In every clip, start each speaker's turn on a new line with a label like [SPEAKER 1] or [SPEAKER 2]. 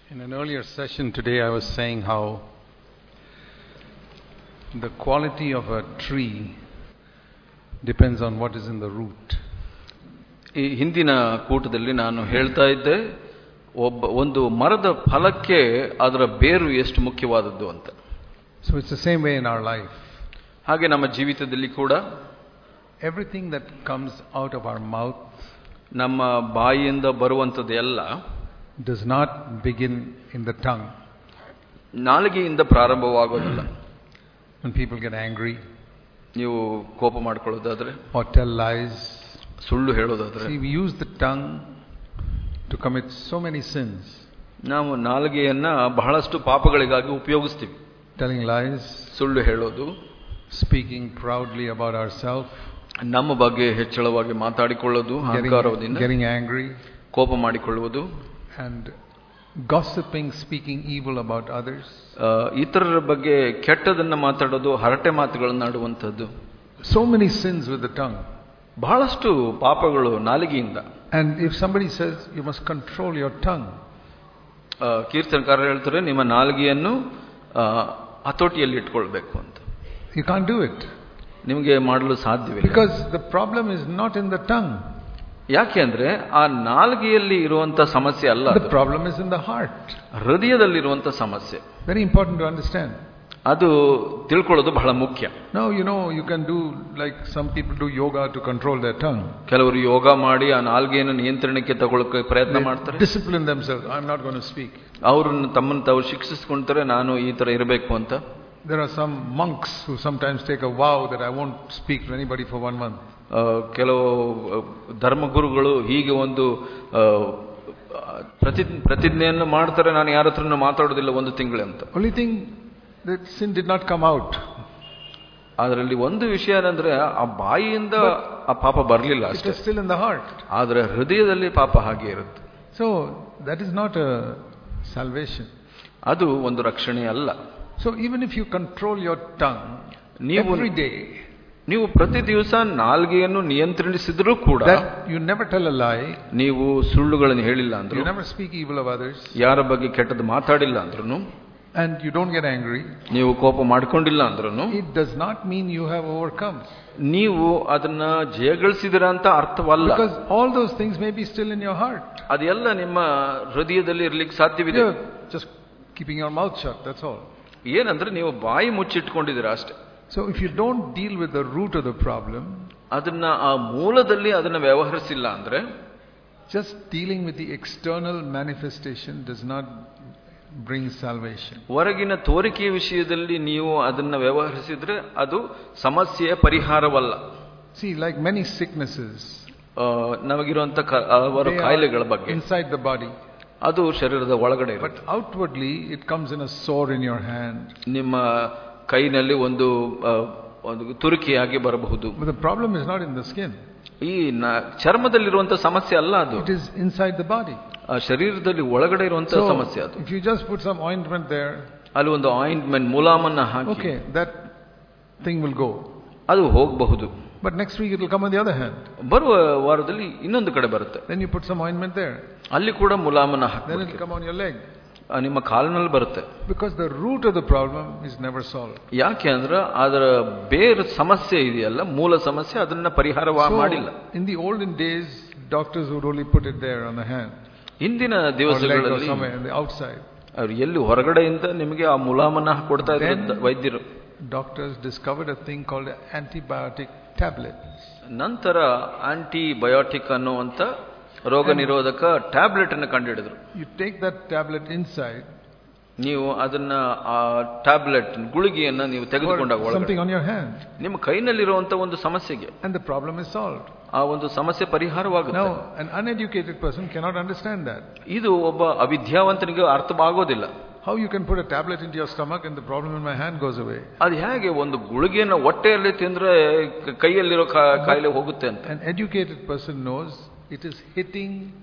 [SPEAKER 1] In an earlier session today, I was saying how the quality of a tree depends on what is in the root.
[SPEAKER 2] ಈ ಹಿಂದಿನ ಕೂಟದಲ್ಲಿ ನಾನು ಹೇಳ್ತಾ ಇದ್ದೆ ಒಬ್ಬ ಒಂದು ಮರದ ಫಲಕ್ಕೆ ಅದರ ಬೇರು ಎಷ್ಟು ಮುಖ್ಯವಾದದ್ದು ಅಂತ
[SPEAKER 1] So it's the same way in our life.
[SPEAKER 2] ಹಾಗೆ ನಮ್ಮ ಜೀವಿತದಲ್ಲಿ ಕೂಡ
[SPEAKER 1] Everything that comes out of our mouth
[SPEAKER 2] ನಮ್ಮ ಬಾಯಿಯಿಂದ ಬರುವಂಥದ್ದು ಎಲ್ಲ
[SPEAKER 1] does not begin in the tongue.
[SPEAKER 2] ನಾಲಿಗೆಯಿಂದ ಪ್ರಾರಂಭವಾಗೋದಿಲ್ಲ
[SPEAKER 1] When people get angry
[SPEAKER 2] ನೀವು ಕೋಪ ಮಾಡ್ಕೊಳ್ಳೋದಾದ್ರೆ
[SPEAKER 1] or tell lies,
[SPEAKER 2] ಸುಳ್ಳು ಹೇಳೋದಾದ್ರೆ
[SPEAKER 1] see, we use the tongue to commit so many sins.
[SPEAKER 2] ನಾವು ನಾಲಿಗೆಯನ್ನ ಬಹಳಷ್ಟು ಪಾಪಗಳಿಗಾಗಿ ಉಪಯೋಗಿಸ್ತೀವಿ
[SPEAKER 1] Telling lies,
[SPEAKER 2] ಸುಳ್ಳು ಹೇಳೋದು
[SPEAKER 1] speaking proudly about ourselves,
[SPEAKER 2] ನಮ್ಮ ಬಗ್ಗೆ ಹೆಚ್ಚಳವಾಗಿ ಮಾತಾಡಿಕೊಳ್ಳೋದು
[SPEAKER 1] getting,
[SPEAKER 2] ಅಹಂಕಾರದಿಂದ
[SPEAKER 1] getting angry,
[SPEAKER 2] ಕೋಪ ಮಾಡಿಕೊಳ್ಳುವುದು
[SPEAKER 1] and gossiping, speaking evil about others.
[SPEAKER 2] ಆ, ಇತರರ ಬಗ್ಗೆ ಕೆಟ್ಟದನ್ನ ಮಾತಾಡೋದು ಹರಟೆ ಮಾತುಗಳನ್ನಾಡುವಂಥದ್ದು
[SPEAKER 1] So many sins with the tongue.
[SPEAKER 2] ಬಹಳಷ್ಟು ಪಾಪಗಳು ನಾಲಿಗೆಯಿಂದ
[SPEAKER 1] And if somebody says you must control your tongue,
[SPEAKER 2] ಆ, ಕೀರ್ತನಕಾರ ಹೇಳ್ತಾರೆ ನಿಮ್ಮ ನಾಲಿಗೆಯನ್ನು ಆ, ಹತೋಟಿಯಲ್ಲಿ ಇಟ್ಕೊಳ್ಬೇಕು ಅಂತ
[SPEAKER 1] you can't do it.
[SPEAKER 2] ನಿಮಗೆ ಮಾಡಲು ಸಾಧ್ಯವಿಲ್ಲ
[SPEAKER 1] Because the problem is not in the tongue,
[SPEAKER 2] ಯಾಕೆ ಅಂದ್ರೆ ಆ ನಾಲಿಗೆಯಲ್ಲಿ ಇರುವಂತ ಸಮಸ್ಯೆ ಅಲ್ಲ
[SPEAKER 1] the
[SPEAKER 2] ಅದು.
[SPEAKER 1] problem is in the heart.
[SPEAKER 2] ಹೃದಯದಲ್ಲಿರುವಂತ ಸಮಸ್ಯೆ
[SPEAKER 1] Very important to understand.
[SPEAKER 2] ಅದು ತಿಳ್ಕೊಳ್ಳೋದು ಬಹಳ ಮುಖ್ಯ
[SPEAKER 1] Now, you know, you can do like some people do yoga to control their tongue.
[SPEAKER 2] ಕೆಲವರು ಯೋಗ ಮಾಡಿ ಆ ನಾಲ್ಗೆಯನ್ನು ನಿಯಂತ್ರಣಕ್ಕೆ ತಗೊಳ್ಳಕ್ಕೆ ಪ್ರಯತ್ನ ಮಾಡ್ತಾರೆ
[SPEAKER 1] They discipline themselves. I'm not going to speak.
[SPEAKER 2] ಅವ್ರನ್ನ ತಮ್ಮನ್ನು ತಾವು ಶಿಕ್ಷಿಸ್ಕೊಂತಾರೆ ನಾನು ಈ ತರ ಇರಬೇಕು ಅಂತ
[SPEAKER 1] There are some monks who sometimes take a vow that I won't speak to anybody for one month.
[SPEAKER 2] ಆ, ಕೆಲವು ಆ, ಧರ್ಮಗುರುಗಳು ಹೀಗೆ ಒಂದು ಆ, ಪ್ರತಿ ಪ್ರತಿಜ್ಞೆಯನ್ನು ಮಾಡ್ತಾರೆ ನಾನು ಯಾರ ಹತ್ರನೂ ಮಾತಾಡೋದಿಲ್ಲ ಒಂದು ತಿಂಗಳು ಅಂತ
[SPEAKER 1] Only thing that sin did not come out.
[SPEAKER 2] ಅದರಲ್ಲಿ ಒಂದು ವಿಷಯ ಏನಂದ್ರೆ ಆ ಬಾಯಿಯಿಂದ ಆ ಪಾಪ ಬರಲಿಲ್ಲ
[SPEAKER 1] It
[SPEAKER 2] ಅಷ್ಟೇ
[SPEAKER 1] was still in the heart.
[SPEAKER 2] ಆದ್ರೆ ಹೃದಯದಲ್ಲಿ ಪಾಪ ಹಾಗೆ ಇರುತ್ತೆ
[SPEAKER 1] So that is not a salvation.
[SPEAKER 2] ಅದು ಒಂದು ರಕ್ಷಣೆ ಅಲ್ಲ
[SPEAKER 1] So even if you control your tongue
[SPEAKER 2] ನೀವು
[SPEAKER 1] every day,
[SPEAKER 2] ನೀವು ಪ್ರತಿ ದಿವಸ ನಾಲ್ಗೆಯನ್ನು ನಿಯಂತ್ರಿಸಿದ್ರೂ ಕೂಡ
[SPEAKER 1] that you never tell a lie,
[SPEAKER 2] ನೀವು ಸುಳ್ಳುಗಳನ್ನು ಹೇಳಿಲ್ಲ ಅಂದ್ರು
[SPEAKER 1] you never speak evil of others,
[SPEAKER 2] ಯಾರ ಬಗ್ಗೆ ಕೆಟ್ಟದ್ದು ಮಾತಾಡಿಲ್ಲ ಅಂದ್ರೂ
[SPEAKER 1] and you don't get angry,
[SPEAKER 2] ನೀವು ಕೋಪ ಮಾಡ್ಕೊಂಡಿಲ್ಲ ಅಂದ್ರೂ
[SPEAKER 1] it does not mean you have overcome.
[SPEAKER 2] ನೀವು ಅದನ್ನ ಜಯಗಳಿಸಿದಿರ ಅಂತ ಅರ್ಥವಲ್ಲ
[SPEAKER 1] Because all those things may be still in your heart.
[SPEAKER 2] ಅದೆಲ್ಲ ನಿಮ್ಮ ಹೃದಯದಲ್ಲಿ ಇರ್ಲಿಕ್ಕೆ ಸಾಧ್ಯವಿದೆ
[SPEAKER 1] You're just keeping your mouth shut, that's all.
[SPEAKER 2] ಏನಂದ್ರೆ ನೀವು ಬಾಯಿ ಮುಚ್ಚಿಟ್ಕೊಂಡಿದ್ದೀರಾ ಅಷ್ಟೇ
[SPEAKER 1] So if you don't deal with the root of the problem,
[SPEAKER 2] ಅದನ್ನ ಆ ಮೂಲದಲ್ಲಿ ಅದನ್ನ ವ್ಯವಹರಿಸಿಲ್ಲ ಅಂದ್ರೆ
[SPEAKER 1] just dealing with the external manifestation does not bring salvation.
[SPEAKER 2] ಹೊರಗಿನ ತೋರಿಕೆಯ ವಿಷಯದಲ್ಲಿ ನೀವು ಅದನ್ನ ವ್ಯವಹರಿಸಿದ್ರೆ ಅದು ಸಮಸ್ಯೆಯ ಪರಿಹಾರವಲ್ಲ
[SPEAKER 1] See, like many sicknesses,
[SPEAKER 2] ಆ, ನಮಗಿರುವಂತ ಕ- ಅವರ
[SPEAKER 1] they
[SPEAKER 2] ಕಾಯಿಲೆಗಳ
[SPEAKER 1] are
[SPEAKER 2] ಬಗ್ಗೆ
[SPEAKER 1] inside the body.
[SPEAKER 2] ಅದು ಶರೀರದ ಒಳಗಡೆ
[SPEAKER 1] But
[SPEAKER 2] ಇರುತ್ತೆ
[SPEAKER 1] outwardly, it comes in a sore in your hand.
[SPEAKER 2] ನಿಮ್ಮ ಕೈನಲ್ಲಿ ಒಂದು ಆ, ಒಂದು ತುರುಕಿಯಾಗಿ ಬರಬಹುದು
[SPEAKER 1] But the problem is not in the skin,
[SPEAKER 2] ಈ ನ- ಚರ್ಮದಲ್ಲಿರುವಂತ ಸಮಸ್ಯೆ ಅಲ್ಲ ಅದು
[SPEAKER 1] it is inside the body.
[SPEAKER 2] ಆ ಶರೀರದಲ್ಲಿ ಒಳಗಡೆ ಇರುವಂತ
[SPEAKER 1] So,
[SPEAKER 2] ಸಮಸ್ಯೆ ಅದು
[SPEAKER 1] if you just put some ointment there,
[SPEAKER 2] ಅಲ್ಲಿ ಒಂದು ಆಯಿಂಟ್ಮೆಂಟ್ ಮುಲಾಮನ್ನ ಹಾಕಿ
[SPEAKER 1] okay, that thing will go.
[SPEAKER 2] ಅದು ಹೋಗಬಹುದು
[SPEAKER 1] But next week, it will come on the other hand.
[SPEAKER 2] ಬರುವ ವಾರದಲ್ಲಿ ಇನ್ನೊಂದು ಕಡೆ ಬರುತ್ತೆ
[SPEAKER 1] Then you put some ointment there.
[SPEAKER 2] ಅಲ್ಲಿ ಕೂಡ ಮುಲಾಮನ್ನ
[SPEAKER 1] Then it will
[SPEAKER 2] hockey
[SPEAKER 1] come on your leg.
[SPEAKER 2] ನಿಮ್ಮ ಕಾಲಿನಲ್ಲಿ ಬರುತ್ತೆ
[SPEAKER 1] Because the root of the problem is never solved.
[SPEAKER 2] ಯಾಕೆ ಅಂದ್ರೆ ಅದರ ಬೇರೆ ಸಮಸ್ಯೆ ಇದೆಯಲ್ಲ ಮೂಲ ಸಮಸ್ಯೆ ಅದನ್ನ ಪರಿಹಾರ ಮಾಡಿಲ್ಲ
[SPEAKER 1] in the olden days, doctors would only put it there on the hand
[SPEAKER 2] ಹಿಂದಿನ
[SPEAKER 1] or leg or
[SPEAKER 2] ದಿವಸಗಳಲ್ಲಿ
[SPEAKER 1] somewhere on the outside.
[SPEAKER 2] ಅವ್ರು ಎಲ್ಲಿ ಹೊರಗಡೆಯಿಂದ ನಿಮಗೆ ಆ ಮುಲಾಮನ್ನ ಕೊಡ್ತಾ ಇದ್ರು
[SPEAKER 1] Then-
[SPEAKER 2] ವೈದ್ಯರು
[SPEAKER 1] Doctors discovered a thing called antibiotic tablet.
[SPEAKER 2] ನಂತರ ಆಂಟಿಬಯೋಟಿಕ್ ಅನ್ನುವಂತ ರೋಗ ನಿರೋಧಕ ಟ್ಯಾಬ್ಲೆಟ್ ಅನ್ನು ಕಂಡುಹಿಡಿದ್ರು
[SPEAKER 1] You take that tablet inside,
[SPEAKER 2] ನೀವು ಅದನ್ನ ಆ ಟ್ಯಾಬ್ಲೆಟ್ ಗುಳಿಗೆಯನ್ನ ನೀವು
[SPEAKER 1] or
[SPEAKER 2] ತೆಗೆದುಕೊಂಡಾಗ ಒಳಗಡೆ
[SPEAKER 1] something on your hand,
[SPEAKER 2] ನಿಮ್ಮ ಕೈನಲ್ಲಿರುವಂತ ಒಂದು ಸಮಸ್ಯೆಗೆ
[SPEAKER 1] and the problem is solved.
[SPEAKER 2] ಆ ಒಂದು ಸಮಸ್ಯೆ ಪರಿಹಾರವಾಗುತ್ತೆ
[SPEAKER 1] Now, an uneducated person cannot understand that.
[SPEAKER 2] ಇದು ಒಬ್ಬ ಅವಿದ್ಯಾವಂತನಿಗೆ ಅರ್ಥವಾಗೋದಿಲ್ಲ
[SPEAKER 1] How you can put a tablet into your stomach and the problem in my hand goes away?
[SPEAKER 2] ಅದು ಹೇಗೆ ಒಂದು ಗುಳಿಗೆಯನ್ನ ಹೊಟ್ಟೆಯಲ್ಲಿ ತಿಂದ್ರೆ ಕ- ಕೈಯಲ್ಲಿರೋ ಕಾ- ಕಾಯಿಲೆ ಹೋಗುತ್ತೆ ಅಂತ
[SPEAKER 1] An educated person knows it is hitting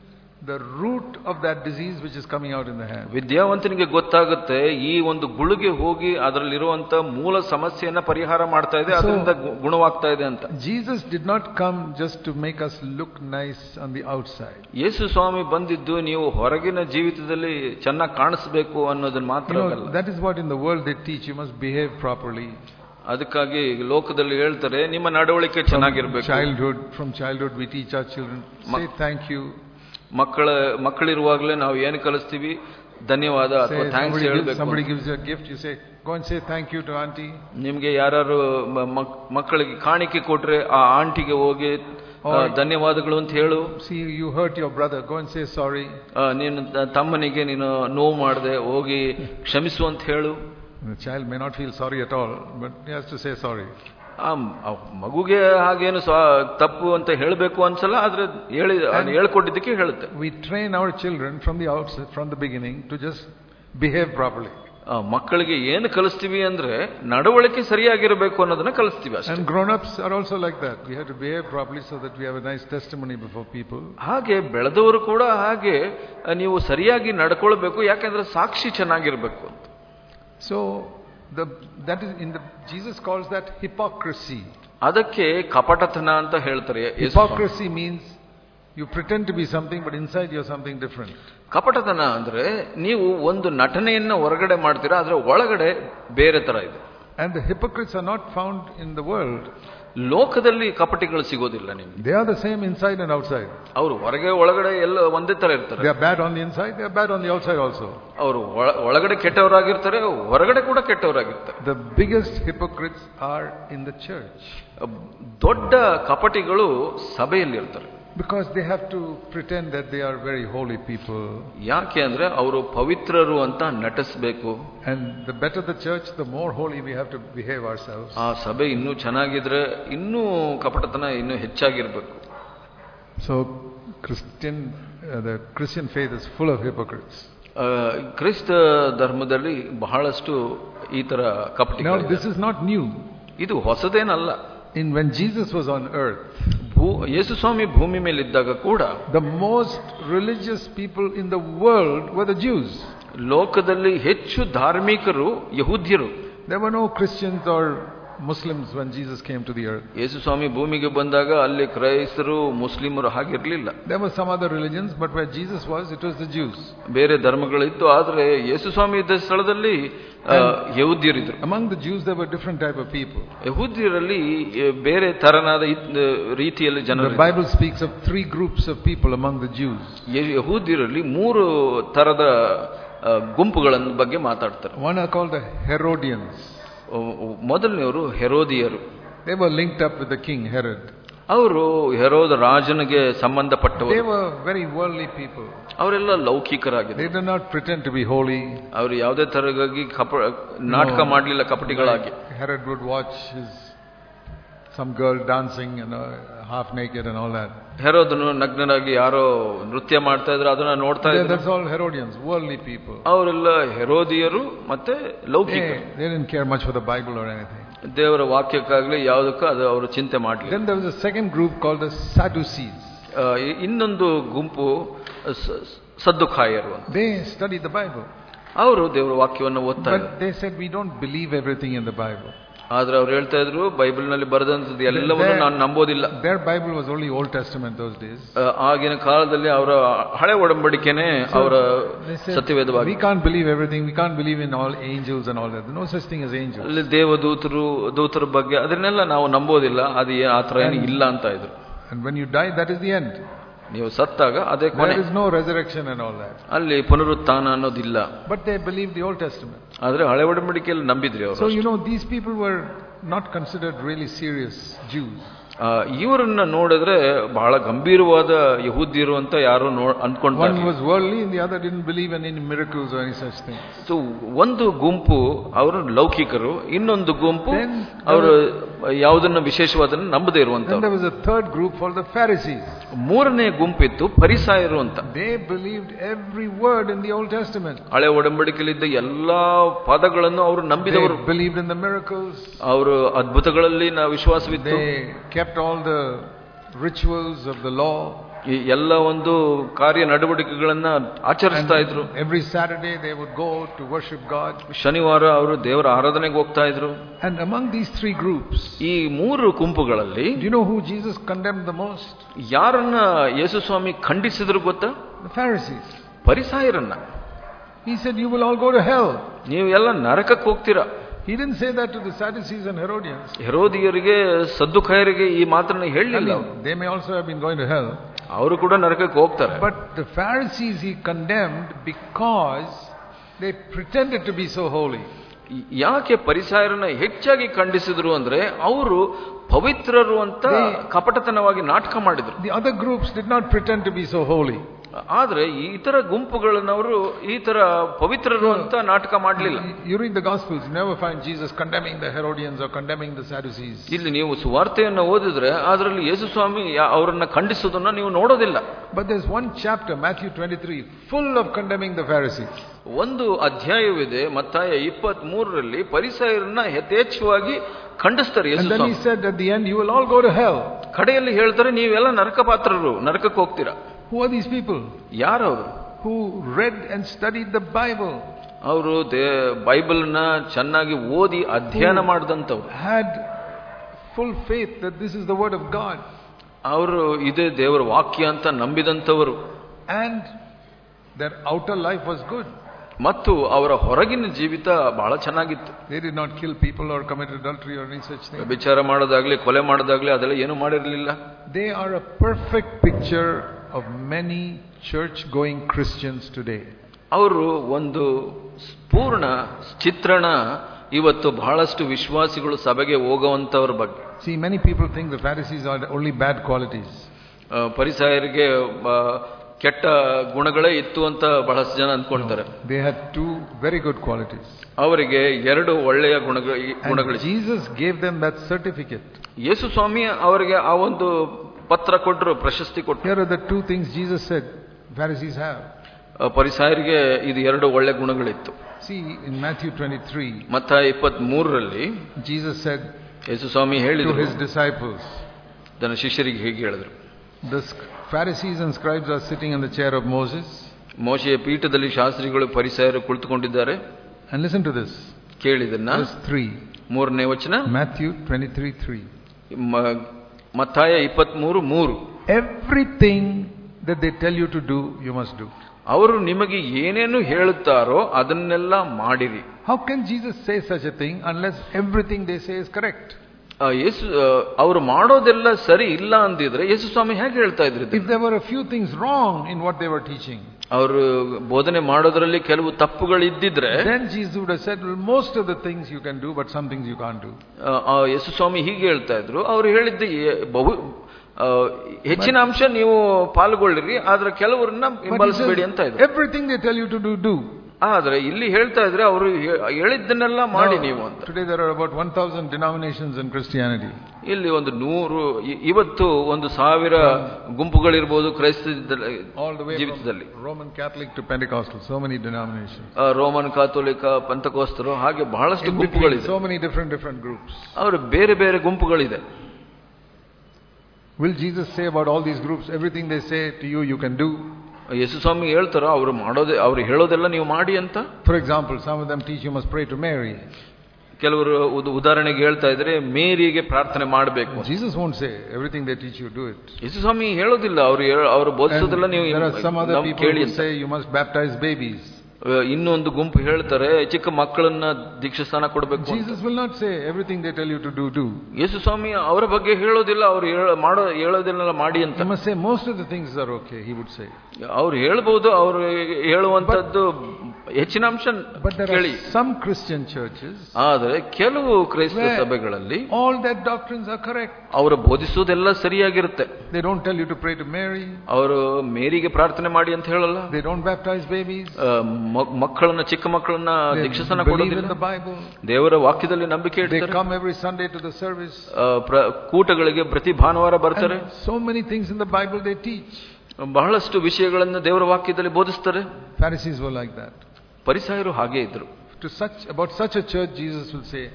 [SPEAKER 1] the root of that disease which is coming out in the hand.
[SPEAKER 2] ವಿದ್ಯಾವಂತನಿಗೆ ಗೊತ್ತಾಗುತ್ತೆ ಈ ಒಂದು ಗುಳಿಗೆ ಹೋಗಿ ಅದರಲ್ಲಿರುವಂತ ಮೂಲ ಸಮಸ್ಯೆಯನ್ನ ಪರಿಹಾರ ಮಾಡ್ತಾ ಇದೆ ಅದರಿಂದ ಗು- ಗುಣವಾಗ್ತಾ ಇದೆ ಅಂತ
[SPEAKER 1] Jesus did not come just to make us look nice on the outside.
[SPEAKER 2] ಯೇಸು ಸ್ವಾಮಿ ಬಂದಿದ್ದು ನೀವು ಹೊರಗಿನ ಜೀವಿತದಲ್ಲಿ ಚೆನ್ನಾಗಿ ಕಾಣಿಸ್ಬೇಕು ಅನ್ನೋದನ್ನ
[SPEAKER 1] You
[SPEAKER 2] ಮಾತ್ರ
[SPEAKER 1] know,
[SPEAKER 2] ಅಲ್ಲ
[SPEAKER 1] that is what in the world they teach. You must behave properly.
[SPEAKER 2] ಅದಕ್ಕಾಗಿ ಲೋಕದಲ್ಲಿ ಹೇಳ್ತಾರೆ ನಿಮ್ಮ ನಡವಳಿಕೆ
[SPEAKER 1] From
[SPEAKER 2] ಚೆನ್ನಾಗಿರ್ಬೇಕು
[SPEAKER 1] childhood, from childhood, we teach our children say thank you.
[SPEAKER 2] ಮಕ್ಕಳ ಮಕ್ಕಳಿರುವಾಗಲೇ ನಾವು ಏನು ಕಲಿಸ್ತೀವಿ ಧನ್ಯವಾದ
[SPEAKER 1] Say,
[SPEAKER 2] ಅಥವಾ ಥ್ಯಾಂಕ್ಸ್
[SPEAKER 1] somebody, gives,
[SPEAKER 2] ಹೇಳ್ಬೇಕು
[SPEAKER 1] somebody gives you a gift, you say, go and say thank you to auntie.
[SPEAKER 2] ನಿಮ್ಗೆ ಯಾರು ಮಕ್ಕಳಿಗೆ ಕಾಣಿಕೆ ಕೊಟ್ರೆ ಆ ಆಂಟಿಗೆ ಹೋಗಿ ಆ,
[SPEAKER 1] Or-
[SPEAKER 2] ಧನ್ಯವಾದಗಳು ಅಂತ ಹೇಳು
[SPEAKER 1] See, you hurt your brother, go and say sorry.
[SPEAKER 2] ಆ, ನೀನು ತ- ತಮ್ಮನಿಗೆ ನೀನು ನೋವು ಮಾಡದೆ ಹೋಗಿ ಕ್ಷಮಿಸು ಅಂತ ಹೇಳು
[SPEAKER 1] The child may not feel sorry at all, but he has to say sorry.
[SPEAKER 2] ಆ ಮ್- ಆ ಮಗುಗೆ ಹಾಗೇನು ಸ್ವ- ತಪ್ಪು ಅಂತ ಹೇಳಬೇಕು ಅನ್ಸಲ್ಲ ಆದ್ರೆ ಹೇಳಿ ಅದ್ ಹೇಳ್ಕೊಟ್ಟಿದ್ದಕ್ಕೆ ಹೇಳುತ್ತೆ
[SPEAKER 1] We train our children from the outset, from the beginning, to just behave properly.
[SPEAKER 2] ಆ, ಮಕ್ಕಳಿಗೆ ಏನು ಕಲಿಸ್ತೀವಿ ಅಂದ್ರೆ ನಡವಳಿಕೆ ಸರಿಯಾಗಿರಬೇಕು ಅನ್ನೋದನ್ನ ಕಲಿಸ್ತೀವಿ ಅಷ್ಟೇ
[SPEAKER 1] And grown-ups are also like that. We have to behave properly so that we have a nice testimony before people.
[SPEAKER 2] ಹಾಗೆ ಬೆಳೆದವರು ಕೂಡ ಹಾಗೆ ಆ, ನೀವು ಸರಿಯಾಗಿ ನಡ್ಕೊಳ್ಬೇಕು ಯಾಕೆಂದ್ರೆ ಸಾಕ್ಷಿ ಚೆನ್ನಾಗಿರ್ಬೇಕು ಅಂತ
[SPEAKER 1] So, the, that is in the, Jesus calls that hypocrisy.
[SPEAKER 2] ಅದಕ್ಕೆ ಕಪಟತನ ಅಂತ ಹೇಳ್ತಾರೆ ಯೇಸು ಸ್ವಾಮಿ.
[SPEAKER 1] Hypocrisy means you pretend to be something, but inside you're something different.
[SPEAKER 2] ಕಪಟತನ ಅಂದ್ರೆ ನೀವು ಒಂದು ನಟನೆಯನ್ನ ಹೊರಗಡೆ ಮಾಡ್ತೀರಾ ಆದ್ರೆ ಒಳಗಡೆ ಬೇರೆ ತರ ಇದೆ
[SPEAKER 1] And the hypocrites are not found in the world.
[SPEAKER 2] ಲೋಕದಲ್ಲಿ ಕಪಟಿಗಳು ಸಿಗೋದಿಲ್ಲ ನಿಮ್ಗೆ
[SPEAKER 1] They are the same inside and outside.
[SPEAKER 2] ಅವರು ಹೊರಗೆ ಒಳಗಡೆ ಎಲ್ಲ ಒಂದೇ ತರ ಇರ್ತಾರೆ
[SPEAKER 1] They are bad on the inside, they are bad on the outside also.
[SPEAKER 2] ಅವರು ಒಳ- ಒಳಗಡೆ ಕೆಟ್ಟವರಾಗಿರ್ತಾರೆ ಹೊರಗಡೆ ಕೂಡ ಕೆಟ್ಟವರಾಗಿರ್ತಾರೆ
[SPEAKER 1] The biggest hypocrites are in the church
[SPEAKER 2] ದೊಡ್ಡ ಕಪಟಿಗಳು ಸಭೆಯಲ್ಲಿ ಇರ್ತಾರೆ
[SPEAKER 1] because they have to pretend that they are very holy people.
[SPEAKER 2] ಯಾಕೆ ಅಂದ್ರೆ ಅವರು ಪವಿತ್ರರು ಅಂತ ನಟಿಸ್ಬೇಕು
[SPEAKER 1] And the better the church, the more holy we have to behave ourselves.
[SPEAKER 2] ಆ ಸಭೆ ಇನ್ನೂ ಚೆನ್ನಾಗಿದ್ರೆ ಇನ್ನೂ ಕಪಟತನ ಇನ್ನೂ ಹೆಚ್ಚಾಗಿರ್ಬೇಕು
[SPEAKER 1] So, Christian, uh, the Christian faith is full of hypocrites.
[SPEAKER 2] ಆ, ಕ್ರಿಸ್ತ ಧರ್ಮದಲ್ಲಿ ಬಹಳಷ್ಟು ಈ ತರ ಕಪಟಿ
[SPEAKER 1] Now, this is not new.
[SPEAKER 2] ಇದು ಹೊಸದೇನಲ್ಲ
[SPEAKER 1] In when Jesus was on earth,
[SPEAKER 2] ಭೂ ಯೇಸು ಸ್ವಾಮಿ ಭೂಮಿ ಮೇಲಿದ್ದಾಗ ಕೂಡ
[SPEAKER 1] the most religious people in the world were the Jews.
[SPEAKER 2] ಲೋಕದಲ್ಲಿ ಹೆಚ್ಚು ಧಾರ್ಮಿಕರು ಯಹೂದ್ಯರು
[SPEAKER 1] There were no Christians or Muslims when Jesus came to the earth.
[SPEAKER 2] ಯೇಸು ಸ್ವಾಮಿ ಭೂಮಿಗೆ ಬಂದಾಗ ಅಲ್ಲಿ ಕ್ರೈಸ್ತರು ಮುಸ್ಲಿಮರು ಹಾಗಿರ್ಲಿಲ್ಲ
[SPEAKER 1] There were some other religions, but where Jesus was, it was the Jews.
[SPEAKER 2] ಬೇರೆ ಧರ್ಮಗಳಿತ್ತು ಆದ್ರೆ ಯೇಸು ಸ್ವಾಮಿ ಇದ್ದ ಸ್ಥಳದಲ್ಲಿ ಆ, ಯಹೂದ್ಯರಿದ್ರು
[SPEAKER 1] Among the Jews, there were different type of people.
[SPEAKER 2] ಯಹೂದ್ಯರಲ್ಲಿ ಎ, ಬೇರೆ ತರನಾದ ಇತ್- ರೀತಿಯಲ್ಲಿ
[SPEAKER 1] The
[SPEAKER 2] ಜನರು
[SPEAKER 1] Bible speaks of three groups of people among the Jews.
[SPEAKER 2] ಯ- ಯಹೂದ್ಯರಲ್ಲಿ ಮೂರು ತರದ ಆ, ಗುಂಪುಗಳ ಬಗ್ಗೆ ಮಾತಾಡ್ತಾರೆ
[SPEAKER 1] One are called the Herodians.
[SPEAKER 2] O- O- ಮೊದಲನೆಯವರು ಹೆರೋದಿಯರು
[SPEAKER 1] They were linked up with the king Herod.
[SPEAKER 2] ಅವರು ಹೆರೋದ ರಾಜನಿಗೆ
[SPEAKER 1] They
[SPEAKER 2] ಸಂಬಂಧಪಟ್ಟವರು
[SPEAKER 1] were very worldly people.
[SPEAKER 2] ಅವರೆಲ್ಲ ಲೌಕಿಕರಾಗಿದ್ದರು
[SPEAKER 1] They did not pretend to be holy.
[SPEAKER 2] ಅವರು ಯಾವುದೇ ತರಗಾಗಿ ಕಪ ನಾಟಕ
[SPEAKER 1] No.
[SPEAKER 2] ಮಾಡಲಿಲ್ಲ ಕಪಟಿಗಳಾಗಿ
[SPEAKER 1] Herod would watch his some girl dancing and uh, half naked and all that.
[SPEAKER 2] ಹೆರೋದನು ನಗ್ನರಾಗಿ ಯಾರೋ ನೃತ್ಯ ಮಾಡ್ತಾ ಇದ್ರು ಅದನ್ನ ನೋಡ್ತಾ
[SPEAKER 1] They-
[SPEAKER 2] ಇದ್ರು
[SPEAKER 1] that's all Herodians, worldly people.
[SPEAKER 2] ಅವರೆಲ್ಲ ಹೆರೋದಿಯರು ಮತ್ತೆ ಲೌಕಿಕ
[SPEAKER 1] They, they didn't care much for the Bible or anything.
[SPEAKER 2] ದೇವರ ವಾಕ್ಯಕ್ಕಾಗ್ಲಿ ಯಾವುದಕ್ಕೂ ಅದು ಅವರು ಚಿಂತೆ ಮಾಡಲಿಲ್ಲ
[SPEAKER 1] Then there was a second group called the Sadducees.
[SPEAKER 2] ಇನ್ನೊಂದು ಗುಂಪು ಸ- ಸದ್ದುಖಾಯರು ಅಂತ
[SPEAKER 1] They studied the Bible.
[SPEAKER 2] ಅವರು ದೇವರ ವಾಕ್ಯವನ್ನು ಓದ್ತಾ ಇದ್ರು
[SPEAKER 1] But they said, we don't believe everything in the Bible.
[SPEAKER 2] ಆದ್ರೆ ಅವ್ರು ಹೇಳ್ತಾ ಇದ್ರು ಬೈಬಲ್ನಲ್ಲಿ ಬರೆದಂಥದ್ದು ಎಲ್ಲವನ್ನು
[SPEAKER 1] Their-
[SPEAKER 2] ನಾನು ನಂಬೋದಿಲ್ಲ
[SPEAKER 1] Their Bible was only Old Testament those days.
[SPEAKER 2] ಆ, ಆಗಿನ ಕಾಲದಲ್ಲಿ ಅವರ ಹಳೆ ಒಡಂಬಡಿಕೆನೆ ಅವರ
[SPEAKER 1] They said,
[SPEAKER 2] ಸತ್ಯವೇದವಾಗಿ
[SPEAKER 1] we can't believe everything. We can't believe in all angels and all that. There's no such thing as angels.
[SPEAKER 2] ಅಲ್ಲಿ ದೇವದೂತರು ದೂತರ ಬಗ್ಗೆ ಅದನ್ನೆಲ್ಲ ನಾವು ನಂಬೋದಿಲ್ಲ ಅದು ಏ- ಆ ಥರ ಏನು ಇಲ್ಲ ಅಂತ ಇದ್ರು
[SPEAKER 1] And when you die, that is the end.
[SPEAKER 2] ನೀವು ಸತ್ತಾಗ ಅದೇ ಕೊನೆ
[SPEAKER 1] There is no resurrection and all that.
[SPEAKER 2] ಅಲ್ಲಿ ಪುನರುತ್ಥಾನ ಅನ್ನೋದಿಲ್ಲ
[SPEAKER 1] But they believed the Old Testament.
[SPEAKER 2] ಆದ್ರೆ ಹಳೆ ಒಡಂಬಡಿಕೆಯಲ್ಲಿ ನಂಬಿದ್ರಿ
[SPEAKER 1] So,
[SPEAKER 2] ಅವರು
[SPEAKER 1] you know, these people were not considered really serious Jews.
[SPEAKER 2] ಆ, ಇವರನ್ನ ನೋಡಿದ್ರೆ ಬಹಳ ಗಂಭೀರವಾದ ಯಹೂದ್ಯರು ಅಂತ ಯಾರು ನೋ ಅನ್ಕೊಂಡ್ರು
[SPEAKER 1] One was worldly and the other didn't believe in any miracles or any such thing.
[SPEAKER 2] So ಒಂದು ಗುಂಪು ಅವರು ಲೌಕಿಕರು ಇನ್ನೊಂದು ಗುಂಪು
[SPEAKER 1] Then
[SPEAKER 2] ಅವರು ಯಾವುದನ್ನ ವಿಶೇಷವಾದನ್ನ ನಂಬದೇ
[SPEAKER 1] Then
[SPEAKER 2] ಇರುವಂತವ್ರು
[SPEAKER 1] there was a third group called the Pharisees.
[SPEAKER 2] ಮೂರನೇ ಗುಂಪಿತ್ತು ಪರಿಸಾಯರು ಅಂತ
[SPEAKER 1] They believed every word in the Old Testament.
[SPEAKER 2] ಹಳೆ ಒಡಂಬಡಿಕೆಯಲ್ಲಿದ್ದ ಎಲ್ಲಾ ಪದಗಳನ್ನು ಅವರು
[SPEAKER 1] They
[SPEAKER 2] ನಂಬಿದವರು
[SPEAKER 1] believed in the miracles.
[SPEAKER 2] ಅವರು ಅದ್ಭುತಗಳಲ್ಲಿ ನಾವು ವಿಶ್ವಾಸವಿತ್ತು
[SPEAKER 1] They kept all the rituals of the law.
[SPEAKER 2] ಈ ಎಲ್ಲ ಒಂದು ಕಾರ್ಯ ನಡವಳಿಕೆಗಳನ್ನ ಆಚರಿಸ್ತಾ ಇದ್ರು
[SPEAKER 1] Every Saturday they would go to worship God.
[SPEAKER 2] ಶನಿವಾರ ಅವರು ದೇವರ ಆರಾಧನೆಗೆ ಹೋಗ್ತಾ ಇದ್ರು
[SPEAKER 1] And among these three groups,
[SPEAKER 2] ಈ ಮೂರು ಗುಂಪುಗಳಲ್ಲಿ
[SPEAKER 1] do you know who Jesus condemned the most?
[SPEAKER 2] ಯಾರನ್ನ ಯೇಸು ಸ್ವಾಮಿ ಖಂಡಿಸಿದ್ರು ಗೊತ್ತಾ
[SPEAKER 1] The Pharisees.
[SPEAKER 2] ಪರಿಸಾಯರನ್ನ
[SPEAKER 1] He said, You will all go to hell.
[SPEAKER 2] ನೀವು ಎಲ್ಲ ನರಕಕ್ಕೆ ಹೋಗ್ತೀರಾ
[SPEAKER 1] He didn't say that to the Sadducees and Herodians.
[SPEAKER 2] ಹೆರೋದಿಯರಿಗೆ ಸದ್ದುಖಾಯರಿಗೆ ಈ ಮಾತನ್ನ ಹೇಳಲಿಲ್ಲ
[SPEAKER 1] I mean, they may also have been going to hell.
[SPEAKER 2] ಅವರು ಕೂಡ ನರಕಕ್ಕೆ ಹೋಗ್ತಾರೆ
[SPEAKER 1] But the Pharisees he condemned because they pretended to be so holy.
[SPEAKER 2] ಯಾಕೆ ಪರಿಸಾಯರನ್ನ ಹೆಚ್ಚಾಗಿ ಖಂಡಿಸಿದ್ರು ಅಂದ್ರೆ ಅವರು ಪವಿತ್ರರು ಅಂತ ಕಪಟತನವಾಗಿ ನಾಟಕ ಮಾಡಿದ್ರು
[SPEAKER 1] The other groups did not pretend to be so holy.
[SPEAKER 2] ಆದ್ರೆ ಈ ಇತರ ಗುಂಪುಗಳನ್ನವರು ಈ ತರ ಪವಿತ್ರರು ಅಂತ ನಾಟಕ ಮಾಡಲಿಲ್ಲ
[SPEAKER 1] You read the Gospels, you never find Jesus condemning the Herodians or condemning the Sadducees.
[SPEAKER 2] ಇಲ್ಲಿ ನೀವು ಸುವಾರ್ತೆಯನ್ನ ಓದಿದ್ರೆ ಅದರಲ್ಲಿ ಯೇಸು ಸ್ವಾಮಿ ಯಾ- ಅವರನ್ನ ಖಂಡಿಸೋದನ್ನ ನೀವು ನೋಡೋದಿಲ್ಲ
[SPEAKER 1] But there's one chapter, Matthew 23, full of condemning the Pharisees.
[SPEAKER 2] ಒಂದು ಅಧ್ಯಾಯವಿದೆ ಮತ್ತಾಯ ಇಪ್ಪತ್ತ್ ಮೂರರಲ್ಲಿ ಪರಿಸರನ್ನ ಯಥೇಚ್ಛವಾಗಿ ಖಂಡಿಸ್ತಾರೆ ಯೇಸು
[SPEAKER 1] And then he
[SPEAKER 2] Swami
[SPEAKER 1] said at the end, You will all go to hell.
[SPEAKER 2] ಕಡೆಯಲ್ಲಿ ಹೇಳ್ತಾರೆ ನೀವೆಲ್ಲ ನರಕ ಪಾತ್ರರು ನರಕಕ್ಕೆ ಹೋಗ್ತೀರಾ
[SPEAKER 1] Who are these people?
[SPEAKER 2] ಯಾರವರು
[SPEAKER 1] Who read and studied the Bible,
[SPEAKER 2] ಅವರು ದೇ ಬೈಬಲ್ನ ಚೆನ್ನಾಗಿ ಓದಿ ಅಧ್ಯಯನ ಮಾಡಿದಂಥವ್ರು
[SPEAKER 1] had full faith that this is the Word of God,
[SPEAKER 2] ಅವರು ಇದೇ ದೇವರ ವಾಕ್ಯ ಅಂತ ನಂಬಿದಂಥವರು
[SPEAKER 1] and their outer life was good.
[SPEAKER 2] ಮತ್ತು ಅವರ ಹೊರಗಿನ ಜೀವಿತ ಬಹಳ ಚೆನ್ನಾಗಿತ್ತು
[SPEAKER 1] They did not kill people or commit adultery or any such thing.
[SPEAKER 2] ವಿಚಾರ ಮಾಡೋದಾಗ್ಲಿ ಕೊಲೆ ಮಾಡೋದಾಗ್ಲಿ ಅದೆಲ್ಲ ಏನು ಮಾಡಿರಲಿಲ್ಲ
[SPEAKER 1] They are a perfect picture of many church going Christians today.
[SPEAKER 2] ಅವರು ಒಂದು ಪೂರ್ಣ ಚಿತ್ರಣ ಇವತ್ತು ಬಹಳಷ್ಟು ವಿಶ್ವಾಸಿಗಳು ಸಭೆಗೆ ಹೋಗುವಂತವ್ರ ಬಗ್ಗೆ
[SPEAKER 1] See, many people think the Pharisees are only bad qualities.
[SPEAKER 2] ಆ, ಪರಿಸಾಯರಿಗೆ ಆ, ಕೆಟ್ಟ ಗುಣಗಳೇ ಇತ್ತು ಅಂತ ಬಹಳಷ್ಟು ಜನ ಅಂದ್ಕೊಳ್ತಾರೆ
[SPEAKER 1] They had two very good qualities.
[SPEAKER 2] ಅವರಿಗೆ ಎರಡು ಒಳ್ಳೆಯ ಗುಣಗಳು
[SPEAKER 1] And
[SPEAKER 2] ಗುಣಗಳಿವೆ
[SPEAKER 1] Jesus gave them that certificate.
[SPEAKER 2] ಯೇಸು ಸ್ವಾಮಿ ಅವರಿಗೆ ಆ ಒಂದು ಪತ್ರ ಕೊಟ್ಟರು ಪ್ರಶಸ್ತಿ ಕೊಟ್ಟರು
[SPEAKER 1] Here are the two things Jesus said Pharisees have.
[SPEAKER 2] ಆ, ಪರಿಸಾಯರಿಗೆ ಇದು ಎರಡು ಒಳ್ಳೆ ಗುಣಗಳಿತ್ತು
[SPEAKER 1] See, in Matthew 23,
[SPEAKER 2] ಮತ್ತ ಇಪ್ಪತ್ತ್ ಮೂರರಲ್ಲಿ
[SPEAKER 1] Jesus said
[SPEAKER 2] Yesu Swami
[SPEAKER 1] to
[SPEAKER 2] ಹೇಳಿದರು
[SPEAKER 1] his disciples,
[SPEAKER 2] ತನ್ನ ಶಿಷ್ಯರಿಗೆ ಹೀಗೆ ಹೇಳಿದ್ರು
[SPEAKER 1] The sc- Pharisees and scribes are sitting in the chair of Moses.
[SPEAKER 2] ಮೋಶೆಯ ಪೀಠದಲ್ಲಿ ಶಾಸ್ತ್ರಿಗಳು ಪರಿಸಾಯರು ಕುಳಿತುಕೊಂಡಿದ್ದಾರೆ
[SPEAKER 1] And listen to this.
[SPEAKER 2] ಕೇಳಿದನ್ನ
[SPEAKER 1] Verse 3.
[SPEAKER 2] ಮೂರನೇ ವಚನ
[SPEAKER 1] Matthew 23 3.
[SPEAKER 2] ಮ- ಮತ್ತಾಯ ಇಪ್ಪತ್ಮೂರು ಮೂರು
[SPEAKER 1] Everything that they tell you to do, you must do.
[SPEAKER 2] ಅವರು ನಿಮಗೆ ಏನೇನು ಹೇಳುತ್ತಾರೋ ಅದನ್ನೆಲ್ಲ ಮಾಡಿರಿ
[SPEAKER 1] How can Jesus say such a thing unless everything they say is correct?
[SPEAKER 2] ಆ, ಯೇಸು ಆ, ಅವರು ಮಾಡೋದೆಲ್ಲ ಸರಿ ಇಲ್ಲ ಅಂದಿದ್ರೆ ಯೇಸು ಸ್ವಾಮಿ ಹೇಗೆ ಹೇಳ್ತಾ ಇದ್ರು
[SPEAKER 1] If there were a few things wrong in what they were teaching,
[SPEAKER 2] ಅವರು ಬೋಧನೆ ಮಾಡೋದ್ರಲ್ಲಿ ಕೆಲವು ತಪ್ಪುಗಳಿದ್ದಿದ್ರೆ
[SPEAKER 1] then Jesus would have said, Well, most of the things you can do, but some things you can't do.
[SPEAKER 2] ಆ, ಆ ಯೇಸು ಸ್ವಾಮಿ ಹೀಗೆ ಹೇಳ್ತಾ ಇದ್ರು ಅವ್ರು ಹೇಳಿದ್ದು ಏ- ಬಹು ಆ, ಹೆಚ್ಚಿನ ಅಂಶ ನೀವು ಪಾಲ್ಗೊಳ್ಳಿರಿ ಆದ್ರೆ ಕೆಲವರನ್ನ
[SPEAKER 1] But he
[SPEAKER 2] ಹಿಂಬಾಲಿಸಬೇಡಿ
[SPEAKER 1] says,
[SPEAKER 2] ಅಂತ ಇದ್ರು
[SPEAKER 1] everything they tell you to do, do.
[SPEAKER 2] ಆದ್ರೆ ಇಲ್ಲಿ ಹೇಳ್ತಾ ಇದ್ರೆ ಅವರು ಹೇ- ಹೇಳಿದ್ದನ್ನೆಲ್ಲ ಮಾಡಿ ನೀವು
[SPEAKER 1] Now,
[SPEAKER 2] ಅಂತ
[SPEAKER 1] today there are about 1,000 denominations in Christianity.
[SPEAKER 2] ಇಲ್ಲಿ ಒಂದು ನೂರು ಇ- ಇವತ್ತು ಒಂದು ಸಾವಿರ ಗುಂಪುಗಳಿರ್ಬೋದು ಕ್ರೈಸ್ತ
[SPEAKER 1] All the way
[SPEAKER 2] ಜೀವಿತದಲ್ಲಿ
[SPEAKER 1] from Roman Catholic to Pentecostal, so many denominations.
[SPEAKER 2] ಆ, ರೋಮನ್ ಕಾಥೋಲಿಕ ಪಂತಕೋಸ್ತರು ಹಾಗೆ ಬಹಳಷ್ಟು
[SPEAKER 1] In between,
[SPEAKER 2] ಗುಂಪುಗಳಿದೆ
[SPEAKER 1] so many different, different groups.
[SPEAKER 2] ಅವರು ಬೇರೆ ಬೇರೆ ಗುಂಪುಗಳಿದೆ
[SPEAKER 1] Will Jesus say about all these groups, everything they say to you, you can do?
[SPEAKER 2] ಯೇಸು ಸ್ವಾಮಿ ಹೇಳ್ತಾರೋ ಅವರು ಮಾಡೋದೇ ಅವ್ರು ಹೇಳೋದೆಲ್ಲ ನೀವು ಮಾಡಿ ಅಂತ
[SPEAKER 1] For example, some of them teach you must pray to Mary.
[SPEAKER 2] ಕೆಲವರು ಉದ- ಉದಾಹರಣೆಗೆ ಹೇಳ್ತಾ ಇದ್ರೆ ಮೇರಿಗೆ ಪ್ರಾರ್ಥನೆ ಮಾಡಬೇಕು
[SPEAKER 1] Jesus won't say, everything they teach you, do it.
[SPEAKER 2] ಯೇಸು ಸ್ವಾಮಿ ಹೇಳೋದಿಲ್ಲ ಅವರು ಹೇಳ- ಅವರು
[SPEAKER 1] And
[SPEAKER 2] ಬೋಧಿಸೋದೆಲ್ಲ ನೀವು
[SPEAKER 1] there are some other
[SPEAKER 2] ನಮ್
[SPEAKER 1] people
[SPEAKER 2] ಕೇಳಿ
[SPEAKER 1] who
[SPEAKER 2] ಅಂತ
[SPEAKER 1] say you must baptize babies.
[SPEAKER 2] ಆ, ಇನ್ನೊಂದು ಗುಂಪು ಹೇಳ್ತಾರೆ ಚಿಕ್ಕ ಮಕ್ಕಳನ್ನ ದೀಕ್ಷಾಸ್ಥಾನ ಕೊಡಬೇಕು ಅಂತ.
[SPEAKER 1] Jesus will not say, everything they tell you to do, do.
[SPEAKER 2] ಯೇಸು ಸ್ವಾಮಿ ಅವರ ಬಗ್ಗೆ ಹೇಳೋದಿಲ್ಲ ಅವ್ರು ಹೇಳ- ಮಾಡೋ ಹೇಳೋದನ್ನೆಲ್ಲ ಮಾಡಿ ಅಂತ
[SPEAKER 1] He must say, most of the things are okay, he would say.
[SPEAKER 2] ಅವ್ರು ಹೇಳ್ಬೋದು ಅವ್ರು ಹೇಳುವಂತದ್ದು ಹೆಚ್ಚಿನ ಅಂಶ
[SPEAKER 1] But there
[SPEAKER 2] ಕೇಳಿ
[SPEAKER 1] are some Christian churches,
[SPEAKER 2] ಆದ್ರೆ ಕೆಲವು ಕ್ರೈಸ್ತ
[SPEAKER 1] Where-
[SPEAKER 2] ಸಭೆಗಳಲ್ಲಿ
[SPEAKER 1] all their doctrines are correct.
[SPEAKER 2] ಅವರು ಬೋಧಿಸೋದೆಲ್ಲ ಸರಿಯಾಗಿರುತ್ತೆ
[SPEAKER 1] They don't tell you to pray to Mary,
[SPEAKER 2] ಅವರು ಮೇರಿಗೆ ಪ್ರಾರ್ಥನೆ ಮಾಡಿ ಅಂತ ಹೇಳಲ್ಲ
[SPEAKER 1] they don't baptize babies,
[SPEAKER 2] ಆ, ಮ- ಮಕ್ಕಳನ್ನ ಚಿಕ್ಕ ಮಕ್ಕಳನ್ನ
[SPEAKER 1] they
[SPEAKER 2] ದೀಕ್ಷಾಸ್ಥಾನ
[SPEAKER 1] believe in
[SPEAKER 2] ಕೊಡೋದಿಲ್ಲ
[SPEAKER 1] the Bible,
[SPEAKER 2] ದೇವರ ವಾಕ್ಯದಲ್ಲಿ ನಂಬಿಕೆ
[SPEAKER 1] they
[SPEAKER 2] ಇಡ್ತಾರೆ
[SPEAKER 1] come every Sunday to the service.
[SPEAKER 2] ಆ, ಪ್ರ- ಕೂಟಗಳಿಗೆ ಪ್ರತಿ ಭಾನುವಾರ ಬರ್ತಾರೆ
[SPEAKER 1] And so many things in the Bible they teach.
[SPEAKER 2] ಬಹಳಷ್ಟು ವಿಷಯಗಳನ್ನು ದೇವರ ವಾಕ್ಯದಲ್ಲಿ ಬೋಧಿಸ್ತಾರೆ
[SPEAKER 1] Pharisees were like that.
[SPEAKER 2] ಪರಿಸಾಯರು ಹಾಗೆ ಇದ್ರು
[SPEAKER 1] To such, about such a church, Jesus will say,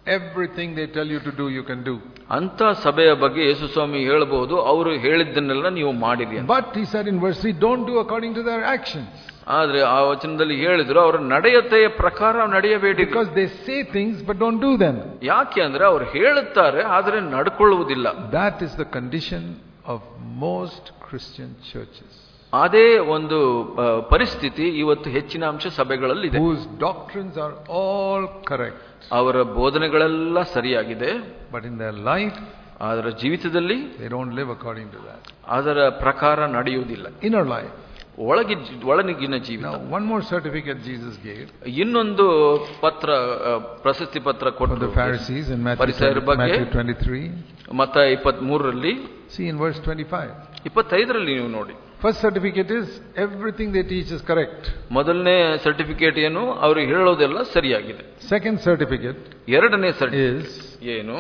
[SPEAKER 1] everything they tell you to do, you can do.
[SPEAKER 2] ಅಂತ ಸಭೆಯ ಬಗ್ಗೆ ಯೇಸು ಸ್ವಾಮಿ ಹೇಳಬಹುದು ಅವರು ಹೇಳಿದ್ದನ್ನೆಲ್ಲ ನೀವು ಮಾಡಿರಿ ಅಂತ
[SPEAKER 1] But he said in verse 3, don't do according to their actions.
[SPEAKER 2] ಆದ್ರೆ ಆ ವಚನದಲ್ಲಿ ಹೇಳಿದ್ರು ಅವರ ನಡೆಯತೆಯ ಪ್ರಕಾರ ನಡೆಯಬೇಡಿ
[SPEAKER 1] Because they say things but don't do them.
[SPEAKER 2] ಯಾಕೆ ಅಂದ್ರೆ ಅವ್ರು ಹೇಳುತ್ತಾರೆ ಆದ್ರೆ ನಡ್ಕೊಳ್ಳುವುದಿಲ್ಲ
[SPEAKER 1] That is the condition of most Christian churches,
[SPEAKER 2] ಅದೇ ಒಂದು ಆ, ಪರಿಸ್ಥಿತಿ ಇವತ್ತು ಹೆಚ್ಚಿನ ಅಂಶ ಸಭೆಗಳಲ್ಲಿ ಇದೆ
[SPEAKER 1] whose doctrines are all correct,
[SPEAKER 2] ಅವರ ಬೋಧನೆಗಳೆಲ್ಲ ಸರಿಯಾಗಿದೆ
[SPEAKER 1] but in their life,
[SPEAKER 2] ಅದರ ಜೀವಿತದಲ್ಲಿ
[SPEAKER 1] they don't live according to that.
[SPEAKER 2] ಅದರ ಪ್ರಕಾರ ನಡೆಯುವುದಿಲ್ಲ
[SPEAKER 1] Inner life.
[SPEAKER 2] ಒಳಗಿ ಒಳಗಿನ ಜೀವಿತ
[SPEAKER 1] Now, one more certificate Jesus gave
[SPEAKER 2] ಇನ್ನೊಂದು ಪತ್ರ ಆ, ಪ್ರಶಸ್ತಿ ಪತ್ರ
[SPEAKER 1] for the
[SPEAKER 2] ಕೊಟ್ಟು
[SPEAKER 1] Pharisees in Matthew,
[SPEAKER 2] ಪರಿಸರ
[SPEAKER 1] 20
[SPEAKER 2] ಬಗ್ಗೆ
[SPEAKER 1] Matthew 23.
[SPEAKER 2] ಮತ್ತ ಇಪ್ಪತ್ತ್ ಮೂರರಲ್ಲಿ
[SPEAKER 1] See in verse 25.
[SPEAKER 2] ಇಪ್ಪತ್ತೈದರಲ್ಲಿ ನೀವು ನೋಡಿ
[SPEAKER 1] First certificate is everything they teach is correct.
[SPEAKER 2] ಮೊದಲನೇ ಸರ್ಟಿಫಿಕೇಟ್ ಏನು ಅವರು ಹೇಳೋದೆಲ್ಲ ಸರಿಯಾಗಿದೆ
[SPEAKER 1] Second certificate
[SPEAKER 2] ಎರಡನೇ ಸರ್ಟಿಫಿಕೇಟ್
[SPEAKER 1] is
[SPEAKER 2] ಏನು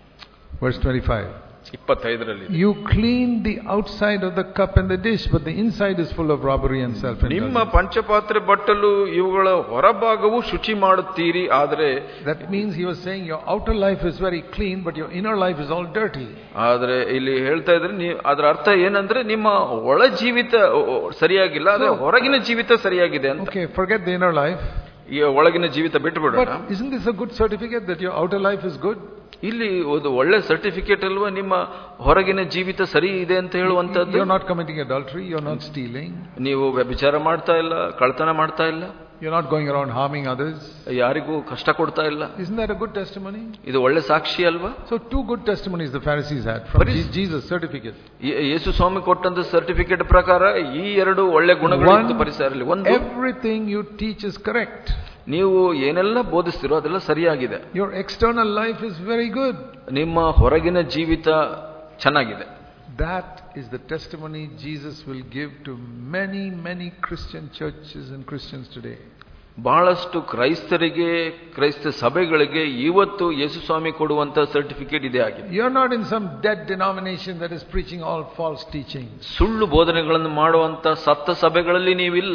[SPEAKER 1] verse 25.
[SPEAKER 2] ಇಪ್ಪತ್ತೈದರಲ್ಲಿ
[SPEAKER 1] You clean the outside of the cup and the dish, but the inside is full of robbery and self
[SPEAKER 2] ನಿಮ್ಮ ಪಂಚಪಾತ್ರೆ ಬಟ್ಟಲು ಇವುಗಳ ಹೊರಭಾಗವು ಶುಚಿ ಮಾಡುತ್ತೀರಿ ಆದರೆ
[SPEAKER 1] That means he was saying your outer life is very clean, but your inner life is all dirty.
[SPEAKER 2] ಆದ್ರೆ ಇಲ್ಲಿ ಹೇಳ್ತಾ ಇದ್ರೆ ನೀವು ಅದರ ಅರ್ಥ ಏನಂದ್ರೆ ನಿಮ್ಮ ಒಳ ಜೀವಿತ ಒ- ಒ- ಸರಿಯಾಗಿಲ್ಲ ಆದ್ರೆ ಹೊರಗಿನ ಜೀವಿತ ಸರಿಯಾಗಿದೆ ಅಂತ
[SPEAKER 1] Okay, forget the inner life.
[SPEAKER 2] ಈ ಒಳಗಿನ ಜೀವಿತ ಬಿಟ್ಟು ಬಿಡೋಣ
[SPEAKER 1] But isn't this a good certificate that your outer life is good?
[SPEAKER 2] ಇಲ್ಲಿ ಒಂದು ಒಳ್ಳೆ ಸರ್ಟಿಫಿಕೇಟ್ ಅಲ್ವಾ ನಿಮ್ಮ ಹೊರಗಿನ ಜೀವಿತ ಸರಿ ಇದೆ ಅಂತ ಹೇಳುವಂತದ್ದು
[SPEAKER 1] You're not committing adultery, you're not stealing,
[SPEAKER 2] ನೀವು ವ್ಯಭಿಚಾರ ಮಾಡ್ತಾ ಇಲ್ಲ ಕಳ್ತನ ಮಾಡ್ತಾ ಇಲ್ಲ
[SPEAKER 1] you're not going around harming others.
[SPEAKER 2] ಯಾರಿಗೂ ಕಷ್ಟ ಕೊಡ್ತಾ ಇಲ್ಲ
[SPEAKER 1] Isn't that a good testimony?
[SPEAKER 2] ಇದು ಒಳ್ಳೆ ಸಾಕ್ಷಿ ಅಲ್ವಾ
[SPEAKER 1] So, two good testimonies the Pharisees had from
[SPEAKER 2] But is-
[SPEAKER 1] Je- Jesus' certificate.
[SPEAKER 2] ಯೇ- ಯೇಸು ಸ್ವಾಮಿ ಕೊಟ್ಟಂತ ಸರ್ಟಿಫಿಕೇಟ್ ಪ್ರಕಾರ ಈ ಎರಡು ಒಳ್ಳೆ ಗುಣಗಳು
[SPEAKER 1] One,
[SPEAKER 2] ಪರಿಸರಲ್ಲಿ ಒಂದು
[SPEAKER 1] everything you teach is correct.
[SPEAKER 2] ನೀವು ಏನೆಲ್ಲ ಬೋಧಿಸ್ತಿರೋ ಅದೆಲ್ಲ ಸರಿಯಾಗಿದೆ
[SPEAKER 1] Your external life is very good.
[SPEAKER 2] ನಿಮ್ಮ ಹೊರಗಿನ ಜೀವಿತ ಚೆನ್ನಾಗಿದೆ
[SPEAKER 1] That is the testimony Jesus will give to many, many Christian churches and Christians today.
[SPEAKER 2] ಬಹಳಷ್ಟು ಕ್ರೈಸ್ತರಿಗೆ ಕ್ರೈಸ್ತ ಸಭೆಗಳಿಗೆ ಇವತ್ತು ಯೇಸು ಸ್ವಾಮಿ ಕೊಡುವಂತ ಸರ್ಟಿಫಿಕೇಟ್ ಇದೆ ಆಗಿದೆ
[SPEAKER 1] You're not in some dead denomination that is preaching all false teachings.
[SPEAKER 2] ಸುಳ್ಳು ಬೋಧನೆಗಳನ್ನು ಮಾಡುವಂತ ಸತ್ತ ಸಭೆಗಳಲ್ಲಿ ನೀವಿಲ್ಲ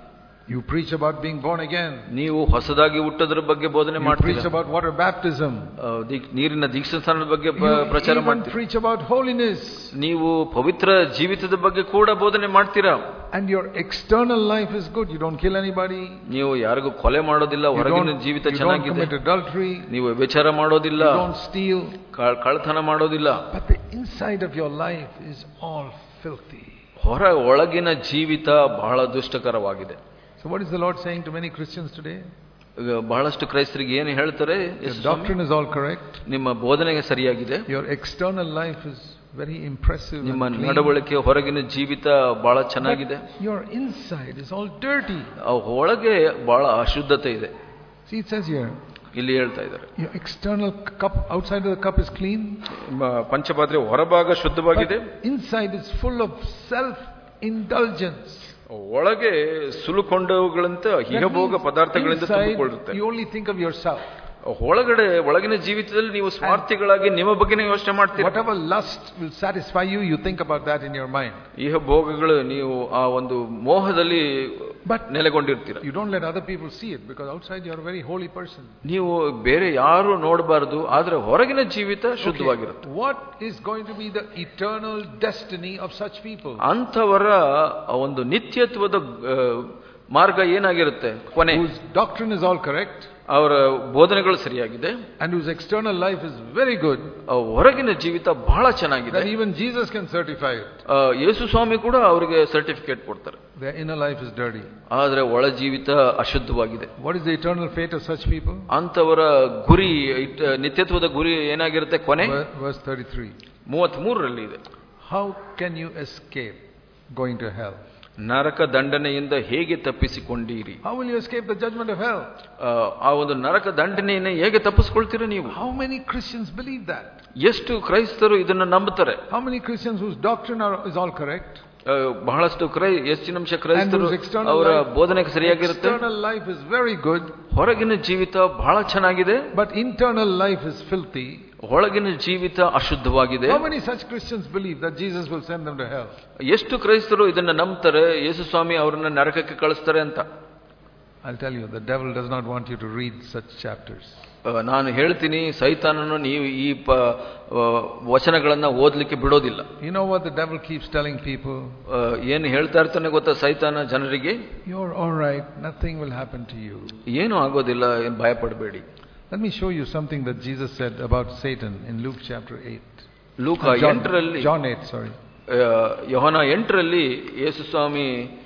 [SPEAKER 1] You preach about being born again.
[SPEAKER 2] ನೀವು ಹೊಸದಾಗಿ ಹುಟ್ಟೋದ್ರ ಬಗ್ಗೆ ಬೋಧನೆ
[SPEAKER 1] You
[SPEAKER 2] ಮಾಡ್ತೀರಾ
[SPEAKER 1] preach about water baptism.
[SPEAKER 2] ಆ, ದೀಕ್- ನೀರಿನ ದೀಕ್ಷಾಸ್ಥಾನದ ಬಗ್ಗೆ
[SPEAKER 1] You
[SPEAKER 2] ಪ್ರ- ಪ್ರಚಾರ
[SPEAKER 1] even
[SPEAKER 2] ಮಾಡ್ತೀರಾ
[SPEAKER 1] preach about holiness.
[SPEAKER 2] ನೀವು ಪವಿತ್ರ ಜೀವಿತದ ಬಗ್ಗೆ ಕೂಡ ಬೋಧನೆ ಮಾಡ್ತೀರಾ
[SPEAKER 1] And your external life is good. You don't kill anybody.
[SPEAKER 2] ನೀವು ಯಾರಿಗೂ ಕೊಲೆ ಮಾಡೋದಿಲ್ಲ
[SPEAKER 1] You
[SPEAKER 2] ಹೊರಗಿನ
[SPEAKER 1] don't,
[SPEAKER 2] ಜೀವಿತ
[SPEAKER 1] you don't
[SPEAKER 2] ಚೆನ್ನಾಗಿದೆ
[SPEAKER 1] commit adultery.
[SPEAKER 2] ನೀವು ವಿಚಾರ ಮಾಡೋದಿಲ್ಲ
[SPEAKER 1] You don't steal.
[SPEAKER 2] ಕಳ್- ಕಳ್ತನ ಮಾಡೋದಿಲ್ಲ
[SPEAKER 1] But the inside of your life is all filthy.
[SPEAKER 2] ಹೊರ ಒಳಗಿನ ಜೀವಿತ ಬಹಳ ದುಷ್ಟಕರವಾಗಿದೆ
[SPEAKER 1] So, what is the Lord saying to many Christians today?
[SPEAKER 2] ಈಗ ಬಹಳಷ್ಟು ಕ್ರೈಸ್ತರಿಗೆ ಏನು ಹೇಳ್ತಾರೆ
[SPEAKER 1] Your
[SPEAKER 2] Yesu Swami,
[SPEAKER 1] doctrine is all correct.
[SPEAKER 2] ನಿಮ್ಮ ಬೋಧನೆಗೆ ಸರಿಯಾಗಿದೆ
[SPEAKER 1] Your external life is very impressive.
[SPEAKER 2] ನಿಮ್ಮ
[SPEAKER 1] And clean.
[SPEAKER 2] ನಡವಳಿಕೆ ಹೊರಗಿನ ಜೀವಿತ ಬಹಳ ಚೆನ್ನಾಗಿದೆ
[SPEAKER 1] But your inside is all dirty.
[SPEAKER 2] ಆ ಒಳಗೆ ಬಹಳ ಅಶುದ್ಧತೆ ಇದೆ
[SPEAKER 1] See, it says here,
[SPEAKER 2] ಇಲ್ಲಿ ಹೇಳ್ತಾ ಇದ್ದಾರೆ
[SPEAKER 1] your external cup, outside of the cup is clean,
[SPEAKER 2] ನಿಮ್ಮ ಪಂಚಪಾತ್ರೆ ಹೊರಭಾಗ ಶುದ್ಧವಾಗಿದೆ
[SPEAKER 1] but inside is full of self-indulgence.
[SPEAKER 2] ಒಳಗೆ ಸುಲುಕೊಂಡವುಗಳಂತ
[SPEAKER 1] That
[SPEAKER 2] ಇಹಭೋಗ
[SPEAKER 1] means
[SPEAKER 2] ಪದಾರ್ಥಗಳಿಂದ
[SPEAKER 1] inside,
[SPEAKER 2] ತುಂಬಿಕೊಳ್ಳುತ್ತೆ
[SPEAKER 1] you only think of yourself.
[SPEAKER 2] ಒಳಗಡೆ ಒಳಗಿನ ಜೀವಿತದಲ್ಲಿ ನೀವು ಸ್ವಾರ್ಥಿಗಳಾಗಿ ನಿಮ್ಮ ಬಗ್ಗೆನೇ ಯೋಚನೆ ಮಾಡ್ತೀರಾ
[SPEAKER 1] Whatever lust will satisfy you, you think about that in your mind.
[SPEAKER 2] ಇಹ ಭೋಗಗಳು ನೀವು ಆ ಒಂದು ಮೋಹದಲ್ಲಿ
[SPEAKER 1] But
[SPEAKER 2] ನೆಲೆಗೊಂಡಿರ್ತೀರ
[SPEAKER 1] you don't let other people see it because outside you're a very holy person.
[SPEAKER 2] ನೀವು ಬೇರೆ ಯಾರು ನೋಡಬಾರದು ಆದ್ರೆ ಹೊರಗಿನ ಜೀವಿತ ಶುದ್ಧವಾಗಿರುತ್ತೆ
[SPEAKER 1] Okay, What is going to be the eternal destiny of such people?
[SPEAKER 2] ಅಂಥವರ ಆ ಒಂದು ನಿತ್ಯತ್ವದ ಆ, ಮಾರ್ಗ ಏನಾಗಿರುತ್ತೆ ಕೊನೆ
[SPEAKER 1] Whose doctrine is all correct
[SPEAKER 2] ಅವರ ಬೋಧನೆಗಳು ಸರಿಯಾಗಿದೆ
[SPEAKER 1] and whose external life is very good,
[SPEAKER 2] ಆ ಹೊರಗಿನ ಜೀವಿತ ಬಹಳ ಚೆನ್ನಾಗಿದೆ
[SPEAKER 1] that even Jesus can certify it.
[SPEAKER 2] ಆ, ಯೇಸು ಸ್ವಾಮಿ ಕೂಡ ಅವರಿಗೆ ಸರ್ಟಿಫಿಕೇಟ್ ಕೊಡ್ತಾರೆ
[SPEAKER 1] Their inner life is dirty.
[SPEAKER 2] ಆದ್ರೆ ಒಳ ಜೀವಿತ ಅಶುದ್ಧವಾಗಿದೆ
[SPEAKER 1] What is the eternal fate of such people?
[SPEAKER 2] ಅಂತವರ ಗುರಿ ಇಟ್- ನಿತ್ಯತ್ವದ ಗುರಿ ಏನಾಗಿರುತ್ತೆ ಕೊನೆ
[SPEAKER 1] Ver- Verse 33.
[SPEAKER 2] ಮೂವತ್ತ್ ಮೂರರಲ್ಲಿ ಇದೆ
[SPEAKER 1] How can you escape going to hell?
[SPEAKER 2] ನರಕ ದಂಡನೆಯಿಂದ ಹೇಗೆ ತಪ್ಪಿಸಿಕೊಂಡಿರಿ
[SPEAKER 1] How will you escape the judgment of hell?
[SPEAKER 2] ಆ, ಆ ಒಂದು ನರಕ ದಂಡನೆಯನ್ನು ಹೇಗೆ ತಪ್ಪಿಸ್ಕೊಳ್ತೀರ ನೀವು
[SPEAKER 1] How many Christians believe that?
[SPEAKER 2] ಎಷ್ಟು ಕ್ರೈಸ್ತರು ಇದನ್ನು ನಂಬುತ್ತಾರೆ
[SPEAKER 1] How many Christians whose doctrine are, is all correct?
[SPEAKER 2] ಆ, ಬಹಳಷ್ಟು ಕ್ರೈ ಹೆಚ್ಚಿನಂಶ
[SPEAKER 1] And
[SPEAKER 2] ಕ್ರೈಸ್ತರು
[SPEAKER 1] whose external
[SPEAKER 2] ಅವರ
[SPEAKER 1] life,
[SPEAKER 2] ಬೋಧನೆಗೆ ಸರಿಯಾಗಿರುತ್ತೆ
[SPEAKER 1] external life is very good,
[SPEAKER 2] ಹೊರಗಿನ ಜೀವಿತ ಬಹಳ ಚೆನ್ನಾಗಿದೆ
[SPEAKER 1] but internal life is filthy.
[SPEAKER 2] ಒಳಗಿನ ಜೀವಿತ ಅಶುದ್ಧವಾಗಿದೆ
[SPEAKER 1] How many such Christians believe that Jesus will send them to hell?
[SPEAKER 2] ಎಷ್ಟು ಕ್ರೈಸ್ತರು ಇದನ್ನ ನಂಬ್ತಾರೆ ಯೇಸು ಸ್ವಾಮಿ ಅವರನ್ನ ನರಕಕ್ಕೆ ಕಳಿಸ್ತಾರೆ ಅಂತ
[SPEAKER 1] I'll tell you, the devil does not want you to read such chapters.
[SPEAKER 2] ಆ, ನಾನು ಹೇಳ್ತೀನಿ ಸೈತಾನನು ನೀವು ಈ ಪ ಆ, ವಚನಗಳನ್ನ ಓದ್ಲಿಕ್ಕೆ ಬಿಡೋದಿಲ್ಲ
[SPEAKER 1] You know what the devil keeps telling people?
[SPEAKER 2] ಆ, ಏನು ಹೇಳ್ತಾ ಇರ್ತಾನೆ ಗೊತ್ತಾ ಸೈತಾನ ಜನರಿಗೆ
[SPEAKER 1] You're all right, nothing will happen to you.
[SPEAKER 2] ಏನು ಆಗೋದಿಲ್ಲ ಏನು ಭಯ ಪಡಬೇಡಿ
[SPEAKER 1] Let me show you something that Jesus said about Satan in Luke chapter 8.
[SPEAKER 2] ಲೂಕ
[SPEAKER 1] Uh, John,
[SPEAKER 2] ಎಂಟರಲ್ಲಿ
[SPEAKER 1] John 8, sorry.
[SPEAKER 2] ಯೋಹನ ಎಂಟರಲ್ಲಿ ಯೇಸು ಸ್ವಾಮಿ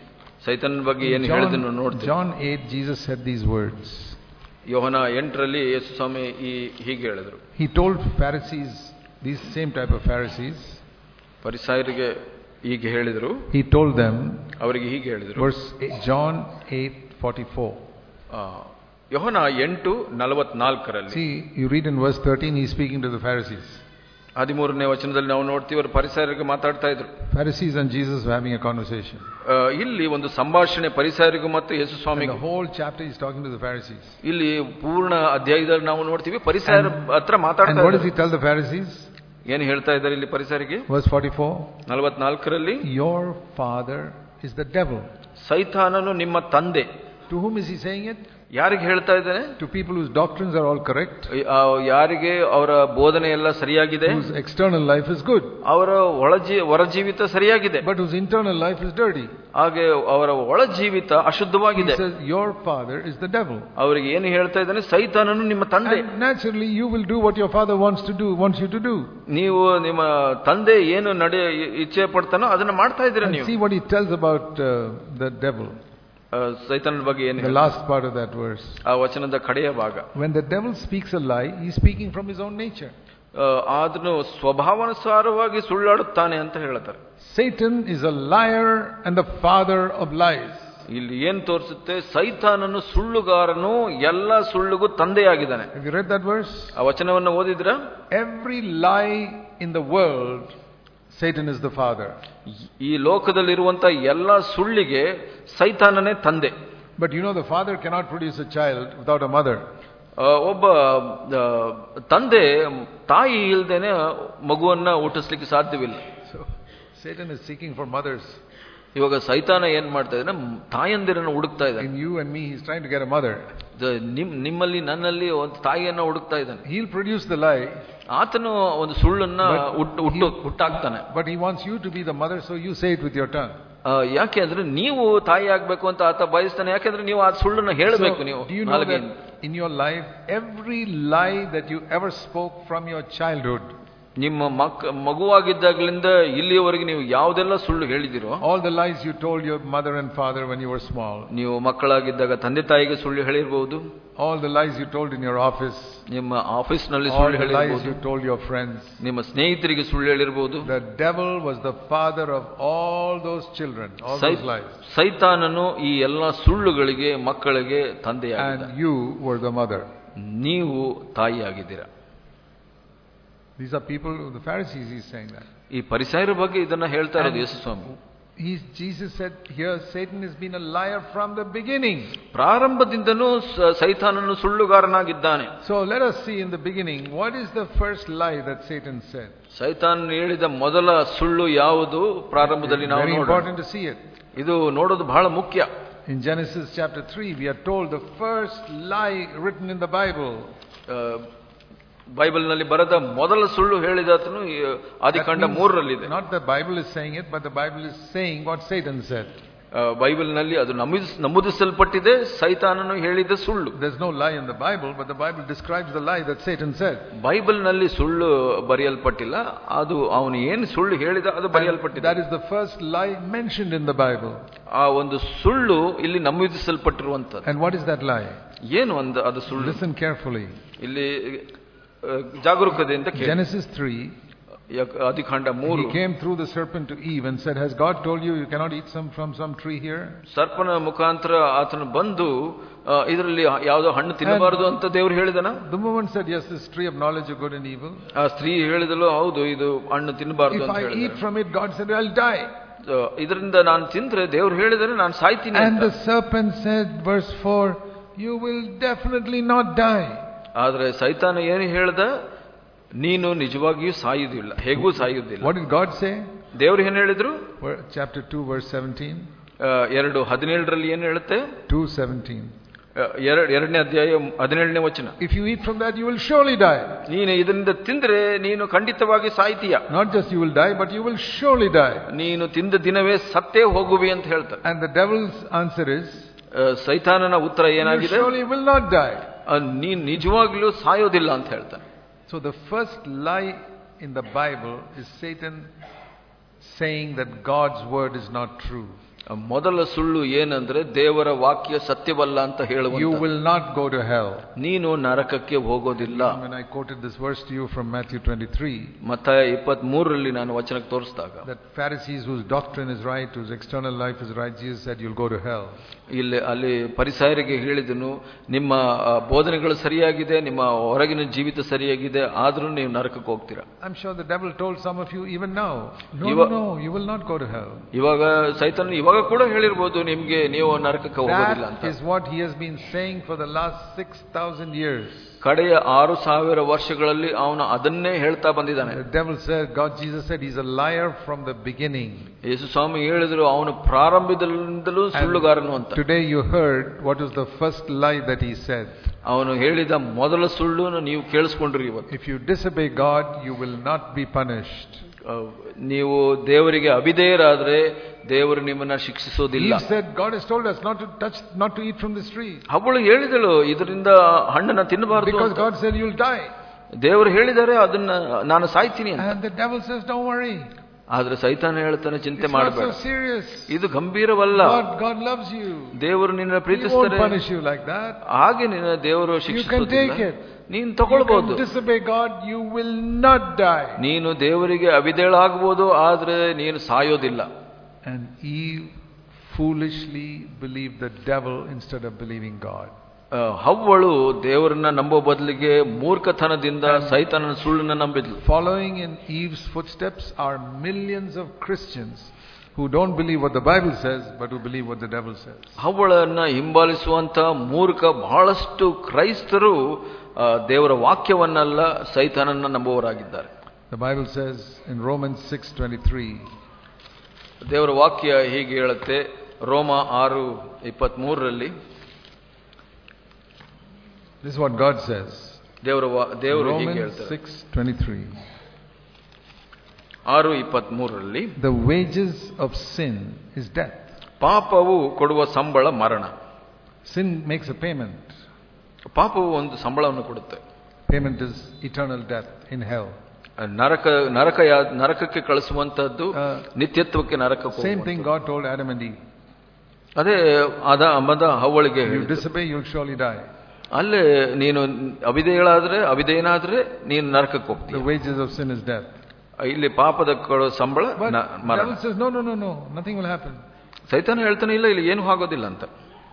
[SPEAKER 2] ಸೈತನ್ ಬಗ್ಗೆ ಏನು ಹೇಳಿದನು
[SPEAKER 1] John,
[SPEAKER 2] ನೋಡ್ತೀವಿ
[SPEAKER 1] John 8, Jesus said these words.
[SPEAKER 2] ಯೋಹನ ಎಂಟರಲ್ಲಿ ಯೇಸು ಸ್ವಾಮಿ ಈ ಹೀಗೆ ಹೇಳಿದ್ರು
[SPEAKER 1] He told Pharisees, these same type of Pharisees,
[SPEAKER 2] ಪರಿಸಾಯರಿಗೆ ಹೀಗೆ ಹೇಳಿದ್ರು
[SPEAKER 1] he told them,
[SPEAKER 2] ಅವರಿಗೆ ಹೀಗೆ ಹೇಳಿದ್ರು
[SPEAKER 1] verse 8, John 8, 44.
[SPEAKER 2] ಆ, ಯೋಹನ ಎಂಟು ನಲವತ್ನಾಲ್ಕರಲ್ಲಿ
[SPEAKER 1] See, you read in verse 13, he's speaking to the Pharisees.
[SPEAKER 2] ಹದಿಮೂರನೇ ವಚನದಲ್ಲಿ ನಾವು ನೋಡ್ತೀವಿ ಅವರು ಪರಿಸಾಯರಿಗೆ ಮಾತಾಡ್ತಾ ಇದ್ರು
[SPEAKER 1] Pharisees and Jesus were having a conversation.
[SPEAKER 2] ಆ, ಇಲ್ಲಿ ಒಂದು ಸಂಭಾಷಣೆ ಪರಿಸಾಯರಿಗೂ ಮತ್ತು ಯೇಸು
[SPEAKER 1] And
[SPEAKER 2] ಸ್ವಾಮಿಗೂ
[SPEAKER 1] the whole chapter he's talking to the Pharisees.
[SPEAKER 2] ಇಲ್ಲಿ ಪೂರ್ಣ ಅಧ್ಯಾಯದಲ್ಲಿ ನಾವು ನೋಡ್ತೀವಿ ಪರಿಸರ ಹತ್ರ
[SPEAKER 1] And
[SPEAKER 2] ಮಾತಾಡ್ತಾ
[SPEAKER 1] what does he
[SPEAKER 2] ಇದ್ದಾರೆ.
[SPEAKER 1] tell the Pharisees?
[SPEAKER 2] ಏನು ಹೇಳ್ತಾ ಇದ್ದಾರೆ ಇಲ್ಲಿ ಪರಿಸರಿಗೆ
[SPEAKER 1] Verse 44
[SPEAKER 2] ನಲವತ್ನಾಲ್ಕರಲ್ಲಿ
[SPEAKER 1] Your father is the devil.
[SPEAKER 2] ಸೈತಾನನು ನಿಮ್ಮ ತಂದೆ
[SPEAKER 1] To whom is he saying it?
[SPEAKER 2] ಯಾರಿಗೆ ಹೇಳ್ತಾ ಇದ್ದಾನೆ
[SPEAKER 1] To people whose doctrines are all correct,
[SPEAKER 2] ಆ, ಯಾರಿಗೆ ಅವರ ಬೋಧನೆ ಎಲ್ಲ ಸರಿಯಾಗಿದೆ
[SPEAKER 1] whose external life is good,
[SPEAKER 2] ಅವರ ಒಳಜೀ ಹೊರಜೀವಿತ ಸರಿಯಾಗಿದೆ
[SPEAKER 1] but whose internal life is dirty.
[SPEAKER 2] ಹಾಗೆ ಅವರ ಒಳಜೀವಿತ
[SPEAKER 1] He
[SPEAKER 2] ಅಶುದ್ಧವಾಗಿದೆ
[SPEAKER 1] says, Your father is the devil.
[SPEAKER 2] ಅವರಿಗೆ ಏನು ಹೇಳ್ತಾ ಇದ್ದಾನೆ ಸೈತಾನನು ನಿಮ್ಮ ತಂದೆ
[SPEAKER 1] And naturally, you will do what your father wants to do, wants you to do.
[SPEAKER 2] ನೀವು ನಿಮ್ಮ ತಂದೆ ಏನು ನಡೆ ಇಚ್ಛೆ ಪಡ್ತಾನೋ ಅದನ್ನ ಮಾಡ್ತಾ ಇದ್ದೀರಾ
[SPEAKER 1] And
[SPEAKER 2] ನೀವು
[SPEAKER 1] see what he tells about uh, the devil.
[SPEAKER 2] ಆ, ಸೈತಾನನ ಬಗ್ಗೆ ಏನು
[SPEAKER 1] The
[SPEAKER 2] ಹೇಳ್ತಾನೆ?
[SPEAKER 1] last part of that verse.
[SPEAKER 2] ಆ ವಚನದ ಕಡೆಯ ಭಾಗ
[SPEAKER 1] When the devil speaks a lie, he's speaking from his own nature.
[SPEAKER 2] ಆ, ಆತನು ಸ್ವಭಾವಾನುಸಾರವಾಗಿ ಸುಳ್ಳಾಡುತ್ತಾನೆ ಅಂತ ಹೇಳ್ತಾರೆ
[SPEAKER 1] Satan is a liar and the father of lies.
[SPEAKER 2] ಇಲ್ಲಿ ಏನ್ ತೋರಿಸುತ್ತೆ ಸೈತಾನನು ಸುಳ್ಳುಗಾರನು ಎಲ್ಲ ಸುಳ್ಳುಗೂ ತಂದೆಯಾಗಿದ್ದಾನೆ
[SPEAKER 1] Have you read that verse?
[SPEAKER 2] ಆ ವಚನವನ್ನು ಓದಿದ್ರ
[SPEAKER 1] Every lie in the world, Satan is the father.
[SPEAKER 2] ಈ ಲೋಕದಲ್ಲಿರುವಂತ ಎಲ್ಲ ಸುಳ್ಳಿಗೆ ಸೈತಾನನೇ ತಂದೆ
[SPEAKER 1] But you know, the father cannot produce a child without a mother.
[SPEAKER 2] ಆ, ಒಬ್ಬ ಆ, ತಂದೆ ತಾಯಿ ಇಲ್ದೇನೆ ಮಗುವನ್ನ ಹುಟ್ಟಿಸ್ಲಿಕ್ಕೆ ಸಾಧ್ಯವಿಲ್ಲ
[SPEAKER 1] So, Satan is seeking for mothers.
[SPEAKER 2] ಇವಾಗ ಸೈತಾನ ಏನ್ ಮಾಡ್ತಾ ಇದ್ದಾನೆ ತಾಯಂದಿರನ್ನು ಹುಡುಕ್ತಾ ಇದ್ದಾನೆ
[SPEAKER 1] In you and me, he's trying to get a mother.
[SPEAKER 2] ದ- ನಿಮ್ ನಿಮ್ಮಲ್ಲಿ ನನ್ನಲ್ಲಿ ಒಂದು ತಾಯಿಯನ್ನ ಹುಡುಕ್ತಾ ಇದ್ದಾನೆ
[SPEAKER 1] He'll produce the lie,
[SPEAKER 2] ಆತನು ಒಂದು ಸುಳ್ಳನ್ನ
[SPEAKER 1] But
[SPEAKER 2] ಹುಟ್ಟು ಹುಟ್ಟು ಹುಟ್ಟಾಕ್ತಾನೆ
[SPEAKER 1] but he wants you to be the mother, so you say it with your tongue.
[SPEAKER 2] ಆ, ಯಾಕೆ ಅಂದ್ರೆ ನೀವು ತಾಯಿ ಆಗ್ಬೇಕು ಅಂತ ಆತ ಬಯಸ್ತಾನೆ ಯಾಕೆಂದ್ರೆ ನೀವು ಆ ಸುಳ್ಳನ್ನ ಹೇಳಬೇಕು
[SPEAKER 1] So,
[SPEAKER 2] ನೀವು
[SPEAKER 1] do you know
[SPEAKER 2] ನಾಲ್ಗೆಯಿಂದ.
[SPEAKER 1] that in your life, every lie that you ever spoke from your childhood,
[SPEAKER 2] ನಿಮ್ಮ ಮಕ್ ಮಗುವಾಗಿದ್ದಾಗಲಿಂದ ಇಲ್ಲಿಯವರೆಗೆ ನೀವು ಯಾವುದೆಲ್ಲ ಸುಳ್ಳು ಹೇಳಿದಿರೋ
[SPEAKER 1] all the lies you told your mother and father when you were small,
[SPEAKER 2] ನೀವು ಮಕ್ಕಳಾಗಿದ್ದಾಗ ತಂದೆ ತಾಯಿಗೆ ಸುಳ್ಳು ಹೇಳಿರ್ಬೋದು
[SPEAKER 1] all the lies you told in your office,
[SPEAKER 2] ನಿಮ್ಮ ಆಫೀಸ್ ನಲ್ಲಿ
[SPEAKER 1] all
[SPEAKER 2] ಸುಳ್ಳು
[SPEAKER 1] the lies
[SPEAKER 2] ಹೇಳಿರ್ಬೋದು
[SPEAKER 1] you told your friends,
[SPEAKER 2] ನಿಮ್ಮ ಸ್ನೇಹಿತರಿಗೆ ಸುಳ್ಳು ಹೇಳಿರ್ಬೋದು
[SPEAKER 1] the devil was the father of all those children, all
[SPEAKER 2] ಸೈ-
[SPEAKER 1] those lies.
[SPEAKER 2] ಸೈತಾನನು ಈ ಎಲ್ಲ ಸುಳ್ಳುಗಳಿಗೆ ಮಕ್ಕಳಿಗೆ ತಂದೆಯಾಗಿದ್ದ
[SPEAKER 1] And you were the mother.
[SPEAKER 2] ನೀವು ತಾಯಿಯಾಗಿದ್ದೀರಾ
[SPEAKER 1] These are people, the Pharisees, he's saying that.
[SPEAKER 2] ಈ ಪರಿಸರ ಬಗ್ಗೆ ಇದನ್ನ ಹೇಳ್ತಾ ಇರೋದು ಯೇಸು ಸ್ವಾಮಿ
[SPEAKER 1] He's, Jesus said here, Satan has been a liar from the beginning.
[SPEAKER 2] ಪ್ರಾರಂಭದಿಂದನೂ ಸ- ಸೈತಾನನು ಸುಳ್ಳುಗಾರನಾಗಿದ್ದಾನೆ
[SPEAKER 1] So let us see in the beginning, what is the first lie that Satan said?
[SPEAKER 2] ಸೈತಾನ್ ಹೇಳಿದ ಮೊದಲ ಸುಳ್ಳು ಯಾವುದು ಪ್ರಾರಂಭದಲ್ಲಿ ನಾವು
[SPEAKER 1] Very
[SPEAKER 2] ನೋಡೋಣ
[SPEAKER 1] important to see it.
[SPEAKER 2] ಇದು ನೋಡೋದು ಬಹಳ ಮುಖ್ಯ
[SPEAKER 1] In Genesis chapter 3, we are told the first lie written in the Bible.
[SPEAKER 2] ಆ, ಬೈಬಲ್ನಲ್ಲಿ ಬರೆದ ಮೊದಲ ಸುಳ್ಳು ಹೇಳಿದಾತನು ಈ ಆದಿಕಾಂಡ
[SPEAKER 1] That means
[SPEAKER 2] ಮೂರರಲ್ಲಿದೆ
[SPEAKER 1] Not the Bible is saying it, but the Bible is saying what Satan said.
[SPEAKER 2] ಆ, ಬೈಬಲ್ನಲ್ಲಿ ಅದು ನಮೂದಿಸ್ ನಮೂದಿಸಲ್ಪಟ್ಟಿದೆ ಸೈತಾನನು ಹೇಳಿದ ಸುಳ್ಳು
[SPEAKER 1] There's no lie in the Bible, but the Bible describes the lie that Satan said.
[SPEAKER 2] ಬೈಬಲ್ನಲ್ಲಿ ಸುಳ್ಳು ಬರೆಯಲ್ಪಟ್ಟಿಲ್ಲ ಅದು ಅವನು ಏನು ಸುಳ್ಳು ಹೇಳಿದ ಅದು
[SPEAKER 1] And
[SPEAKER 2] ಬರೆಯಲ್ಪಟ್ಟಿದೆ
[SPEAKER 1] that is the first lie mentioned in the Bible.
[SPEAKER 2] ಆ ಒಂದು ಸುಳ್ಳು ಇಲ್ಲಿ ನಮೂದಿಸಲ್ಪಟ್ಟಿರುವಂತದ್ದು
[SPEAKER 1] And what is that lie?
[SPEAKER 2] ಏನು ಒಂದು ಅದು ಸುಳ್ಳು
[SPEAKER 1] Listen carefully.
[SPEAKER 2] ಇಲ್ಲಿ ಆ, ಜಾಗರೂಕತೆಯಿಂದ ಕೇಳಿ.
[SPEAKER 1] Genesis 3,
[SPEAKER 2] ಯಾಕ- ಆದಿಕಾಂಡ ಮೂರು
[SPEAKER 1] he came through the serpent to Eve and said, Has God told you you cannot eat some from some tree here?
[SPEAKER 2] ಸರ್ಪನ ಮುಖಾಂತರ ಆತನು ಬಂದು ಆ, ಇದರಲ್ಲಿ ಯಾವುದೋ ಹಣ್ಣು ತಿನ್ನಬಾರದು ಅಂತ ದೇವ್ರು ಹೇಳಿದನ
[SPEAKER 1] The woman said, Yes, this tree of knowledge of good and evil.
[SPEAKER 2] ಆ ಸ್ತ್ರೀ ಹೇಳಿದಳು ಹೌದು ಇದು ಹಣ್ಣು ತಿನ್ನಬಾರದು
[SPEAKER 1] If
[SPEAKER 2] ಅಂತ
[SPEAKER 1] I eat
[SPEAKER 2] ಹೇಳಿದ
[SPEAKER 1] from it, God said, I'll die.
[SPEAKER 2] ಇದರಿಂದ ನಾನು ತಿಂದ್ರೆ ದೇವ್ರು ಹೇಳಿದರೆ ನಾನು ಸಾಯ್ತೀನಿ
[SPEAKER 1] And
[SPEAKER 2] ಅಂತ
[SPEAKER 1] the serpent said, verse 4, You will definitely not die.
[SPEAKER 2] ಆದ್ರೆ ಸೈತಾನ ಏನು ಹೇಳ್ದ ನೀನು ನಿಜವಾಗಿಯೂ ಸಾಯುವುದಿಲ್ಲ ಹೇಗೂ ಸಾಯುವುದಿಲ್ಲ
[SPEAKER 1] What did God say?
[SPEAKER 2] ದೇವ್ರು ಏನ್ ಹೇಳಿದ್ರು
[SPEAKER 1] Where- Chapter 2, verse 17.
[SPEAKER 2] ಆ, ಎರಡು ಹದಿನೇಳರಲ್ಲಿ ಏನ್ ಹೇಳುತ್ತೆ
[SPEAKER 1] 2:17.
[SPEAKER 2] ಎರಡು ಎರಡನೇ ಅಧ್ಯಾಯ ಹದಿನೇಳನೇ ವಚನ
[SPEAKER 1] If you eat from that, you will surely die.
[SPEAKER 2] ನೀನು ಇದರಿಂದ ತಿಂದ್ರೆ ನೀನು ಖಂಡಿತವಾಗಿ ಸಾಯ್ತೀಯ
[SPEAKER 1] Not just you will die, but you will surely die.
[SPEAKER 2] ನೀನು ತಿಂದ ದಿನವೇ ಸತ್ತೇ ಹೋಗುವಿ ಅಂತ ಹೇಳ್ತಾರೆ
[SPEAKER 1] And the devil's answer is,
[SPEAKER 2] ಆ, ಸೈತಾನನ ಉತ್ತರ
[SPEAKER 1] you
[SPEAKER 2] ಏನಾಗಿದೆ
[SPEAKER 1] surely will not die.
[SPEAKER 2] ಆ, ನೀನ್ ನಿಜವಾಗ್ಲೂ ಸಾಯೋದಿಲ್ಲ ಅಂತ ಹೇಳ್ತಾನೆ
[SPEAKER 1] So the first lie in the Bible is Satan saying that God's word is not true.
[SPEAKER 2] ಆ, ಮೊದಲ ಸುಳ್ಳು ಏನಂದ್ರೆ ದೇವರ ವಾಕ್ಯ ಸತ್ಯವಲ್ಲ ಅಂತ
[SPEAKER 1] You
[SPEAKER 2] ಹೇಳುವ
[SPEAKER 1] will not go to hell.
[SPEAKER 2] ನೀನು ನರಕಕ್ಕೆ ಹೋಗೋದಿಲ್ಲ
[SPEAKER 1] When I quoted this verse to you from Matthew 23,
[SPEAKER 2] ಮತ್ತ ಇಪ್ಪತ್ತ್ ಮೂರರಲ್ಲಿ ನಾನು ವಚನಕ್ಕೆ ತೋರಿಸಿದಾಗ
[SPEAKER 1] that Pharisees whose doctrine is right, whose external life is right, Jesus said, You'll go to hell.
[SPEAKER 2] ಇಲ್ಲಿ ಅಲ್ಲಿ ಪರಿಸಾಯರಿಗೆ ಹೇಳಿದನು ನಿಮ್ಮ ಆ, ಬೋಧನೆಗಳು ಸರಿಯಾಗಿದೆ ನಿಮ್ಮ ಹೊರಗಿನ ಜೀವಿತ ಸರಿಯಾಗಿದೆ ಆದ್ರೂ ನೀವು ನರಕಕ್ಕೆ ಹೋಗ್ತೀರಾ
[SPEAKER 1] I'm sure the devil told some of you even now, No,
[SPEAKER 2] Eva-
[SPEAKER 1] no, no, you will not go to hell.
[SPEAKER 2] ಇವಾಗ ಸೈತನ್ ಇವಾಗ ಕೂಡ ಹೇಳಿರ್ಬೋದು ನಿಮ್ಗೆ ನೀವು ನರಕಕ್ಕೆ ಹೋಗೋದಿಲ್ಲ
[SPEAKER 1] That
[SPEAKER 2] ಅಂತ
[SPEAKER 1] is what he has been saying for the last 6,000 years.
[SPEAKER 2] ಕಡೆಯ ಆರು ಸಾವಿರ ವರ್ಷಗಳಲ್ಲಿ ಅವನು ಅದನ್ನೇ ಹೇಳ್ತಾ ಬಂದಿದ್ದಾನೆ
[SPEAKER 1] The devil said, God, Jesus said, he's a liar from the beginning.
[SPEAKER 2] ಯೇಸು ಸ್ವಾಮಿ ಹೇಳಿದ್ರು ಅವನು ಪ್ರಾರಂಭದಿಂದಲೂ ಸುಳ್ಳುಗಾರನು ಅಂತ
[SPEAKER 1] Today you heard what was the first lie that he said.
[SPEAKER 2] ಅವನು ಹೇಳಿದ ಮೊದಲ ಸುಳ್ಳು ನೀವು ಕೇಳಿಸ್ಕೊಂಡ್ರಿ ಇವತ್ತು
[SPEAKER 1] If you disobey God, you will not be punished.
[SPEAKER 2] ಆ, ನೀವು ದೇವರಿಗೆ ಅವಿಧೇಯರಾದ್ರೆ ದೇವರು ನಿಮ್ಮನ್ನ ಶಿಕ್ಷಿಸೋದಿಲ್ಲ
[SPEAKER 1] Eve said, God has told us not to touch, not to eat from this tree.
[SPEAKER 2] ಅವಳು ಹೇಳಿದಳು ಇದರಿಂದ ಹಣ್ಣನ್ನ ತಿನ್ನಬಾರದು
[SPEAKER 1] Because
[SPEAKER 2] ಅಂತ.
[SPEAKER 1] God said you'll die.
[SPEAKER 2] ದೇವರು ಹೇಳಿದ್ದಾರೆ ಅದನ್ನ ನಾನು ಸಾಯ್ತೀನಿ ಅಂತ
[SPEAKER 1] And the devil says, don't worry.
[SPEAKER 2] ಆದ್ರೆ ಸೈತಾನ ಹೇಳ್ತಾನೆ ಚಿಂತೆ
[SPEAKER 1] It's not
[SPEAKER 2] ಮಾಡಬೇಡ
[SPEAKER 1] so serious.
[SPEAKER 2] ಇದು ಗಂಭೀರವಲ್ಲ
[SPEAKER 1] God, God loves you.
[SPEAKER 2] ದೇವರು ನಿನ್ನ
[SPEAKER 1] He won't
[SPEAKER 2] ಪ್ರೀತಿಸ್ತಾರೆ
[SPEAKER 1] punish you like that.
[SPEAKER 2] ಹಾಗೆ ನಿನ್ನ ದೇವರು
[SPEAKER 1] take
[SPEAKER 2] ಶಿಕ್ಷಿಸೋದಿಲ್ಲ
[SPEAKER 1] it.
[SPEAKER 2] ನೀನು
[SPEAKER 1] You
[SPEAKER 2] ತಗೊಳ್ಬಹುದು
[SPEAKER 1] can disobey God, you will not die.
[SPEAKER 2] ನೀನು ದೇವರಿಗೆ ಅವಿಧೇಳಾಗಬಹುದು ಆದ್ರೆ ನೀನು ಸಾಯೋದಿಲ್ಲ
[SPEAKER 1] And Eve foolishly believed the devil instead of believing God.
[SPEAKER 2] ಆ, ಹವ್ವಳು ದೇವರನ್ನ ನಂಬೋ ಬದಲಿಗೆ ಮೂರ್ಖತನದಿಂದ ಸೈತಾನನ ಸುಳ್ಳನ್ನ ನಂಬಿದ್ಲು
[SPEAKER 1] Following in Eve's footsteps are millions of Christians who don't believe what the Bible says, but who believe what the devil says.
[SPEAKER 2] ಹವ್ವಳನ್ನ ಹಿಂಬಾಲಿಸುವಂತ ಮೂರ್ಖ ಬಹಳಷ್ಟು ಕ್ರೈಸ್ತರು ಆ, ದೇವರ ವಾಕ್ಯವನ್ನಲ್ಲ ಸೈತಾನನ್ನ ನಂಬುವವರಾಗಿದ್ದಾರೆ
[SPEAKER 1] The Bible says in Romans 6:23,
[SPEAKER 2] ದೇವರ ವಾಕ್ಯ ಹೀಗೆ ಹೇಳುತ್ತೆ ರೋಮ ಆರು ಇಪ್ಪತ್ತ್ ಮೂರರಲ್ಲಿ
[SPEAKER 1] this is what God says.
[SPEAKER 2] ದೇವರ ವಾ- ದೇವರು ಹೀಗೆ
[SPEAKER 1] Romans
[SPEAKER 2] ಹೇಳ್ತಾರೆ
[SPEAKER 1] 6:23.
[SPEAKER 2] ಆರು ಇಪ್ಪತ್ತ್ ಮೂರರಲ್ಲಿ
[SPEAKER 1] The wages of sin is death.
[SPEAKER 2] ಪಾಪವು ಕೊಡುವ ಸಂಬಳ ಮರಣ
[SPEAKER 1] Sin makes a payment.
[SPEAKER 2] ಪಾಪವು ಒಂದು ಸಂಬಳವನ್ನು ಕೊಡುತ್ತೆ
[SPEAKER 1] Payment is eternal death in hell.
[SPEAKER 2] ನರಕ ನರಕ ಯಾ- ನರಕಕ್ಕೆ ಕಳಿಸುವಂತದ್ದು
[SPEAKER 1] ಆ,
[SPEAKER 2] ನಿತ್ಯತ್ವಕ್ಕೆ ನರಕಕ್ಕೆ
[SPEAKER 1] Same
[SPEAKER 2] ಹೋಗುವಂಥದ್ದು.
[SPEAKER 1] thing God told Adam and Eve.
[SPEAKER 2] ಅದೇ ಅದ ಮದ ಹವ್ವಳಿಗೆ
[SPEAKER 1] You
[SPEAKER 2] ಹೇಳಿದ್ದು.
[SPEAKER 1] disobey, you'll surely die.
[SPEAKER 2] ಅಲ್ಲೇ ನೀನು ಅವಿಧೇಯಳಾದ್ರೆ ಅವಿಧೇಯನಾದ್ರೆ ನೀನು ನರಕಕ್ಕೆ
[SPEAKER 1] The
[SPEAKER 2] ಹೋಗ್ತೀಯ
[SPEAKER 1] wages of sin is death.
[SPEAKER 2] ಇಲ್ಲಿ ಪಾಪದ ಕೊಡೋ ಸಂಬಳ
[SPEAKER 1] But
[SPEAKER 2] ನ- ಮರಣ
[SPEAKER 1] devil says, no, no, no, no, nothing will happen.
[SPEAKER 2] ಸೈತಾನ ಹೇಳ್ತಾನೆ ಇಲ್ಲ ಇಲ್ಲಿ ಏನು ಆಗೋದಿಲ್ಲ ಅಂತ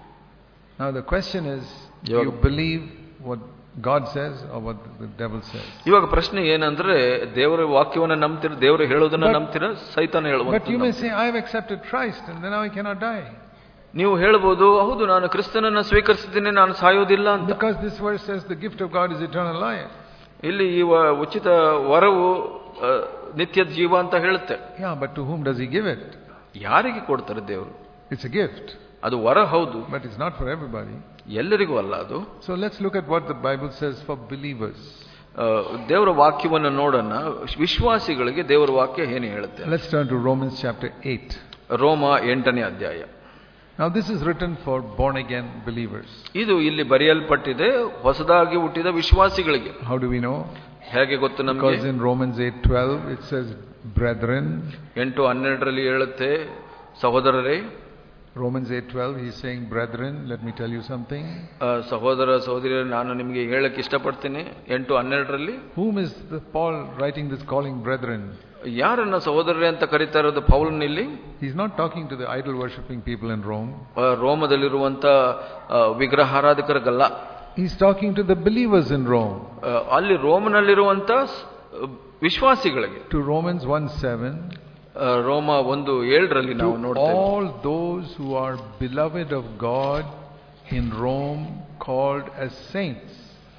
[SPEAKER 1] Now the question is, do
[SPEAKER 2] ಇವಾಗ-
[SPEAKER 1] you believe what God says or what the devil says?
[SPEAKER 2] ಇವಾಗ ಪ್ರಶ್ನೆ ಏನಂದ್ರೆ ದೇವರ ವಾಕ್ಯವನ್ನ ನಂಬ್ತೀರ ದೇವರು ಹೇಳೋದನ್ನ
[SPEAKER 1] But-
[SPEAKER 2] ನಂಬ್ತೀರ ಸೈತಾನ
[SPEAKER 1] But you may
[SPEAKER 2] ಹೇಳುವಂತ
[SPEAKER 1] say, I have accepted Christ and then now I cannot die.
[SPEAKER 2] ನೀವು ಹೇಳ್ಬೋದು ಹೌದು ನಾನು ಕ್ರಿಸ್ತನನ್ನ ಸ್ವೀಕರಿಸಿದ್ದೀನಿ ನಾನು ಸಾಯೋದಿಲ್ಲ ಅಂತ
[SPEAKER 1] Because this verse says the gift of God is eternal life.
[SPEAKER 2] ಇಲ್ಲಿ ಈ ವ- ಉಚಿತ ವರವು ಆ, ನಿತ್ಯ ಜೀವ ಅಂತ ಹೇಳುತ್ತೆ
[SPEAKER 1] Yeah, but to whom does he give it?
[SPEAKER 2] ಯಾರಿಗೆ ಕೊಡ್ತಾರೆ ದೇವರು
[SPEAKER 1] It's a gift,
[SPEAKER 2] ಅದು ವರ ಹೌದು
[SPEAKER 1] but it's not for everybody.
[SPEAKER 2] ಎಲ್ಲರಿಗೂ ಅಲ್ಲ ಅದು
[SPEAKER 1] So let's look at what the Bible says for believers.
[SPEAKER 2] ಆ, ದೇವರ ವಾಕ್ಯವನ್ನು ನೋಡೋಣ ವಿಶ್ವಾಸಿಗಳಿಗೆ ದೇವರ ವಾಕ್ಯ ಏನು ಹೇಳುತ್ತೆ
[SPEAKER 1] Let's turn to Romans chapter 8.
[SPEAKER 2] ರೋಮ ಎಂಟನೇ ಅಧ್ಯಾಯ
[SPEAKER 1] Now, this is written for born again believers.
[SPEAKER 2] ಇದು ಇಲ್ಲಿ ಬರೆಯಲ್ಪಟ್ಟಿದೆ ಹೊಸದಾಗಿ ಹುಟ್ಟಿದ ವಿಶ್ವಾಸಿಗಳಿಗೆ
[SPEAKER 1] How do we know?
[SPEAKER 2] ಹೇಗೆ ಗೊತ್ತು ನಮಗೆ
[SPEAKER 1] Because in Romans 8:12 it says, "Brethren."
[SPEAKER 2] ಎಂಟು ಹನ್ನೆರಡರಲ್ಲಿ ಹೇಳುತ್ತೆ ಸಹೋದರರೇ
[SPEAKER 1] Romans 8:12 he's saying, "Brethren, let me tell you something.
[SPEAKER 2] ಆ, ಸಹೋದರ ಸಹೋದರಿಯರು ನಾನು ನಿಮಗೆ ಹೇಳಕ್ಕೆ ಇಷ್ಟಪಡ್ತೀನಿ ಎಂಟು ಹನ್ನೆರಡರಲ್ಲಿ
[SPEAKER 1] Whom is the Paul writing this calling brethren?
[SPEAKER 2] ಯಾರನ್ನ ಸಹೋದರರೇ ಅಂತ ಕರೀತಾ ಇರೋದು ಪೌಲನ್ ಇಲ್ಲಿ
[SPEAKER 1] He's not talking to the idol worshipping people in Rome.
[SPEAKER 2] ಆ, ರೋಮದಲ್ಲಿರುವಂತ ಆ, ವಿಗ್ರಹಾರಾಧಕರಿಗಲ್ಲ
[SPEAKER 1] He's talking to the believers in Rome.
[SPEAKER 2] ಆ, ಅಲ್ಲಿ ರೋಮನಲ್ಲಿರುವಂತ ಸ್- ವಿಶ್ವಾಸಿಗಳಿಗೆ
[SPEAKER 1] To Romans 1:7,
[SPEAKER 2] ಆ, ರೋಮ ಒಂದು ಏಳರಲ್ಲಿ ನಾವು
[SPEAKER 1] to
[SPEAKER 2] ನೋಡ್ತೇವೆ
[SPEAKER 1] all those who are beloved of God in Rome called as saints.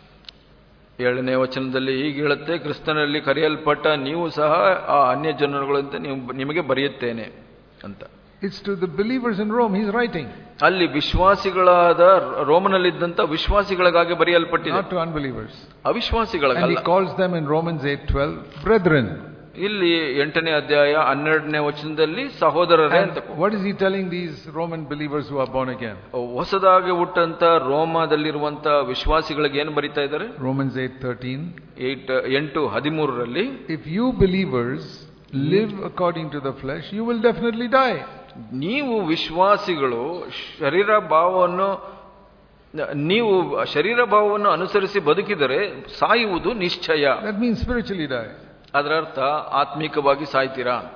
[SPEAKER 2] ಏಳನೇ ವಚನದಲ್ಲಿ ಹೀಗೆ ಹೇಳುತ್ತೆ ಕ್ರಿಸ್ತನಲ್ಲಿ ಕರೆಯಲ್ಪಟ್ಟ ನೀವು ಸಹ ಆ ಅನ್ಯ ಜನರುಗಳಂತೆ ನೀವು ನಿಮಗೆ ಬರೆಯುತ್ತೇನೆ ಅಂತ
[SPEAKER 1] It's to the believers in Rome he's writing.
[SPEAKER 2] ಅಲ್ಲಿ ವಿಶ್ವಾಸಿಗಳಾದ ರೋಮನಲ್ಲಿದ್ದಂತ ವಿಶ್ವಾಸಿಗಳಿಗಾಗಿ ಬರೆಯಲ್ಪಟ್ಟಿದೆ
[SPEAKER 1] not to unbelievers. And
[SPEAKER 2] ಅವಿಶ್ವಾಸಿಗಳಿಗಲ್ಲ
[SPEAKER 1] he calls them in Romans 8:12 brethren.
[SPEAKER 2] ಇಲ್ಲಿ ಎಂಟನೇ ಅಧ್ಯಾಯ ಹನ್ನೆರಡನೇ ವಚನದಲ್ಲಿ ಸಹೋದರರೇ
[SPEAKER 1] And
[SPEAKER 2] ಅಂತ
[SPEAKER 1] what is he telling these Roman believers who are born again?
[SPEAKER 2] ಹೊಸದಾಗಿ ಹುಟ್ಟಂತ ರೋಮದಲ್ಲಿರುವಂತ ವಿಶ್ವಾಸಿಗಳಿಗೆ ಏನು ಬರೀತಾ ಇದ್ದಾರೆ
[SPEAKER 1] Romans 8:13
[SPEAKER 2] ಏಟ್ ಎಂಟು ಹದಿಮೂರರಲ್ಲಿ
[SPEAKER 1] If you believers live according to the flesh, you will definitely die.
[SPEAKER 2] ನೀವು ವಿಶ್ವಾಸಿಗಳು ಶರೀರ ಭಾವವನ್ನು ನೀವು ಶರೀರ ಭಾವವನ್ನು ಅನುಸರಿಸಿ ಬದುಕಿದರೆ ಸಾಯುವುದು ನಿಶ್ಚಯ
[SPEAKER 1] That means spiritually die.
[SPEAKER 2] ಅದರ ಅರ್ಥ ಆತ್ಮಿಕವಾಗಿ ಸಾಯ್ತೀರಾ ಅಂತ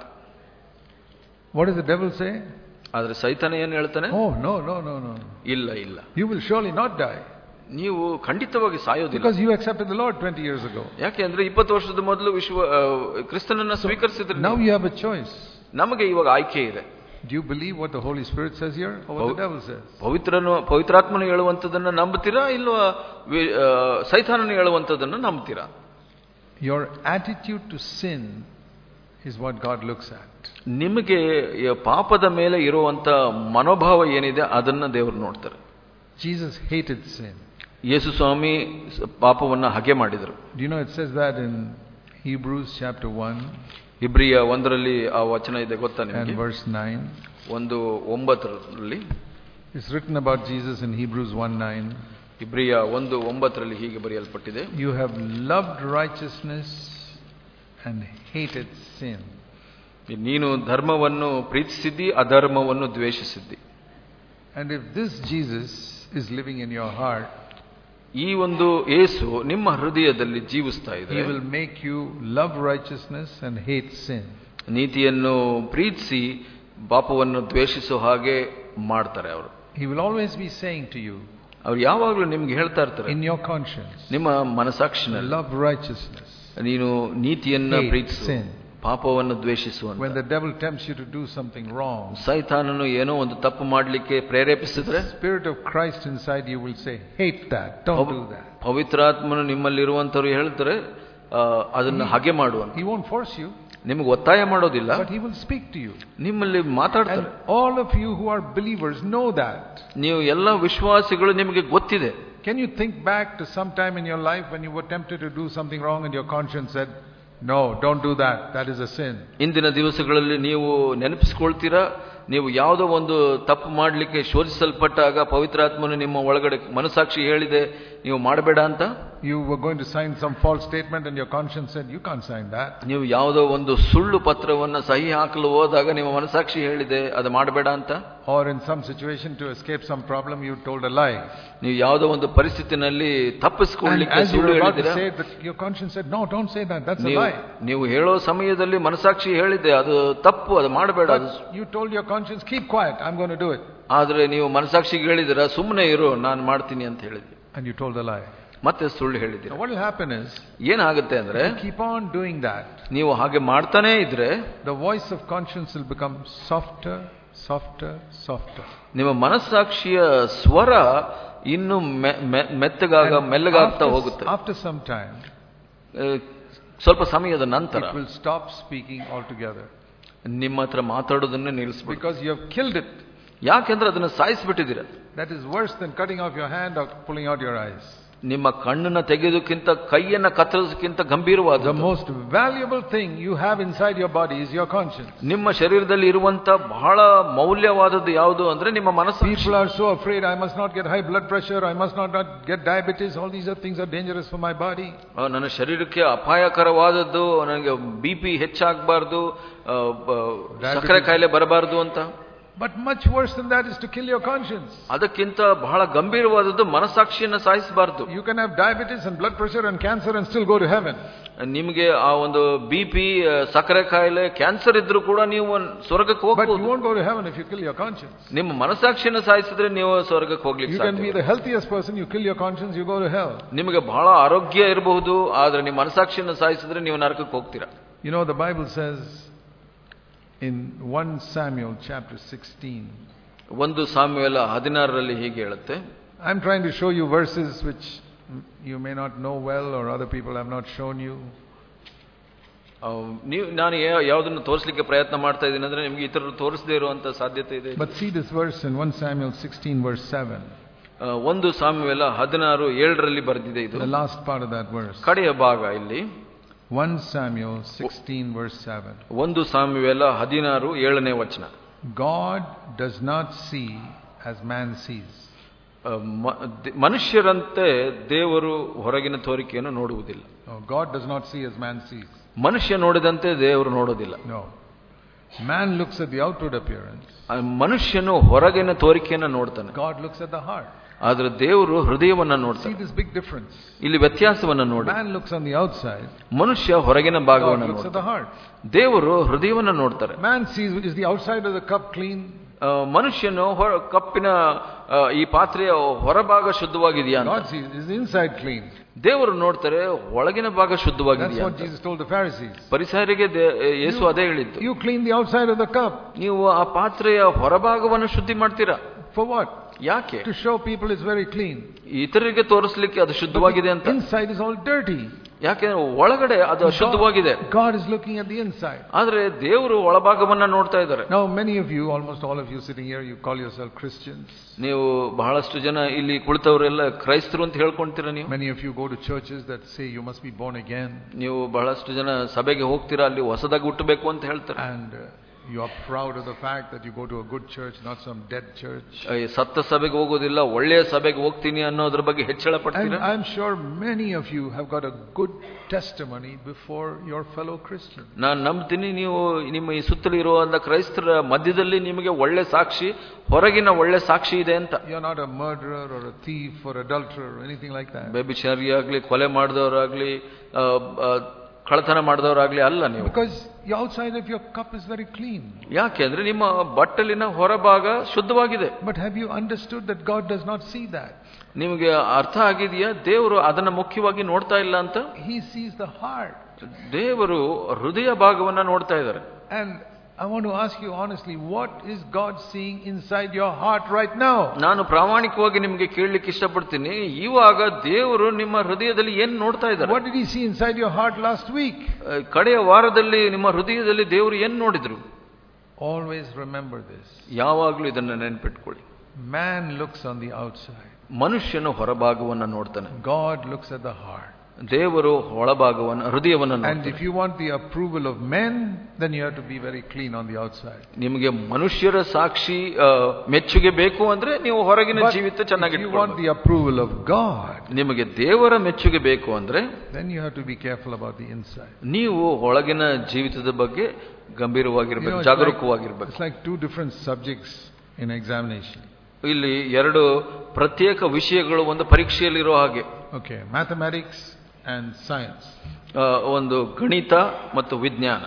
[SPEAKER 1] What does the devil say?
[SPEAKER 2] ಆದ್ರೆ ಸೈತಾನ ಏನು ಹೇಳ್ತಾನೆ
[SPEAKER 1] Oh, no, no, no, no.
[SPEAKER 2] ಇಲ್ಲ ಇಲ್ಲ
[SPEAKER 1] You will surely not die.
[SPEAKER 2] ನೀವು ಖಂಡಿತವಾಗಿ ಸಾಯೋದಿಲ್ಲ
[SPEAKER 1] Because you accepted the Lord 20 years ago.
[SPEAKER 2] ಯಾಕೆಂದ್ರೆ ಇಪ್ಪತ್ತು ವರ್ಷದ ಮೊದಲು ವಿಶ್ವ ಆ, ಕ್ರಿಸ್ತನನ್ನ ಸ್ವೀಕರಿಸಿದ್ರೆ
[SPEAKER 1] Now you have a choice.
[SPEAKER 2] ನಮಗೆ ಇವಾಗ ಆಯ್ಕೆ ಇದೆ
[SPEAKER 1] Do you believe what the Holy Spirit says here or what the
[SPEAKER 2] Oh.
[SPEAKER 1] devil says?
[SPEAKER 2] ಪವಿತ್ರನು ಪವಿತ್ರಾತ್ಮನು ಹೇಳುವಂಥದ್ದನ್ನ ನಂಬುತ್ತೀರಾ ಇಲ್ವಾ ವಿ- ಆ, ಸೈತಾನನು ಹೇಳುವಂಥದ್ದನ್ನ ನಂಬ್ತೀರಾ
[SPEAKER 1] Your attitude to sin is what God looks at.
[SPEAKER 2] ನಿಮಗೆ ಈ ಪಾಪದ ಮೇಲೆ ಇರುವಂತ ಮನೋಭಾವ ಏನಿದೆ ಅದನ್ನ ದೇವರು ನೋಡ್ತಾರೆ
[SPEAKER 1] Jesus hated sin.
[SPEAKER 2] ಯೇಸು ಸ್ವಾಮಿ ಸ- ಪಾಪವನ್ನ ಹಗೆ ಮಾಡಿದರು
[SPEAKER 1] Do you know it says that in Hebrews chapter 1
[SPEAKER 2] ಇಬ್ರಿಯ ಒಂದರಲ್ಲಿ ಆ ವಚನ ಇದೆ ಗೊತ್ತಾ
[SPEAKER 1] and
[SPEAKER 2] ನಿಮಗೆ
[SPEAKER 1] verse 9?
[SPEAKER 2] ಒಂದು ಒಂಬತ್ತರಲ್ಲಿ
[SPEAKER 1] It's written about Jesus in Hebrews 1 9.
[SPEAKER 2] ಇಬ್ರಿಯ ಒಂದು ಒಂಬತ್ತರಲ್ಲಿ ಹೀಗೆ ಬರೆಯಲ್ಪಟ್ಟಿದೆ
[SPEAKER 1] You have loved righteousness and hated sin.
[SPEAKER 2] ನೀನು ಧರ್ಮವನ್ನು ಪ್ರೀತಿಸಿದ್ದಿ ಅಧರ್ಮವನ್ನು ದ್ವೇಷಿಸಿದ್ದಿ
[SPEAKER 1] And if this Jesus is living in your heart,
[SPEAKER 2] ಈ ಒಂದು ಏಸು ನಿಮ್ಮ ಹೃದಯದಲ್ಲಿ ಜೀವಿಸ್ತಾ
[SPEAKER 1] He
[SPEAKER 2] ಇದೆ
[SPEAKER 1] will make you love righteousness and hate sin.
[SPEAKER 2] ನೀತಿಯನ್ನು ಪ್ರೀತಿಸಿ ಪಾಪವನ್ನು ದ್ವೇಷಿಸೋ ಹಾಗೆ ಮಾಡ್ತಾರೆ ಅವರು
[SPEAKER 1] He will always be saying to you,
[SPEAKER 2] ಅವ್ರು ಯಾವಾಗಲೂ ನಿಮ್ಗೆ ಹೇಳ್ತಾ ಇರ್ತಾರೆ
[SPEAKER 1] in your conscience,
[SPEAKER 2] ನಿಮ್ಮ ಮನಸಾಕ್ಷಿನಲ್ಲಿ
[SPEAKER 1] love righteousness.
[SPEAKER 2] ನೀನು ನೀತಿಯನ್ನ
[SPEAKER 1] Hate
[SPEAKER 2] ಪ್ರೀತಿಸು
[SPEAKER 1] sin.
[SPEAKER 2] ಪಾಪವನ್ನು ದ್ವೇಷಿಸುವಂತ
[SPEAKER 1] When the devil tempts you to do something wrong,
[SPEAKER 2] ಸೈತಾನನು ಏನೋ ಒಂದು ತಪ್ಪು ಮಾಡಲಿಕ್ಕೆ ಪ್ರೇರೇಪಿಸಿದ್ರೆ
[SPEAKER 1] the Spirit of Christ inside you will say, hate that, don't do that.
[SPEAKER 2] ಪವಿತ್ರಾತ್ಮನು ನಿಮ್ಮಲ್ಲಿರುವಂತವ್ರು ಹೇಳ್ತಾರೆ ಆ, ಅದನ್ನ ಹಾಗೆ ಮಾಡುವಂತ
[SPEAKER 1] He won't force you,
[SPEAKER 2] ನಿಮಗೆ ಒತ್ತಾಯ ಮಾಡೋದಿಲ್ಲ
[SPEAKER 1] but He will speak to you.
[SPEAKER 2] ನಿಮ್ಮಲ್ಲಿ ಮಾತಾಡ್ತಾರೆ
[SPEAKER 1] And all of you who are believers know that.
[SPEAKER 2] ನೀವು ಎಲ್ಲ ವಿಶ್ವಾಸಿಗಳು ನಿಮಗೆ ಗೊತ್ತಿದೆ
[SPEAKER 1] Can you think back to some time in your life when you were tempted to do something wrong and your conscience said, No, don't do that, that is a sin?
[SPEAKER 2] ಇಂದಿನ ದಿವಸಗಳಲ್ಲಿ ನೀವು ನೆನಪಿಸ್ಕೊಳ್ತೀರಾ ನೀವು ಯಾವುದೋ ಒಂದು ತಪ್ಪು ಮಾಡಲಿಕ್ಕೆ ಶೋಧಿಸಲ್ಪಟ್ಟಾಗ ಪವಿತ್ರಾತ್ಮನು ನಿಮ್ಮ ಒಳಗಡೆ ಮನಸಾಕ್ಷಿ ಹೇಳಿದೆ ನೀವು ಮಾಡಬೇಡ ಅಂತ
[SPEAKER 1] You were going to sign some false statement and your conscience said, You can't sign that.
[SPEAKER 2] ನೀವು ಯಾವುದೋ ಒಂದು ಸುಳ್ಳು ಪತ್ರವನ್ನ ಸಹಿ ಹಾಕಲು ಹೋದಾಗ ನಿಮ್ಮ ಮನಸಾಕ್ಷಿ ಹೇಳಿದೆ ಅದು ಮಾಡಬೇಡ ಅಂತ
[SPEAKER 1] Or in some situation to escape some problem, you told a lie.
[SPEAKER 2] ನೀವು ಯಾವುದೋ ಒಂದು ಪರಿಸ್ಥಿತಿನಲ್ಲಿ
[SPEAKER 1] And
[SPEAKER 2] ತಪ್ಪಿಸ್ಕೊಳ್ಳಿಕ್ಕೆ
[SPEAKER 1] as you
[SPEAKER 2] ಸುಳ್ಳು
[SPEAKER 1] were about to
[SPEAKER 2] ಹೇಳಿದ್ದೀರಾ
[SPEAKER 1] say it, but your conscience said, No, don't say that, that's a
[SPEAKER 2] ನೀವು
[SPEAKER 1] lie.
[SPEAKER 2] ನೀವು ಹೇಳೋ ಸಮಯದಲ್ಲಿ ಮನಸಾಕ್ಷಿ ಹೇಳಿದೆ ಅದು ತಪ್ಪು ಅದು ಮಾಡಬೇಡ ಅದು
[SPEAKER 1] But you told your conscience, Keep quiet, I'm going to do it.
[SPEAKER 2] ಆದ್ರೆ ನೀವು ಮನಸಾಕ್ಷಿಗೆ ಹೇಳಿದಿರ ಸುಮ್ಮನೆ ಇರು ನಾನು ಮಾಡ್ತೀನಿ ಅಂತ ಹೇಳಿದ್ವಿ
[SPEAKER 1] And you told a lie.
[SPEAKER 2] ಮತ್ತೆ ಸುಳ್ಳು ಹೇಳಿದ್ದೀರ
[SPEAKER 1] Now, what will happen is,
[SPEAKER 2] ಏನಾಗುತ್ತೆ ಅಂದ್ರೆ
[SPEAKER 1] you keep on doing that.
[SPEAKER 2] ನೀವು ಹಾಗೆ ಮಾಡ್ತಾನೇ ಇದ್ರೆ
[SPEAKER 1] The voice of conscience will become softer, softer, softer.
[SPEAKER 2] ನಿಮ್ಮ ಮನಸ್ಸಾಕ್ಷಿಯ ಸ್ವರ ಇನ್ನು ಮೆ- ಮೆ- ಮೆತ್ತಗಾಗ
[SPEAKER 1] And
[SPEAKER 2] ಮೆಲ್ಲಗಾಗ್ತಾ
[SPEAKER 1] after,
[SPEAKER 2] ಹೋಗುತ್ತೆ
[SPEAKER 1] after some time,
[SPEAKER 2] ಆ, ಸ್ವಲ್ಪ ಸಮಯದ ನಂತರ
[SPEAKER 1] it will stop speaking altogether.
[SPEAKER 2] ನಿಮ್ಮ ಹತ್ರ ಮಾತಾಡೋದನ್ನೇ ನಿಲ್ಲಿಸ್ಬಿಟ್ಟು
[SPEAKER 1] Because you have killed it.
[SPEAKER 2] ಯಾಕೆಂದ್ರೆ ಅದನ್ನ ಸಾಯಿಸ್ಬಿಟ್ಟಿದ್ದೀರ
[SPEAKER 1] That is worse than cutting off your hand or pulling out your eyes.
[SPEAKER 2] ನಿಮ್ಮ ಕಣ್ಣನ್ನ ತೆಗೆಯೋದಕ್ಕಿಂತ ಕೈಯನ್ನ ಕತ್ತರಿಸೋದಕ್ಕಿಂತ ಗಂಭೀರವಾದ
[SPEAKER 1] The most valuable thing you have inside your body is your conscience.
[SPEAKER 2] ನಿಮ್ಮ ಶರೀರದಲ್ಲಿ ಇರುವಂತ ಬಹಳ ಮೌಲ್ಯವಾದದ್ದು ಯಾವುದು ಅಂದ್ರೆ ನಿಮ್ಮ ಮನಸ್ಸು
[SPEAKER 1] People are so afraid I must not get high blood pressure, I must not, not get diabetes, all these are things are dangerous for my body.
[SPEAKER 2] ಆ, ನನ್ನ ಶರೀರಕ್ಕೆ ಅಪಾಯಕರವಾದದ್ದು ನನಗೆ ಬಿ ಪಿ ಹೆಚ್ಚಾಗಬಾರ್ದು ಸಕ್ಕರೆ ಕಾಯಿಲೆ ಬರಬಾರದು ಅಂತ
[SPEAKER 1] But much worse than that is to kill your conscience.
[SPEAKER 2] ಅದಕ್ಕಿಂತ ಬಹಳ ಗಂಭೀರವಾದದ್ದು ಮನಸ್ಸಾಕ್ಷಿಯನ್ನ ಸಾಯಿಸಬಾರದು
[SPEAKER 1] You can have diabetes and blood pressure and cancer and still go to heaven.
[SPEAKER 2] ನಿಮಗೆ ಆ ಒಂದು ಬಿ ಪಿ ಸಕ್ಕರೆ ಕಾಯಿಲೆ ಕ್ಯಾನ್ಸರ್ ಇದ್ರೂ ಕೂಡ ನೀವು ಸ್ವರ್ಗಕ್ಕೆ
[SPEAKER 1] But you
[SPEAKER 2] ಹೋಗ್ಬೋದು
[SPEAKER 1] won't go to heaven if you kill your conscience.
[SPEAKER 2] ನಿಮ್ಮ ಮನಸ್ಸಾಕ್ಷಿಯನ್ನ ಸಾಯಿಸಿದ್ರೆ ನೀವು ಸ್ವರ್ಗಕ್ಕೆ ಹೋಗ್ಲಿಕ್ಕೆ
[SPEAKER 1] You can be
[SPEAKER 2] ಸಾಧ್ಯ
[SPEAKER 1] the healthiest person, you kill your conscience, you go to hell.
[SPEAKER 2] ನಿಮಗೆ ಬಹಳ ಆರೋಗ್ಯ ಇರಬಹುದು ಆದ್ರೆ ನಿಮ್ಮ ಮನಸ್ಸಾಕ್ಷಿಯನ್ನ ಸಾಯಿಸಿದ್ರೆ ನೀವು ನರಕಕ್ಕೆ ಹೋಗ್ತೀರಾ
[SPEAKER 1] You know, the Bible says in 1 Samuel chapter 16,
[SPEAKER 2] ಒಂದು ಸಾಮ್ಯವೆಲ್ಲ ಹದಿನಾರರಲ್ಲಿ ಹೀಗೆ ಹೇಳುತ್ತೆ
[SPEAKER 1] I'm trying to show you verses which you may not know well or other people have not shown you.
[SPEAKER 2] ಆ, ನೀವು ನಾನು ಯಾ- ಯಾವುದನ್ನು ತೋರಿಸ್ಲಿಕ್ಕೆ ಪ್ರಯತ್ನ ಮಾಡ್ತಾ ಇದ್ದೀನಿ ಅಂದ್ರೆ ನಿಮ್ಗೆ ಇತರರು ತೋರಿಸದೇ ಇರುವಂತ ಸಾಧ್ಯತೆ ಇದೆ
[SPEAKER 1] But see this verse in 1 Samuel 16, verse 7,
[SPEAKER 2] ಆ, ಒಂದು ಸಾಮ್ಯವೆಲ್ಲ ಹದಿನಾರು ಏಳರಲ್ಲಿ ಬರೆದಿದೆ ಇದು
[SPEAKER 1] the last part of that verse.
[SPEAKER 2] ಕಡೆಯ ಭಾಗ ಇಲ್ಲಿ
[SPEAKER 1] 1 Samuel 16, verse 7.
[SPEAKER 2] ಒಂದು ಸಾಮ್ಯವೆಲ್ಲ ಹದಿನಾರು ಏಳನೇ ವಚನ
[SPEAKER 1] God does not see as man sees.
[SPEAKER 2] ಆ, ಮ- ದೆ- ಮನುಷ್ಯರಂತೆ ದೇವರು ಹೊರಗಿನ ತೋರಿಕೆಯನ್ನು ನೋಡುವುದಿಲ್ಲ
[SPEAKER 1] No, God does not see as man sees.
[SPEAKER 2] ಮನುಷ್ಯ ನೋಡಿದಂತೆ ದೇವರು ನೋಡೋದಿಲ್ಲ
[SPEAKER 1] No. Man looks at the outward appearance.
[SPEAKER 2] ಆ ಮನುಷ್ಯನು ಹೊರಗಿನ ತೋರಿಕೆಯನ್ನು ನೋಡ್ತಾನೆ
[SPEAKER 1] God looks at the heart.
[SPEAKER 2] ಆದ್ರೆ ದೇವರು ಹೃದಯವನ್ನ
[SPEAKER 1] See
[SPEAKER 2] ನೋಡ್ತಾನೆ
[SPEAKER 1] this big difference.
[SPEAKER 2] ಇಲ್ಲಿ ವ್ಯತ್ಯಾಸವನ್ನ ನೋಡಿ
[SPEAKER 1] Man looks on the outside.
[SPEAKER 2] ಮನುಷ್ಯ ಹೊರಗಿನ
[SPEAKER 1] God
[SPEAKER 2] ಭಾಗವನ್ನು
[SPEAKER 1] looks at
[SPEAKER 2] ನೋಡ್ತಾನೆ
[SPEAKER 1] the heart.
[SPEAKER 2] ದೇವರು ಹೃದಯವನ್ನ ನೋಡ್ತಾರೆ
[SPEAKER 1] Man sees is the outside of the cup clean?
[SPEAKER 2] ಆ, ಮನುಷ್ಯನು ಹೊರ ಕಪ್ಪಿನ ಆ, ಈ ಪಾತ್ರೆಯ ಹೊರಭಾಗ ಶುದ್ಧವಾಗಿದೆಯಾ ಅಂತ
[SPEAKER 1] God sees is the inside clean.
[SPEAKER 2] ದೇವರು ನೋಡ್ತಾರೆ ಒಳಗಿನ ಭಾಗ
[SPEAKER 1] That's
[SPEAKER 2] ಶುದ್ಧವಾಗಿದೆಯಾ
[SPEAKER 1] what
[SPEAKER 2] ಅಂತ
[SPEAKER 1] Jesus told the Pharisees.
[SPEAKER 2] ಪರಿಸರಿಗೆ ಯೇಸು ಅದೇ ಹೇಳಿದ್ದು
[SPEAKER 1] You clean the outside of the cup.
[SPEAKER 2] ನೀವು ಆ ಪಾತ್ರೆಯ ಹೊರಭಾಗವನ್ನು ಶುದ್ಧಿ ಮಾಡ್ತೀರಾ
[SPEAKER 1] For what?
[SPEAKER 2] ಯಾಕೆ
[SPEAKER 1] To show people it's very clean.
[SPEAKER 2] ಇತರರಿಗೆ ತೋರಿಸ್ಲಿಕ್ಕೆ ಅದು ಶುದ್ಧವಾಗಿದೆ ಅಂತ
[SPEAKER 1] Inside is all dirty.
[SPEAKER 2] ಯಾಕೆಂದ್ರೆ ಒಳಗಡೆ ಅದು ಅಶುದ್ಧವಾಗಿದೆ
[SPEAKER 1] God is looking at the inside.
[SPEAKER 2] ಆದ್ರೆ ದೇವರು ಒಳಭಾಗವನ್ನ ನೋಡ್ತಾ ಇದ್ದಾರೆ
[SPEAKER 1] Now, many of you, almost all of you sitting here, you call yourself Christians.
[SPEAKER 2] ನೀವು ಬಹಳಷ್ಟು ಜನ ಇಲ್ಲಿ ಕುಳಿತವರೆಲ್ಲ ಕ್ರೈಸ್ತರು ಅಂತ ಹೇಳ್ಕೊಂತೀರ ನೀವು
[SPEAKER 1] Many of you go to churches that say you must be born again,
[SPEAKER 2] ನೀವು ಬಹಳಷ್ಟು ಜನ ಸಭೆಗೆ ಹೋಗ್ತೀರಾ ಅಲ್ಲಿ ಹೊಸದಾಗಿ ಹುಟ್ಟಬೇಕು ಅಂತ ಹೇಳ್ತಾರೆ
[SPEAKER 1] and uh, you are proud of the fact that you go to a good church, not some dead church.
[SPEAKER 2] ಈ ಸತ್ತ ಸಭೆಗೆ ಹೋಗೋದಿಲ್ಲ ಒಳ್ಳೆಯ ಸಭೆಗೆ ಹೋಗ್ತೀನಿ ಅನ್ನೋದ್ರ ಬಗ್ಗೆ ಹೆಚ್ಚಳ
[SPEAKER 1] And
[SPEAKER 2] ಪಡ್ತೀರಾ
[SPEAKER 1] I'm sure many of you have got a good testimony before your fellow Christians.
[SPEAKER 2] ನಾನು ನಂಬ್ತೀನಿ ನೀವು ನಿಮ್ಮ ಈ ಸುತ್ತಲೂ ಇರುವಂತ ಕ್ರೈಸ್ತರ ಮಧ್ಯದಲ್ಲಿ ನಿಮಗೆ ಒಳ್ಳೆ ಸಾಕ್ಷಿ ಹೊರಗಿನ ಒಳ್ಳೆ ಸಾಕ್ಷಿ ಇದೆ ಅಂತ
[SPEAKER 1] You're not a murderer or a thief or adulterer or anything like that.
[SPEAKER 2] ಬೇಬಿಚಾರಿ ಆಗ್ಲಿ ಕೊಲೆ ಮಾಡಿದವರಾಗ್ಲಿ ಆ, ಆ, ಕಳ್ಳತನ ಮಾಡಿದವರಾಗ್ಲಿ ಅಲ್ಲ ನೀವು
[SPEAKER 1] Because the outside of your cup is very clean.
[SPEAKER 2] ಯಾಕೆಂದ್ರೆ ನಿಮ್ಮ ಬಟ್ಟಲಿನ ಹೊರಭಾಗ ಶುದ್ಧವಾಗಿದೆ
[SPEAKER 1] But have you understood that God does not see that?
[SPEAKER 2] ನಿಮಗೆ ಅರ್ಥ ಆಗಿದೆಯಾ ದೇವರು ಅದನ್ನ ಮುಖ್ಯವಾಗಿ ನೋಡ್ತಾ ಇಲ್ಲ ಅಂತ
[SPEAKER 1] He sees the heart.
[SPEAKER 2] ದೇವರು ಹೃದಯ ಭಾಗವನ್ನ ನೋಡ್ತಾ ಇದ್ದಾರೆ
[SPEAKER 1] And I want to ask you honestly, what is God seeing inside your heart right now?
[SPEAKER 2] ನಾನು ಪ್ರಾಮಾಣಿಕವಾಗಿ ನಿಮಗೆ ಕೇಳಲಿಕ್ಕೆ ಇಷ್ಟಪಡ್ತೀನಿ ಇವಾಗ ದೇವರು ನಿಮ್ಮ ಹೃದಯದಲ್ಲಿ ಏನ್ ನೋಡ್ತಾ ಇದ್ದಾರೆ
[SPEAKER 1] What did He see inside your heart last week?
[SPEAKER 2] ಆ, ಕಡೆಯ ವಾರದಲ್ಲಿ ನಿಮ್ಮ ಹೃದಯದಲ್ಲಿ ದೇವರು ಏನ್ ನೋಡಿದ್ರು
[SPEAKER 1] Always remember this.
[SPEAKER 2] ಯಾವಾಗ್ಲೂ ಇದನ್ನ ನೆನ್ಪಿಟ್ಕೊಳ್ಳಿ
[SPEAKER 1] Man looks on the outside,
[SPEAKER 2] ಮನುಷ್ಯನು ಹೊರಭಾಗವನ್ನ ನೋಡ್ತಾನೆ
[SPEAKER 1] God looks at the heart.
[SPEAKER 2] ದೇವರು ಒಳಭಾಗವನ್ನ ಹೃದಯವನ್ನ
[SPEAKER 1] And
[SPEAKER 2] ನೋಡ್ತಾನೆ
[SPEAKER 1] if you want the approval of men, then you have to be very clean on the outside.
[SPEAKER 2] ನಿಮಗೆ ಮನುಷ್ಯರ ಸಾಕ್ಷಿ ಆ, ಮೆಚ್ಚುಗೆ ಬೇಕು ಅಂದ್ರೆ ನೀವು ಹೊರಗಿನ
[SPEAKER 1] But
[SPEAKER 2] ಜೀವಿತ
[SPEAKER 1] if
[SPEAKER 2] ಚೆನ್ನಾಗಿ
[SPEAKER 1] you want the approval of God,
[SPEAKER 2] ನಿಮಗೆ ದೇವರ ಮೆಚ್ಚುಗೆ ಬೇಕು ಅಂದ್ರೆ
[SPEAKER 1] then you have to be careful about the inside.
[SPEAKER 2] ನೀವು ಒಳಗಿನ ಜೀವಿತದ ಬಗ್ಗೆ
[SPEAKER 1] You
[SPEAKER 2] ಗಂಭೀರವಾಗಿರ್ಬೇಕು
[SPEAKER 1] know, it's like,
[SPEAKER 2] ಜಾಗರೂಕವಾಗಿರ್ಬೇಕು
[SPEAKER 1] it's like two different subjects in examination.
[SPEAKER 2] ಇಲ್ಲಿ ಎರಡು ಪ್ರತ್ಯೇಕ ವಿಷಯಗಳು ಒಂದು ಪರೀಕ್ಷೆಯಲ್ಲಿರೋ ಹಾಗೆ
[SPEAKER 1] Okay, mathematics and science.
[SPEAKER 2] ಆ, ಒಂದು ಗಣಿತ ಮತ್ತು ವಿಜ್ಞಾನ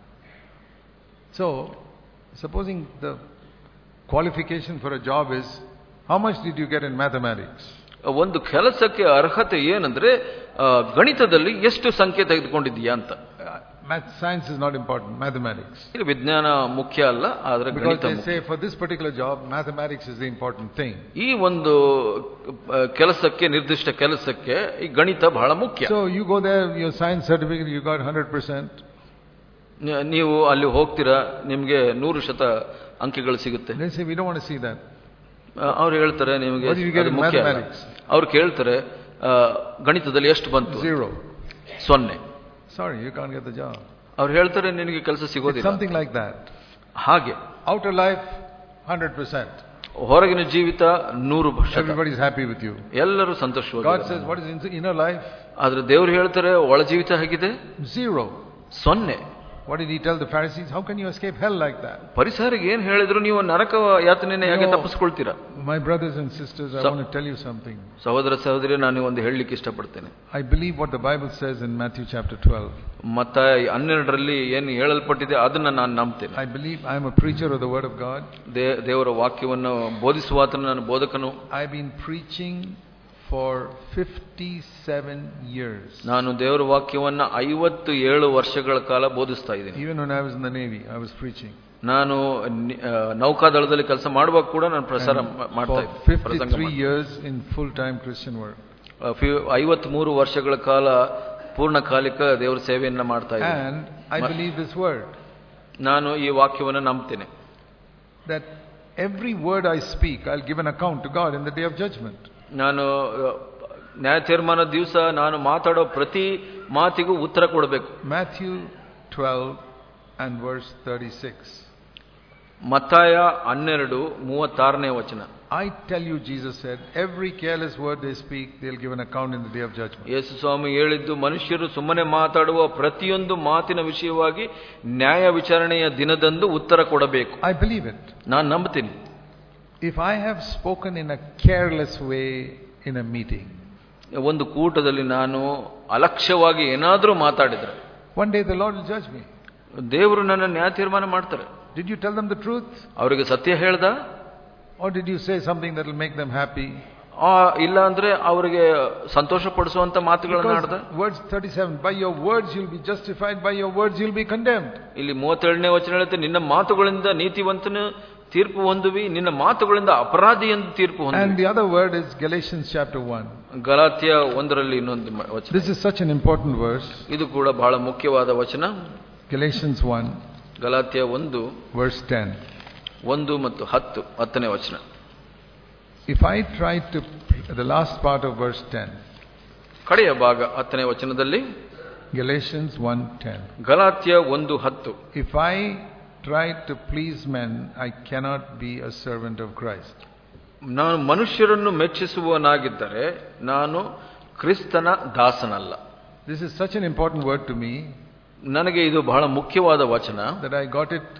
[SPEAKER 1] So, supposing the qualification for a job is, how much did you get in mathematics?
[SPEAKER 2] ಒಂದು ಕೆಲಸಕ್ಕೆ ಅರ್ಹತೆ ಏನಂದ್ರೆ ಆ, ಗಣಿತದಲ್ಲಿ ಎಷ್ಟು ಸಂಖ್ಯೆ ತೆಗೆದುಕೊಂಡಿದೀಯಾ ಅಂತ
[SPEAKER 1] Uh, math, science is not important, mathematics.
[SPEAKER 2] ಇಲ್ಲಿ ವಿಜ್ಞಾನ ಮುಖ್ಯ ಅಲ್ಲ ಆದ್ರೆ
[SPEAKER 1] Because
[SPEAKER 2] ಗಣಿತ
[SPEAKER 1] they
[SPEAKER 2] ಮುಖ್ಯ.
[SPEAKER 1] say for this particular job, mathematics is the important thing.
[SPEAKER 2] ಈ ಒಂದು ಆ, ಕೆಲಸಕ್ಕೆ ನಿರ್ದಿಷ್ಟ ಕೆಲಸಕ್ಕೆ ಈ ಗಣಿತ ಬಹಳ ಮುಖ್ಯ
[SPEAKER 1] So you go there, your science certificate, you got 100%.
[SPEAKER 2] ನ- ನೀವು ಅಲ್ಲಿ ಹೋಗ್ತೀರಾ ನಿಮ್ಗೆ ನೂರು ಶತ ಅಂಕೆಗಳು ಸಿಗುತ್ತೆ
[SPEAKER 1] They say, we don't want to see that.
[SPEAKER 2] ಅವ್ರು ಹೇಳ್ತಾರೆ ನಿಮಗೆ
[SPEAKER 1] What did you get
[SPEAKER 2] ಅದು
[SPEAKER 1] in
[SPEAKER 2] ಮುಖ್ಯ ಅಲ್ಲ.
[SPEAKER 1] mathematics?
[SPEAKER 2] ಅವ್ರು ಕೇಳ್ತಾರೆ ಆ, ಗಣಿತದಲ್ಲಿ ಎಷ್ಟು ಬಂತು
[SPEAKER 1] Zero.
[SPEAKER 2] ಸೊನ್ನೆ
[SPEAKER 1] Sorry, you can't get the job.
[SPEAKER 2] ಅವ್ರು ಹೇಳ್ತಾರೆ ನಿನಗೆ ಕೆಲಸ
[SPEAKER 1] It's
[SPEAKER 2] ಸಿಗೋದಿಲ್ಲ
[SPEAKER 1] something like that.
[SPEAKER 2] ಹಾಗೆ
[SPEAKER 1] Outer life, 100%.
[SPEAKER 2] ಹೊರಗಿನ ಜೀವಿತ ನೂರು ಶತ
[SPEAKER 1] Everybody's happy with you.
[SPEAKER 2] ಎಲ್ಲರೂ
[SPEAKER 1] God
[SPEAKER 2] ಸಂತೋಷವಾಗಿ
[SPEAKER 1] says, what is in inner life?
[SPEAKER 2] ಆದ್ರೆ ದೇವ್ರು ಹೇಳ್ತಾರೆ ಒಳ ಜೀವಿತ ಹೇಗಿದೆ
[SPEAKER 1] Zero.
[SPEAKER 2] ಸೊನ್ನೆ
[SPEAKER 1] What did he tell the Pharisees? How can you escape hell like that?
[SPEAKER 2] ಪರಿಸರಿಗೆ ಏನ್ ಹೇಳಿದ್ರು ನೀವು ನರಕ ಯಾತನೆಯನ್ನು ಹೇಗೆ
[SPEAKER 1] No.
[SPEAKER 2] ತಪ್ಪಿಸ್ಕೊಳ್ತೀರಾ
[SPEAKER 1] My brothers and sisters, I
[SPEAKER 2] So-
[SPEAKER 1] want to tell you something.
[SPEAKER 2] ಸಹೋದರ ಸಹೋದರಿ ನಾನು ಒಂದು ಹೇಳಲಿಕ್ಕೆ ಇಷ್ಟಪಡ್ತೇನೆ
[SPEAKER 1] I believe what the Bible says in Matthew chapter 12.
[SPEAKER 2] ಮತ್ತ ಹನ್ನೆರಡರಲ್ಲಿ ಏನು ಹೇಳಲ್ಪಟ್ಟಿದೆ ಅದನ್ನ ನಾನು ನಂಬ್ತೇನೆ
[SPEAKER 1] I believe I am a preacher of the Word of God.
[SPEAKER 2] ದೇ- ದೇವರ ವಾಕ್ಯವನ್ನು ಬೋಧಿಸುವಾತನು ನಾನು ಬೋಧಕನು
[SPEAKER 1] I've been preaching for 57 years.
[SPEAKER 2] ನಾನು ದೇವರ ವಾಕ್ಯವನ್ನ ಐವತ್ತು ಏಳು ವರ್ಷಗಳ ಕಾಲ ಬೋಧಿಸ್ತಾ ಇದ್ದೀನಿ
[SPEAKER 1] Even when I was in the Navy, I was preaching.
[SPEAKER 2] ನಾನು ನಿ- ಆ, ನೌಕಾದಳದಲ್ಲಿ ಕೆಲಸ ಮಾಡುವಾಗ ಕೂಡ ನಾನು ಪ್ರಸಾರ
[SPEAKER 1] And
[SPEAKER 2] ಮಾ- ಮಾಡ್ತಾ
[SPEAKER 1] for
[SPEAKER 2] ಇದ್ದೆ ಪ್ರಸಂಗ
[SPEAKER 1] 53 years in full-time Christian work.
[SPEAKER 2] ಐವತ್ಮೂರು ವರ್ಷಗಳ ಕಾಲ ಪೂರ್ಣಕಾಲಿಕ ದೇವರ ಸೇವೆಯನ್ನ ಮಾಡ್ತಾ ಇದ್ದೀನಿ
[SPEAKER 1] And I believe this word
[SPEAKER 2] ನಾನು ಈ ವಾಕ್ಯವನ್ನು ನಂಬ್ತೇನೆ
[SPEAKER 1] that every word I speak, I'll give an account to God in the day of judgment.
[SPEAKER 2] ನಾನು ಅ, ನ್ಯಾಯ ತೀರ್ಮಾನ ದಿವಸ ನಾನು ಮಾತಾಡೋ ಪ್ರತಿ ಮಾತಿಗೂ ಉತ್ತರ ಕೊಡಬೇಕು
[SPEAKER 1] Matthew 12 and verse 36.
[SPEAKER 2] ಮತ್ತಾಯ ಹನ್ನೆರಡು ಮೂವತ್ತಾರನೇ ವಚನ
[SPEAKER 1] I tell you, Jesus said, every careless word they speak, they'll give an account in the day of judgment.
[SPEAKER 2] ಯೇಸು ಸ್ವಾಮಿ ಹೇಳಿದ್ದು ಮನುಷ್ಯರು ಸುಮ್ಮನೆ ಮಾತಾಡುವ ಪ್ರತಿಯೊಂದು ಮಾತಿನ ವಿಷಯವಾಗಿ ನ್ಯಾಯ ವಿಚಾರಣೆಯ ದಿನದಂದು ಉತ್ತರ ಕೊಡಬೇಕು
[SPEAKER 1] I believe it.
[SPEAKER 2] ನಾನು ನಂಬ್ತೀನಿ
[SPEAKER 1] If I have spoken in a careless way in a meeting,
[SPEAKER 2] ಒಂದು ಕೂಟದಲ್ಲಿ ನಾನು ಅಲಕ್ಷ್ಯವಾಗಿ ಏನಾದರೂ ಮಾತಾಡಿದ್ರೆ
[SPEAKER 1] one day the Lord will judge me.
[SPEAKER 2] ದೇವರು ನನ್ನ ನ್ಯಾಯ ತೀರ್ಮಾನ ಮಾಡ್ತಾರೆ
[SPEAKER 1] Did you tell them the truth?
[SPEAKER 2] ಅವರಿಗೆ ಸತ್ಯ ಹೇಳ್ದ
[SPEAKER 1] Or did you say something that will make them happy?
[SPEAKER 2] ಆ, ಇಲ್ಲ ಅಂದ್ರೆ ಅವರಿಗೆ ಸಂತೋಷ ಪಡಿಸುವಂತ ಮಾತುಗಳನ್ನ ಆಡ್ದ
[SPEAKER 1] Because words 37, by your words you'll be justified, by your words you'll be condemned.
[SPEAKER 2] ಇಲ್ಲಿ ಮೂವತ್ತೇಳನೇ ವಚನ ಹೇಳುತ್ತೆ ನಿನ್ನ ಮಾತುಗಳಿಂದ ನೀತಿವಂತನು ತೀರ್ಪು ಹೊಂದುವಿ ನಿನ್ನ ಮಾತುಗಳಿಂದ ಅಪರಾಧಿ ಎಂದು ತೀರ್ಪು
[SPEAKER 1] And
[SPEAKER 2] ಹೊಂದುವಿ
[SPEAKER 1] the other word is Galatians chapter 1.
[SPEAKER 2] Galatia ಒಂದರಲ್ಲಿ ಇನ್ನೊಂದು ಮ- ವಚನ
[SPEAKER 1] This is such an important verse.
[SPEAKER 2] ಇದು ಕೂಡ ಬಹಳ ಮುಖ್ಯವಾದ ವಚನ
[SPEAKER 1] Galatians 1,
[SPEAKER 2] ಗಲಾತ್ಯ ಒಂದು
[SPEAKER 1] verse 10.
[SPEAKER 2] ಒಂದು ಮತ್ತು ಹತ್ತು ಹತ್ತನೇ ವಚನ
[SPEAKER 1] If I try to, the last part of verse 10,
[SPEAKER 2] ಕಡೆಯ ಭಾಗ ಹತ್ತನೇ ವಚನದಲ್ಲಿ
[SPEAKER 1] Galatians 1 10.
[SPEAKER 2] ಗಲಾತ್ಯ ಒಂದು ಹತ್ತು
[SPEAKER 1] If I try to please men, I cannot be a servant of Christ.
[SPEAKER 2] ನಾನು ಮನುಷ್ಯರನ್ನು ಮೆಚ್ಚಿಸುವವನಾಗಿದ್ದರೆ ನಾನು ಕ್ರಿಸ್ತನ ದಾಸನಲ್ಲ
[SPEAKER 1] This is such an important word to me
[SPEAKER 2] ನನಗೆ ಇದು ಬಹಳ ಮುಖ್ಯವಾದ ವಚನ
[SPEAKER 1] that I got it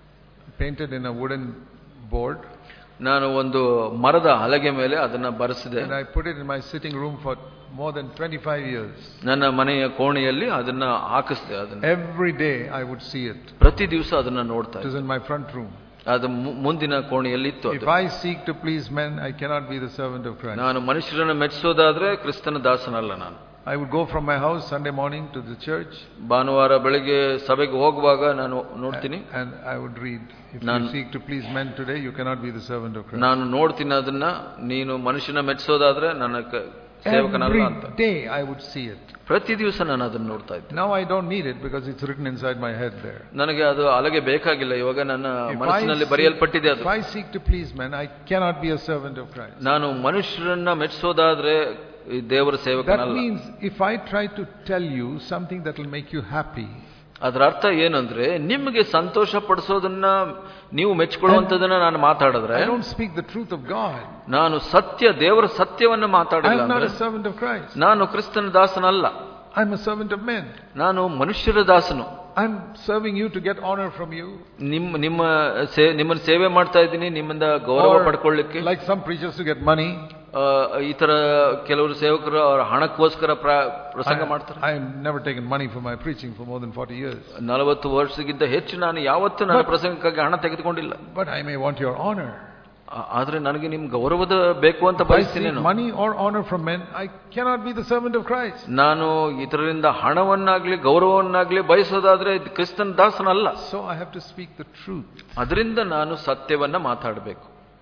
[SPEAKER 1] painted in a wooden board
[SPEAKER 2] ನಾನು ಒಂದು ಮರದ ಹಲಗೆ ಮೇಲೆ ಅದನ್ನ ಬರೆಸಿದೆ
[SPEAKER 1] and I put it in my sitting room for more than 25 years.
[SPEAKER 2] ನನ್ನ ಮನೆಯ ಕೋಣೆಯಲ್ಲಿ ಅದನ್ನ ಹಾಕಿಸ್ದೆ ಅದನ್ನ
[SPEAKER 1] Every day I would see it.
[SPEAKER 2] ಪ್ರತಿ ದಿವಸ ಅದನ್ನ ನೋಡ್ತಾ
[SPEAKER 1] It
[SPEAKER 2] ಇದ್ದೆ
[SPEAKER 1] was in my front room.
[SPEAKER 2] ಅದು ಮು- ಮುಂದಿನ ಕೋಣೆಯಲ್ಲಿ ಇತ್ತು
[SPEAKER 1] If
[SPEAKER 2] ಅದು
[SPEAKER 1] I seek to please men, I cannot be the servant of Christ.
[SPEAKER 2] ನಾನು ಮನುಷ್ಯರನ್ನು ಮೆಚ್ಚಿಸೋದಾದ್ರೆ ಕ್ರಿಸ್ತನ ದಾಸನಲ್ಲ ನಾನು
[SPEAKER 1] I would go from my house Sunday morning to the church
[SPEAKER 2] ಭಾನುವಾರ ಬೆಳಿಗ್ಗೆ ಸಭೆಗೆ ಹೋಗುವಾಗ ನಾನು ನೋಡ್ತೀನಿ
[SPEAKER 1] and I would read, If
[SPEAKER 2] Nan-
[SPEAKER 1] you seek to please men today, you cannot be the servant of Christ.
[SPEAKER 2] ನಾನು ನೋಡ್ತೀನಿ ಅದನ್ನ ನೀನು ಮನುಷ್ಯನ ಮೆಚ್ಚಿಸೋದಾದ್ರೆ ನನ್ನ ಕ- ಸೇವಕನಲ್ಲ ಅಂತ
[SPEAKER 1] Every day I would see it.
[SPEAKER 2] ಪ್ರತಿ ದಿವಸ ನಾನು ಅದನ್ನ ನೋಡ್ತಾ ಇದ್ದೆ
[SPEAKER 1] Now I don't need it because it's written inside my head there.
[SPEAKER 2] ನನಗೆ ಅದು ಅಲಗೆ ಬೇಕಾಗಿಲ್ಲ ಇವಾಗ ನನ್ನ
[SPEAKER 1] If I,
[SPEAKER 2] ಮನಸ್ಸಿನಲ್ಲಿ
[SPEAKER 1] seek,
[SPEAKER 2] ಬರೆಯಲ್ಪಟ್ಟಿದೆ ಅದು
[SPEAKER 1] if I seek to please men, I cannot be a servant of Christ.
[SPEAKER 2] ನಾನು ಮನುಷ್ಯರನ್ನ ಮೆಚ್ಚಿಸೋದಾದ್ರೆ ಈ ದೇವರ
[SPEAKER 1] That
[SPEAKER 2] ಸೇವಕನಲ್ಲ
[SPEAKER 1] means if I try to tell you something that will make you happy,
[SPEAKER 2] ಅದರ ಅರ್ಥ ಏನಂದ್ರೆ ನಿಮಗೆ ಸಂತೋಷ ಪಡಿಸೋದನ್ನ ನೀವು ಮೆಚ್ಕೊಳ್ಳುವಂತದನ್ನ ನಾನು ಮಾತಾಡಿದ್ರೆ
[SPEAKER 1] I don't speak the truth of God.
[SPEAKER 2] ನಾನು ಸತ್ಯ ದೇವರ ಸತ್ಯವನ್ನ
[SPEAKER 1] I
[SPEAKER 2] ಮಾತಾಡಿಲ್ಲ
[SPEAKER 1] am not
[SPEAKER 2] ಅಂದ್ರೆ
[SPEAKER 1] a servant of Christ.
[SPEAKER 2] ನಾನು ಕ್ರಿಸ್ತನ ದಾಸನಲ್ಲ
[SPEAKER 1] I'm a servant of men.
[SPEAKER 2] ನಾನು ಮನುಷ್ಯರ ದಾಸನು
[SPEAKER 1] I'm serving you to get honor from you.
[SPEAKER 2] ನಿಮ್ಮ ನಿಮ್ಮ ಸೇ- ನಿಮ್ಮನ್ನ ಸೇವೆ ಮಾಡ್ತಾ ಇದ್ದೀನಿ ನಿಮ್ಮಿಂದ ಗೌರವ
[SPEAKER 1] Or
[SPEAKER 2] ಪಡ್ಕೊಳ್ಳಿಕ್ಕೆ
[SPEAKER 1] like some preachers to get money.
[SPEAKER 2] ಆ, ಈ ತರ ಕೆಲವರು ಸೇವಕರು ಅವರ ಹಣಕ್ಕೋಸ್ಕರ ಪ್ರ- ಪ್ರಸಂಗ ಮಾಡ್ತಾರೆ
[SPEAKER 1] I, I've never taken money for my preaching for more than 40 years.
[SPEAKER 2] ನಲವತ್ತು ವರ್ಷಕ್ಕಿಂತ ಹೆಚ್ಚು ನಾನು ಯಾವತ್ತೂ ನನ್ನ ಪ್ರಸಂಗಕ್ಕಾಗಿ ಹಣ ತೆಗೆದುಕೊಂಡಿಲ್ಲ
[SPEAKER 1] But I may want your honor.
[SPEAKER 2] ಆ- ಆದ್ರೆ ನನಗೆ ನಿಮ್ ಗೌರವದ ಬೇಕು ಅಂತ
[SPEAKER 1] If I
[SPEAKER 2] ಬಯಸ್ತೀನಿ
[SPEAKER 1] seek
[SPEAKER 2] ನಾನು.
[SPEAKER 1] money or honor from men, I cannot be the servant of Christ.
[SPEAKER 2] ನಾನು ಇದರಿಂದ ಹಣವನ್ನಾಗ್ಲಿ ಗೌರವವನ್ನಾಗ್ಲಿ ಬಯಸೋದಾದ್ರೆ ಇದು ಕ್ರಿಸ್ತನ ದಾಸನಲ್ಲ
[SPEAKER 1] So I have to speak the truth.
[SPEAKER 2] ಅದರಿಂದ ನಾನು ಸತ್ಯವನ್ನ ಮಾತಾಡಬೇಕು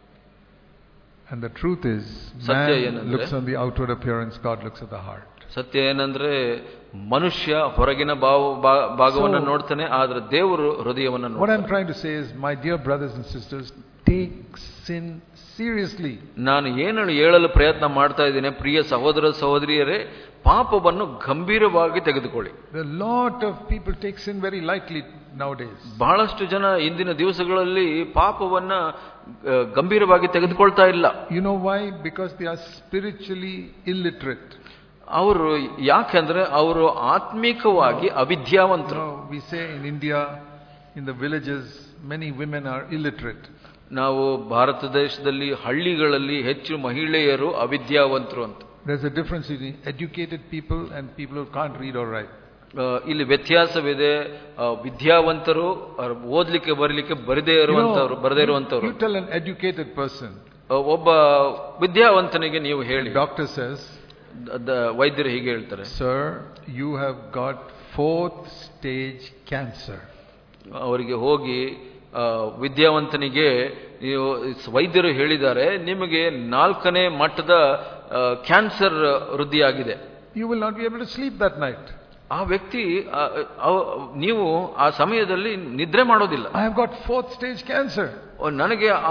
[SPEAKER 1] And the truth is,
[SPEAKER 2] Satya
[SPEAKER 1] man
[SPEAKER 2] ಏನಂದ್ರೆ?
[SPEAKER 1] looks on the outward appearance, God looks at the heart.
[SPEAKER 2] ಸತ್ಯ ಏನಂದ್ರೆ ಮನುಷ್ಯ ಹೊರಗಿನ ಭಾವ ಭಾ- ಭಾಗವನ್ನ
[SPEAKER 1] So-
[SPEAKER 2] ನೋಡ್ತಾನೆ ಆದ್ರೆ ದೇವರು ಹೃದಯವನ್ನ
[SPEAKER 1] What I'm
[SPEAKER 2] ನೋಡ್ತಾನೆ
[SPEAKER 1] trying to say is, my dear brothers and sisters, take sin seriously.
[SPEAKER 2] ನಾನು ಏನು ಹೇಳಲು ಪ್ರಯತ್ನ ಮಾಡ್ತಾ ಇದ್ದೇನೆ ಪ್ರಿಯ ಸಹೋದರ ಸಹೋದರಿಯರೇ ಪಾಪವನ್ನು ಗಂಭೀರವಾಗಿ ತೆಗೆದುಕೊಳ್ಳಿ
[SPEAKER 1] A lot of people take sin very lightly nowadays.
[SPEAKER 2] ಬಹಳಷ್ಟು ಜನ ಇಂದಿನ ದಿವಸಗಳಲ್ಲಿ ಪಾಪವನ್ನ ಆ, ಗಂಭೀರವಾಗಿ ತೆಗೆದುಕೊಳ್ತಾ ಇಲ್ಲ
[SPEAKER 1] You know why? Because they are spiritually illiterate.
[SPEAKER 2] ಅವರು ಯಾಕೆಂದ್ರೆ ಅವರು ಆತ್ಮಿಕವಾಗಿ
[SPEAKER 1] You
[SPEAKER 2] ಅವಿದ್ಯಾವಂತರು
[SPEAKER 1] know, we say in India, in the villages, many women are illiterate.
[SPEAKER 2] ನಾವು ಭಾರತ ದೇಶದಲ್ಲಿ ಹಳ್ಳಿಗಳಲ್ಲಿ ಹೆಚ್ಚು ಮಹಿಳೆಯರು ಅವಿದ್ಯಾವಂತರು ಅಂತ
[SPEAKER 1] There's a difference between educated people and people who can't read or write.
[SPEAKER 2] ಆ, ಇಲ್ಲಿ ವ್ಯತ್ಯಾಸವಿದೆ ಆ, ವಿದ್ಯಾವಂತರು ಅವ್ರು ಓದ್ಲಿಕ್ಕೆ ಬರಲಿಕ್ಕೆ ಬರದೇ
[SPEAKER 1] You
[SPEAKER 2] ಇರುವಂತವ್ರು
[SPEAKER 1] know,
[SPEAKER 2] ಬರದೇ
[SPEAKER 1] you,
[SPEAKER 2] ಇರುವಂತವ್ರು
[SPEAKER 1] you tell an educated person,
[SPEAKER 2] ಆ, ಒಬ್ಬ ವಿದ್ಯಾವಂತನಿಗೆ ನೀವು ಹೇಳಿ
[SPEAKER 1] doctor says,
[SPEAKER 2] ದ- ದ- ವೈದ್ಯರು ಹೀಗೆ ಹೇಳ್ತಾರೆ
[SPEAKER 1] Sir, you have got fourth stage cancer.
[SPEAKER 2] ಅವರಿಗೆ ಹೋಗಿ ಆ, ವಿದ್ಯಾವಂತನಿಗೆ ನೀವು ವೈದ್ಯರು ಹೇಳಿದ್ದಾರೆ ನಿಮಗೆ ನಾಲ್ಕನೇ ಮಟ್ಟದ ಕ್ಯಾನ್ಸರ್ ವೃದ್ಧಿಯಾಗಿದೆ
[SPEAKER 1] You will not be able to sleep that night.
[SPEAKER 2] ಆ ವ್ಯಕ್ತಿ ಆ, ಅವ- ನೀವು ಆ ಸಮಯದಲ್ಲಿ ನಿದ್ರೆ ಮಾಡೋದಿಲ್ಲ
[SPEAKER 1] I have got fourth stage cancer.
[SPEAKER 2] ನನಗೆ ಆ,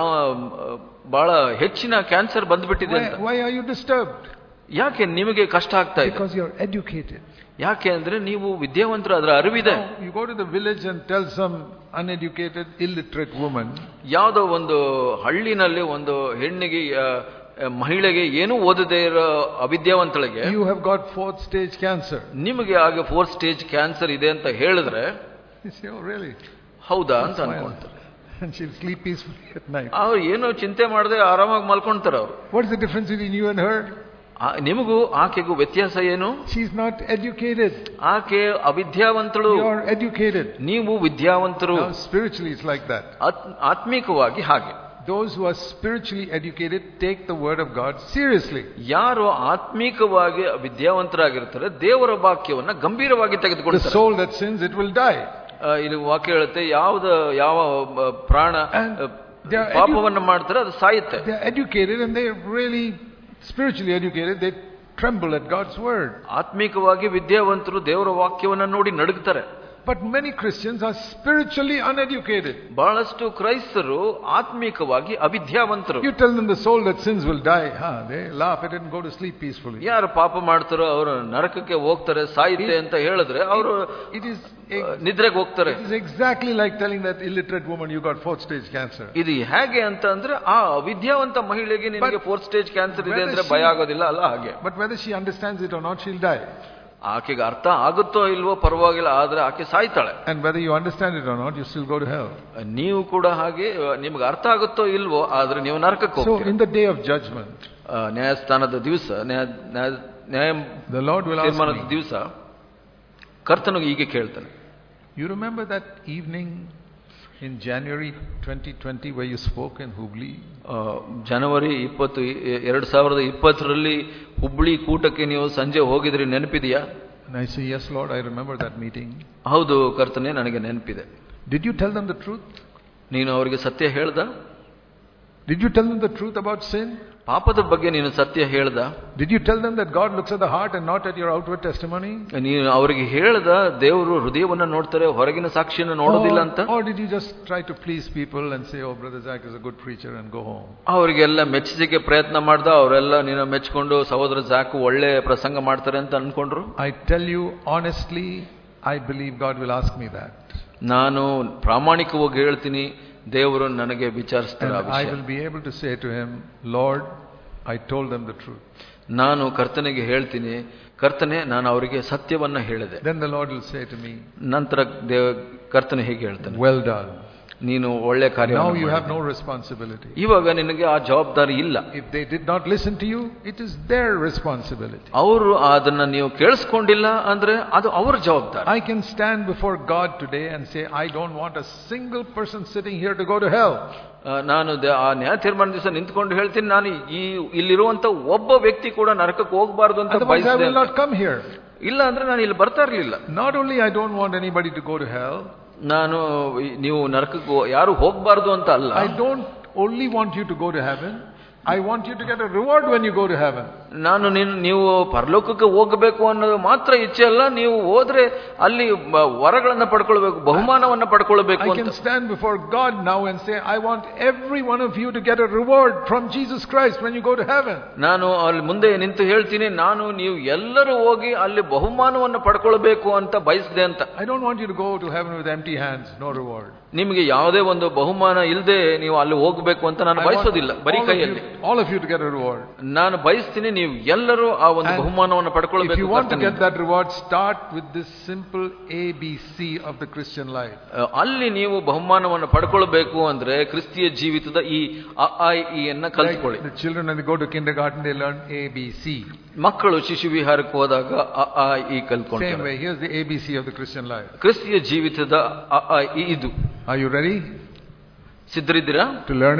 [SPEAKER 2] ಬಹಳ ಹೆಚ್ಚಿನ ಕ್ಯಾನ್ಸರ್ ಬಂದ್ಬಿಟ್ಟಿದೆ
[SPEAKER 1] Why,
[SPEAKER 2] ಅಂತ
[SPEAKER 1] why are you disturbed?
[SPEAKER 2] ಯಾಕೆ ನಿಮಗೆ ಕಷ್ಟ ಆಗ್ತಾ ಇದೆ
[SPEAKER 1] Because you're educated.
[SPEAKER 2] ಯಾಕೆ ಅಂದ್ರೆ ನೀವು ವಿದ್ಯಾವಂತರು ಅದರ ಅರಿವಿದೆ
[SPEAKER 1] Now, you go to the village and tell some uneducated, illiterate woman,
[SPEAKER 2] ಯಾವುದೋ ಒಂದು ಹಳ್ಳಿನಲ್ಲಿ ಒಂದು ಹೆಣ್ಣಿಗೆ ಆ, ಆ, ಮಹಿಳೆಗೆ ಏನೂ ಓದದೇ ಇರೋ ಅವಿದ್ಯಾವಂತಳಿಗೆ
[SPEAKER 1] you have got fourth stage cancer.
[SPEAKER 2] ನಿಮಗೆ ಹಾಗೆ ಫೋರ್ತ್ ಸ್ಟೇಜ್ ಕ್ಯಾನ್ಸರ್ ಇದೆ ಅಂತ ಹೇಳಿದ್ರೆ
[SPEAKER 1] You say, oh really?
[SPEAKER 2] ಹೌದಾ ಅಂತ
[SPEAKER 1] Smile.
[SPEAKER 2] ಅನ್ಕೊಂತಾರೆ
[SPEAKER 1] And she'll sleep peacefully at night.
[SPEAKER 2] ಅವ್ರು ಏನೋ ಚಿಂತೆ ಮಾಡದೆ ಆರಾಮಾಗಿ ಮಲ್ಕೊಂತಾರೆ ಅವರು
[SPEAKER 1] What's the difference between you and her?
[SPEAKER 2] ನಿಮಗೂ ಆಕೆಗೂ ವ್ಯತ್ಯಾಸ ಏನು
[SPEAKER 1] She's not educated.
[SPEAKER 2] ಆಕೆ ಅವಿದ್ಯಾವಂತಳು
[SPEAKER 1] You're educated.
[SPEAKER 2] ನೀವು ವಿದ್ಯಾವಂತರು
[SPEAKER 1] Now, spiritually, it's like that.
[SPEAKER 2] ಆತ್- ಆತ್ಮಿಕವಾಗಿ ಹಾಗೆ
[SPEAKER 1] Those who are spiritually educated take the word of God seriously.
[SPEAKER 2] ಯಾರು ಆತ್ಮಿಕವಾಗಿ ವಿದ್ಯಾವಂತರಾಗಿರ್ತಾರೆ ದೇವರ ವಾಕ್ಯವನ್ನ ಗಂಭೀರವಾಗಿ
[SPEAKER 1] The
[SPEAKER 2] ತೆಗೆದುಕೊಳ್ತಾರೆ
[SPEAKER 1] soul that sins, it will die.
[SPEAKER 2] ಆ, ಇಲ್ಲಿ ವಾಕ್ಯ ಹೇಳುತ್ತೆ ಯಾವ್ದ ಯಾವ ಆ, ಪ್ರಾಣ
[SPEAKER 1] And
[SPEAKER 2] ಆ,
[SPEAKER 1] they are
[SPEAKER 2] ಪಾಪವನ್ನ ಮಾಡ್ತಾರೆ ಅದು ಸಾಯುತ್ತೆ
[SPEAKER 1] They're educated and they're really spiritually educated. They tremble at God's word.
[SPEAKER 2] ಆತ್ಮಿಕವಾಗಿ ವಿದ್ಯಾವಂತರು ದೇವರ ವಾಕ್ಯವನ್ನ ನೋಡಿ ನಡುಗ್ತಾರೆ
[SPEAKER 1] But many Christians are spiritually uneducated.
[SPEAKER 2] ಬಹಳಷ್ಟು ಕ್ರೈಸ್ತರು ಆತ್ಮಿಕವಾಗಿ ಅವಿದ್ಯಾವಂತರು
[SPEAKER 1] You tell them the soul that sins will die. Huh, they laugh at it and go to sleep peacefully.
[SPEAKER 2] ಯಾರು ಪಾಪ ಮಾಡ್ತಾರೋ ಅವರು ನರಕಕ್ಕೆ ಹೋಗ್ತಾರೆ ಸಾಯುತ್ತೆ ಅಂತ ಹೇಳಿದ್ರೆ ಅವರು
[SPEAKER 1] It is,
[SPEAKER 2] ನಿದ್ರೆಗೆ ಹೋಗ್ತಾರೆ
[SPEAKER 1] it is exactly like telling that illiterate woman you got fourth stage cancer.
[SPEAKER 2] ಇದು ಹೇಗೆ ಅಂತ ಅಂದ್ರೆ ಆ ವಿದ್ಯಾವಂತ ಮಹಿಳೆಗೆ ನಿನಗೆ
[SPEAKER 1] But
[SPEAKER 2] ಫೋರ್ತ್ ಸ್ಟೇಜ್ ಕ್ಯಾನ್ಸರ್ ಇದೆ
[SPEAKER 1] whether
[SPEAKER 2] ಅಂದ್ರೆ
[SPEAKER 1] she-
[SPEAKER 2] ಭಯ ಆಗೋದಿಲ್ಲ ಅಲ್ಲ ಹಾಗೆ
[SPEAKER 1] But whether she understands it or not, she'll die.
[SPEAKER 2] ಆಕೆಗೆ ಅರ್ಥ ಆಗುತ್ತೋ ಇಲ್ವೋ ಪರವಾಗಿಲ್ಲ ಆದ್ರೆ ಆಕೆ ಸಾಯ್ತಾಳೆ
[SPEAKER 1] And whether you understand it or not, you still go to hell.
[SPEAKER 2] ನೀವು ಕೂಡ ಹಾಗೆ ನಿಮ್ಗೆ ಅರ್ಥ ಆಗುತ್ತೋ ಇಲ್ವೋ ಆದ್ರೆ ನೀವು ನರಕಕ್ಕೆ
[SPEAKER 1] So,
[SPEAKER 2] ಹೋಗ್ತೀರ
[SPEAKER 1] in the day of judgment,
[SPEAKER 2] ಆ, ನ್ಯಾಯಸ್ಥಾನದ ದಿವಸ ನ್ಯಾಯ ನ್ಯಾಯ- ನ್ಯಾಯ
[SPEAKER 1] the Lord will ask
[SPEAKER 2] ತೀರ್ಮಾನದ
[SPEAKER 1] me,
[SPEAKER 2] ದಿವಸ ಕರ್ತನು ಹೀಗೆ ಕೇಳ್ತಾನೆ
[SPEAKER 1] You remember that evening in January 2020 where you spoke in Hubli?
[SPEAKER 2] ಆ, ಜನವರಿ ಇಪ್ಪತ್ತು ಎರಡು ಸಾವಿರದ ಇಪ್ಪತ್ತರಲ್ಲಿ ಹುಬ್ಳಿ ಕೂಟಕ್ಕೆ ನೀವು ಸಂಜೆ ಹೋಗಿದ್ರಿ ನೆನಪಿದೆಯಾ
[SPEAKER 1] And I say, Yes, Lord, I remember that meeting.
[SPEAKER 2] ಹೌದು ಕರ್ತನೆ ನನಗೆ ನೆನಪಿದೆ
[SPEAKER 1] Did you tell them the truth?
[SPEAKER 2] ನೀನು ಅವರಿಗೆ ಸತ್ಯ ಹೇಳ್ದ
[SPEAKER 1] Did you tell them the truth about sin?
[SPEAKER 2] ಪಾಪದ ಬಗ್ಗೆ ನೀನು ಸತ್ಯ ಹೇಳ್ದ
[SPEAKER 1] Did you tell them that God looks at the heart and not at your outward testimony?
[SPEAKER 2] ನೀನು ಅವರಿಗೆ ಹೇಳ್ದ ದೇವರು ಹೃದಯವನ್ನ ನೋಡ್ತಾರೆ ಹೊರಗಿನ ಸಾಕ್ಷಿಯನ್ನು ನೋಡೋದಿಲ್ಲ ಅಂತ
[SPEAKER 1] Or, or did you just try to please people and say, Oh, Brother Zach is a good preacher and go home?
[SPEAKER 2] ಅವರಿಗೆಲ್ಲ ಮೆಚ್ಚಿಸಿಕೆ ಪ್ರಯತ್ನ ಮಾಡ್ದ ಅವರೆಲ್ಲ ನೀನು ಮೆಚ್ಕೊಂಡು ಸಹೋದರ ಜಾಕು ಒಳ್ಳೆ ಪ್ರಸಂಗ ಮಾಡ್ತಾರೆ ಅಂತ ಅನ್ಕೊಂಡ್ರು
[SPEAKER 1] I tell you honestly, I believe God will ask me that.
[SPEAKER 2] ನಾನು ಪ್ರಾಮಾಣಿಕವಾಗಿ ಹೇಳ್ತೀನಿ ದೇವರು ನನಗೆ ವಿಚಾರಿಸ್ತಾರೆ
[SPEAKER 1] And
[SPEAKER 2] ಆ
[SPEAKER 1] I
[SPEAKER 2] ವಿಷಯ.
[SPEAKER 1] will be able to say to him, Lord, I told them the truth.
[SPEAKER 2] ನಾನು ಕರ್ತನಿಗೆ ಹೇಳ್ತೀನಿ ಕರ್ತನೆ ನಾನು ಅವರಿಗೆ ಸತ್ಯವನ್ನ ಹೇಳಿದೆ
[SPEAKER 1] Then the Lord will say to me,
[SPEAKER 2] ನಂತರ ದೇವ ಕರ್ತನೆ ಹೇಗೆ ಹೇಳ್ತಾನೆ
[SPEAKER 1] Well done.
[SPEAKER 2] ನೀನು ಒಳ್ಳೆ ಕಾರ್ಯ
[SPEAKER 1] Now you have no responsibility.
[SPEAKER 2] ಇವಾಗ ನಿನಗೆ ಆ ಜವಾಬ್ದಾರಿ ಇಲ್ಲ
[SPEAKER 1] If they did not listen to you, it is their responsibility.
[SPEAKER 2] ಅವರು ಅದನ್ನ ನೀವು ಕೇಳಿಸ್ಕೊಂಡಿಲ್ಲ ಅಂದ್ರೆ ಅದು ಅವರ ಜವಾಬ್ದಾರಿ
[SPEAKER 1] I can stand before God today and say, I don't want a single person sitting here to go to hell.
[SPEAKER 2] ಆ, ನಾನು the- ಆ ನ್ಯಾಯ ತೀರ್ಮಾನ ದಿವಸ ನಿಂತ್ಕೊಂಡು ಹೇಳ್ತೀನಿ ನಾನು ಈ ಇಲ್ಲಿರುವಂತ ಒಬ್ಬ ವ್ಯಕ್ತಿ ಕೂಡ ನರಕಕ್ಕೆ ಹೋಗಬಾರ್ದು ಅಂತ
[SPEAKER 1] Otherwise, I
[SPEAKER 2] ಬಯಸಿದೆ
[SPEAKER 1] will
[SPEAKER 2] ಅಂತ.
[SPEAKER 1] not come here.
[SPEAKER 2] ಇಲ್ಲ ಅಂದ್ರೆ ನಾನು ಇಲ್ಲಿ ಬರ್ತಾ ಇರ್ಲಿಲ್ಲ
[SPEAKER 1] Not only I don't want anybody to go to hell,
[SPEAKER 2] ನಾನು ಈ- ನೀವು ನರಕಕ್ಕೆ ಹೋ- ಯಾರು ಹೋಗಬಾರ್ದು ಅಂತ ಅಲ್ಲ
[SPEAKER 1] I don't only want you to go to heaven, I want you to get a reward when you go to heaven.
[SPEAKER 2] ನಾನು ನೀನು ನೀವು ಪರಲೋಕಕ್ಕೆ ಹೋಗಬೇಕು ಅನ್ನೋದು ಮಾತ್ರ ಇಚ್ಛೆ ಅಲ್ಲ ನೀವು ಹೋದ್ರೆ ಅಲ್ಲಿ ಬ- ವರಗಳನ್ನ ಪಡ್ಕೊಳ್ಬೇಕು ಬಹುಮಾನವನ್ನ ಪಡ್ಕೊಳ್ಬೇಕು
[SPEAKER 1] I
[SPEAKER 2] ಅಂತ
[SPEAKER 1] can stand before God now and say, I want every one of you to get a reward from Jesus Christ when you go to heaven.
[SPEAKER 2] ನಾನು ಅಲ್ಲಿ ಮುಂದೆ ನಿಂತು ಹೇಳ್ತೀನಿ ನಾನು ನೀವು ಎಲ್ಲರೂ ಹೋಗಿ ಅಲ್ಲಿ ಬಹುಮಾನವನ್ನು ಪಡ್ಕೊಳ್ಬೇಕು ಅಂತ ಬಯಸಿದೆ ಅಂತ
[SPEAKER 1] I don't want you to go to heaven with empty hands, no reward.
[SPEAKER 2] ನಿಮಗೆ ಯಾವುದೇ ಒಂದು ಬಹುಮಾನ ಇಲ್ಲದೆ ನೀವು ಅಲ್ಲಿ ಹೋಗಬೇಕು ಅಂತ ನಾನು
[SPEAKER 1] I want
[SPEAKER 2] ಬಯಸೋದಿಲ್ಲ ಬರೀ
[SPEAKER 1] all of,
[SPEAKER 2] ಕೈಯಲ್ಲಿ
[SPEAKER 1] you, all of you to get a reward.
[SPEAKER 2] ನಾನು ಬಯಸ್ತೀನಿ ನೀವು ಎಲ್ಲರೂ ಆ ಒಂದು
[SPEAKER 1] And
[SPEAKER 2] ಬಹುಮಾನವನ್ನು
[SPEAKER 1] If
[SPEAKER 2] ಪಡ್ಕೊಳ್ಬೇಕು
[SPEAKER 1] you want to
[SPEAKER 2] ಕರ್ತನಿಂದ.
[SPEAKER 1] get that reward, start with this simple ABC of the Christian life.
[SPEAKER 2] ಅಹ್, ಅಲ್ಲಿ ನೀವು ಬಹುಮಾನವನ್ನು ಪಡ್ಕೊಳ್ಬೇಕು ಅಂದ್ರೆ ಕ್ರಿಸ್ತಿಯ ಜೀವಿತದ ಈ ಅ ಆ, ಇ ಅನ್ನ
[SPEAKER 1] Like
[SPEAKER 2] ಕಲ್ತ್ಕೊಳ್ಳಿ
[SPEAKER 1] the children, when they go to kindergarten, they learn ABC.
[SPEAKER 2] ಮಕ್ಕಳು ಶಿಶು ವಿಹಾರಕ್ಕೆ ಹೋದಾಗ ಅ ಆ ಇ
[SPEAKER 1] Same
[SPEAKER 2] ಕಲ್ತ್ಕೊಂಡ್ತಾರೆ
[SPEAKER 1] way, here's the ABC of the Christian life.
[SPEAKER 2] ಕ್ರಿಸ್ತಿಯ ಜೀವಿತದ ಅ ಆ ಇ ಇದು
[SPEAKER 1] Are you ready
[SPEAKER 2] ಸಿದ್ಧರಿದ್ದೀರಾ
[SPEAKER 1] to learn it?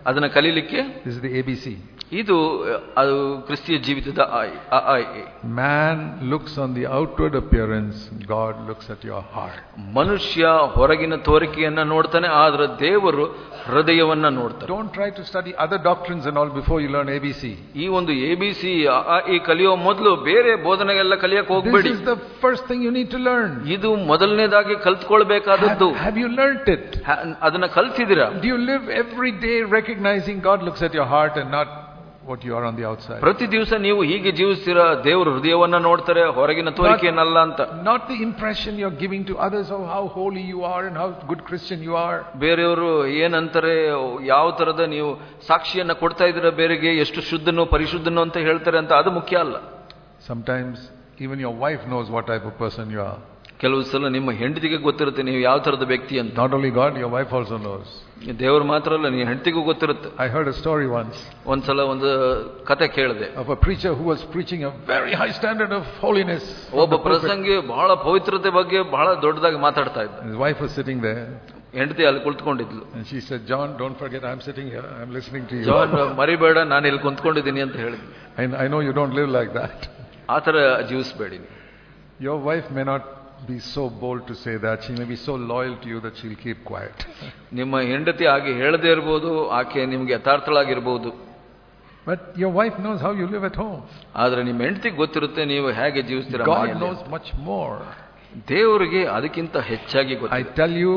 [SPEAKER 2] ಅದನ್ನ ಕಲೀಲಿಕ್ಕೆ
[SPEAKER 1] This is the ABC.
[SPEAKER 2] ಇದು ಅಹ್, ಅದು ಕ್ರಿಸ್ತಿಯ ಜೀವಿತದ ಆ- ಆ- ಆ- ಎ.
[SPEAKER 1] Man looks on the outward appearance, God looks at your heart.
[SPEAKER 2] ಮನುಷ್ಯ ಹೊರಗಿನ ತೋರಿಕೆಯನ್ನ ನೋಡ್ತಾನೆ ಆದ್ರೆ ದೇವರು ಹೃದಯವನ್ನ ನೋಡ್ತಾರೆ
[SPEAKER 1] Don't try to study other doctrines and all before you learn ABC.
[SPEAKER 2] ಈ ಒಂದು ಎ ಬಿ ಸಿ ಈ ಕಲಿಯೋ ಮೊದಲು ಬೇರೆ ಬೋಧನೆಗೆಲ್ಲ ಕಲಿಯಕ್
[SPEAKER 1] This
[SPEAKER 2] ಹೋಗ್ಬೇಡಿ
[SPEAKER 1] is the first thing you need to learn.
[SPEAKER 2] ಇದು ಮೊದಲನೇದಾಗಿ ಕಲ್ತ್ಕೊಳ್ಬೇಕಾದದ್ದು
[SPEAKER 1] Have, have you learnt it?
[SPEAKER 2] ಹ- ಅದನ್ನ ಕಲ್ತಿದ್ದೀರಾ
[SPEAKER 1] Do you live every day recognizing God looks at your heart and not what you are on the outside?
[SPEAKER 2] ಪ್ರತಿ ದಿವಸ ನೀವು ಹೀಗೆ ಜೀವಿಸ್ತೀರಾ ದೇವರು ಹೃದಯವನ್ನ ನೋಡ್ತಾರೆ ಹೊರಗಿನ ತೋರಿಕೆಯನ್ನಲ್ಲ ಅಂತ
[SPEAKER 1] Not the impression you're giving to others of how holy you are and how good Christian you are.
[SPEAKER 2] ಬೇರೆಯವರು ಏನಂತಾರೆ ಯಾವ ತರದ ನೀವು ಸಾಕ್ಷಿಯನ್ನ ಕೊಡ್ತಾ ಇದ್ದೀರಾ ಬೇರೆಗೆ ಎಷ್ಟು ಶುದ್ಧನು ಪರಿಶುದ್ಧನು ಅಂತ ಹೇಳ್ತಾರೆ ಅಂತ ಅದು ಮುಖ್ಯ ಅಲ್ಲ
[SPEAKER 1] Sometimes even your wife knows what type of person you are.
[SPEAKER 2] ಕೆಲವು ಸಲ ನಿಮ್ಮ ಹೆಂಡತಿಗೆ ಗೊತ್ತಿರುತ್ತೆ ನೀವು ಯಾವ ತರದ ವ್ಯಕ್ತಿ ಅಂತ
[SPEAKER 1] Not only God, your wife also knows.
[SPEAKER 2] ದೇವರು ಮಾತ್ರ ಅಲ್ಲ ನೀವು ಹೆಂಡತಿಗೂ ಗೊತ್ತಿರುತ್ತೆ
[SPEAKER 1] I heard a story once
[SPEAKER 2] ಒಂದ್ಸಲ ಒಂದು ಕತೆ ಕೇಳಿದೆ
[SPEAKER 1] of a preacher who was preaching a very high standard of holiness. from
[SPEAKER 2] ಒಬ್ಬ
[SPEAKER 1] the pulpit.
[SPEAKER 2] ಪ್ರಸಂಗಿ ಬಹಳ ಪವಿತ್ರತೆ ಬಗ್ಗೆ ಬಹಳ ದೊಡ್ಡದಾಗಿ ಮಾತಾಡ್ತಾ ಇದ್ದ
[SPEAKER 1] And his wife was sitting there
[SPEAKER 2] ಹೆಂಡತಿ ಅಲ್ಲಿ ಕುಳಿತುಕೊಂಡಿದ್ಲು
[SPEAKER 1] and she said, John, don't forget I'm sitting here. I'm listening to you.
[SPEAKER 2] John ಮರಿಬೇಡ ನಾನು ಇಲ್ಲಿ ಕುಂತ್ಕೊಂಡಿದ್ದೀನಿ ಅಂತ ಹೇಳಿದ್ಲು
[SPEAKER 1] I, I know you don't live like that.
[SPEAKER 2] ಆ ಥರ ಜೀವಿಸ್ಬೇಡಿ ನೀವು.
[SPEAKER 1] Your wife may not be so bold to say that. She may be so loyal to you that she'll keep quiet.
[SPEAKER 2] ನಿಮ್ಮ ಹೆಂಡತಿ ಹಾಗೆ ಹೇಳದೇ ಇರ್ಬೋದು ಆಕೆ ನಿಮ್ಗೆ ಯಥಾರ್ಥಳಾಗಿರ್ಬೋದು
[SPEAKER 1] But your wife knows how you live at home.
[SPEAKER 2] ಆದ್ರೆ ನಿಮ್ಮ ಹೆಂಡತಿಗೆ ಗೊತ್ತಿರುತ್ತೆ ನೀವು ಹೇಗೆ ಜೀವಿಸ್ತೀರ
[SPEAKER 1] God
[SPEAKER 2] ಮನೆಯಲ್ಲಿ.
[SPEAKER 1] knows much more.
[SPEAKER 2] ದೇವರಿಗೆ ಅದಕ್ಕಿಂತ ಹೆಚ್ಚಾಗಿ
[SPEAKER 1] I
[SPEAKER 2] ಗೊತ್ತಿದೆ
[SPEAKER 1] tell you,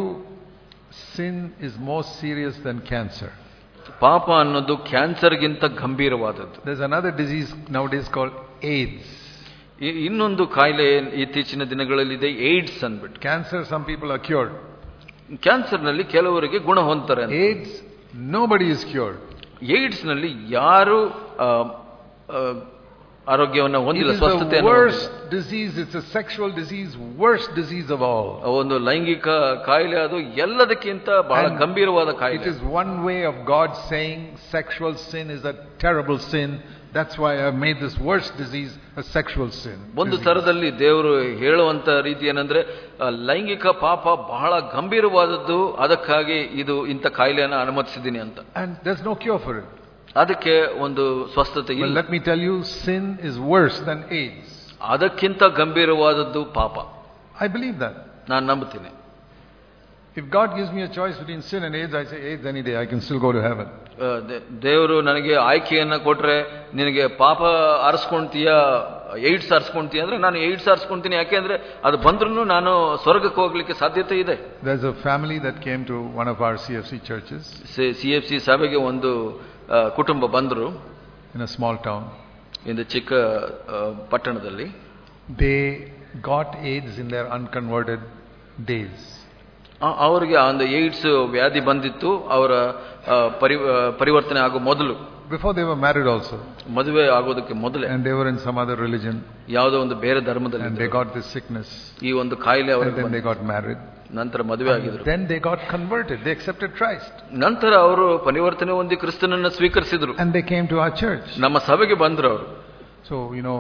[SPEAKER 1] sin is more serious than cancer.
[SPEAKER 2] ಪಾಪ ಅನ್ನೋದು ಕ್ಯಾನ್ಸರ್ಗಿಂತ ಗಂಭೀರವಾದದ್ದು
[SPEAKER 1] There's another disease nowadays called AIDS.
[SPEAKER 2] ಇ- ಇನ್ನೊಂದು ಕಾಯಿಲೆ ಇತ್ತೀಚಿನ ದಿನಗಳಲ್ಲಿದೆ ಏಡ್ಸ್ ಅಂದ್ಬಿಟ್ಟು
[SPEAKER 1] Cancer, some people are cured.
[SPEAKER 2] Cancer ನಲ್ಲಿ ಕೆಲವರಿಗೆ ಗುಣ ಹೊಂದ್ತಾರೆ ಅಂತ.
[SPEAKER 1] AIDS, nobody is cured.
[SPEAKER 2] AIDS ನಲ್ಲಿ ಯಾರು ಆ, ಆ, ಆರೋಗ್ಯವನ್ನ
[SPEAKER 1] It
[SPEAKER 2] ಹೊಂದಿಲ್ಲ
[SPEAKER 1] is the
[SPEAKER 2] ಸ್ವಸ್ಥತೆಯನ್ನು
[SPEAKER 1] worst disease. It's a sexual disease, worst disease of all.
[SPEAKER 2] ಹೊಂದಿಲ್ಲ. ಒಂದು ಲೈಂಗಿಕ ಕಾಯಿಲೆ ಅದು ಎಲ್ಲದಕ್ಕಿಂತ ಬಹಳ
[SPEAKER 1] And
[SPEAKER 2] ಗಂಭೀರವಾದ
[SPEAKER 1] It
[SPEAKER 2] ಕಾಯಿಲೆ
[SPEAKER 1] is one way of God saying sexual sin is a terrible sin. That's why I've made this worst disease a sexual sin.
[SPEAKER 2] ಒಂದು
[SPEAKER 1] disease.
[SPEAKER 2] ತರದಲ್ಲಿ ದೇವರು ಹೇಳುವಂತ ರೀತಿ ಏನಂದ್ರೆ ಆ, ಲೈಂಗಿಕ ಪಾಪ ಬಹಳ ಗಂಭೀರವಾದದ್ದು ಅದಕ್ಕಾಗಿ ಇದು ಇಂಥ ಕಾಯಿಲೆಯನ್ನು ಅನುಮತಿಸಿದ್ದೀನಿ ಅಂತ
[SPEAKER 1] And there's no cure for it.
[SPEAKER 2] ಅದಕ್ಕೆ ಒಂದು ಸ್ವಸ್ಥತೆ
[SPEAKER 1] Well,
[SPEAKER 2] ಇಲ್ಲ
[SPEAKER 1] let me tell you, sin is worse than AIDS.
[SPEAKER 2] ಅದಕ್ಕಿಂತ ಗಂಭೀರವಾದದ್ದು ಪಾಪ
[SPEAKER 1] I believe that.
[SPEAKER 2] ನಾನು ನಂಬುತ್ತೀನಿ
[SPEAKER 1] If God gives me a choice between sin and AIDS, I say AIDS any day. I can still go to heaven.
[SPEAKER 2] ಆ, ದೇ- ದೇವರು ನನಗೆ ಆಯ್ಕೆಯನ್ನ ಕೊಟ್ರೆ ನಿನಗೆ ಪಾಪ ಆರಿಸ್ಕೊಂತೀಯ ಏಡ್ಸ್ ಆರಿಸ್ಕೊಂತೀಯ ಅಂದ್ರೆ ನಾನು ಏಡ್ಸ್ ಆರಿಸ್ಕೊಂತೀನಿ ಯಾಕೆಂದ್ರೆ ಅದು ಬಂದ್ರೂ ನಾನು ಸ್ವರ್ಗಕ್ಕೆ ಹೋಗ್ಲಿಕ್ಕೆ ಸಾಧ್ಯತೆ ಇದೆ
[SPEAKER 1] There's a family that came to one of our CFC churches
[SPEAKER 2] C F C ಸಭೆಗೆ ಒಂದು ಆ, ಕುಟುಂಬ ಬಂದರು
[SPEAKER 1] in a small town.
[SPEAKER 2] ಇಂದು ಚಿಕ್ಕ ಆ, ಪಟ್ಟಣದಲ್ಲಿ
[SPEAKER 1] They got AIDS in their unconverted days.
[SPEAKER 2] ಆ- ಅವರಿಗೆ ಆ ಒಂದು ಏಡ್ಸ್ ವ್ಯಾಧಿ ಬಂದಿತ್ತು ಅವರ ಆ, ಪರಿ ಆ, ಪರಿವರ್ತನೆ ಆಗೋ ಮೊದಲು
[SPEAKER 1] Before they were married also.
[SPEAKER 2] ಮದುವೆ ಆಗೋದಕ್ಕೆ ಮೊದಲೇ
[SPEAKER 1] And they were in some other religion.
[SPEAKER 2] ಯಾವುದೋ ಒಂದು ಬೇರೆ ಧರ್ಮದಲ್ಲಿ
[SPEAKER 1] And they
[SPEAKER 2] ಇದ್ರು.
[SPEAKER 1] got this sickness.
[SPEAKER 2] ಈ ಒಂದು ಕಾಯಿಲೆ
[SPEAKER 1] And
[SPEAKER 2] ಅವರಿಗೆ
[SPEAKER 1] then they
[SPEAKER 2] ಬಂತು.
[SPEAKER 1] got married.
[SPEAKER 2] ನಂತರ ಮದುವೆ ಆಗಿದ್ರು
[SPEAKER 1] Then they got converted. They accepted Christ.
[SPEAKER 2] ನಂತರ ಅವರು ಪರಿವರ್ತನೆ ಹೊಂದಿ ಕ್ರಿಸ್ತನನ್ನ ಸ್ವೀಕರಿಸಿದ್ರು
[SPEAKER 1] And they came to our church.
[SPEAKER 2] ನಮ್ಮ ಸಭೆಗೆ ಬಂದ್ರು ಅವರು
[SPEAKER 1] So, you know,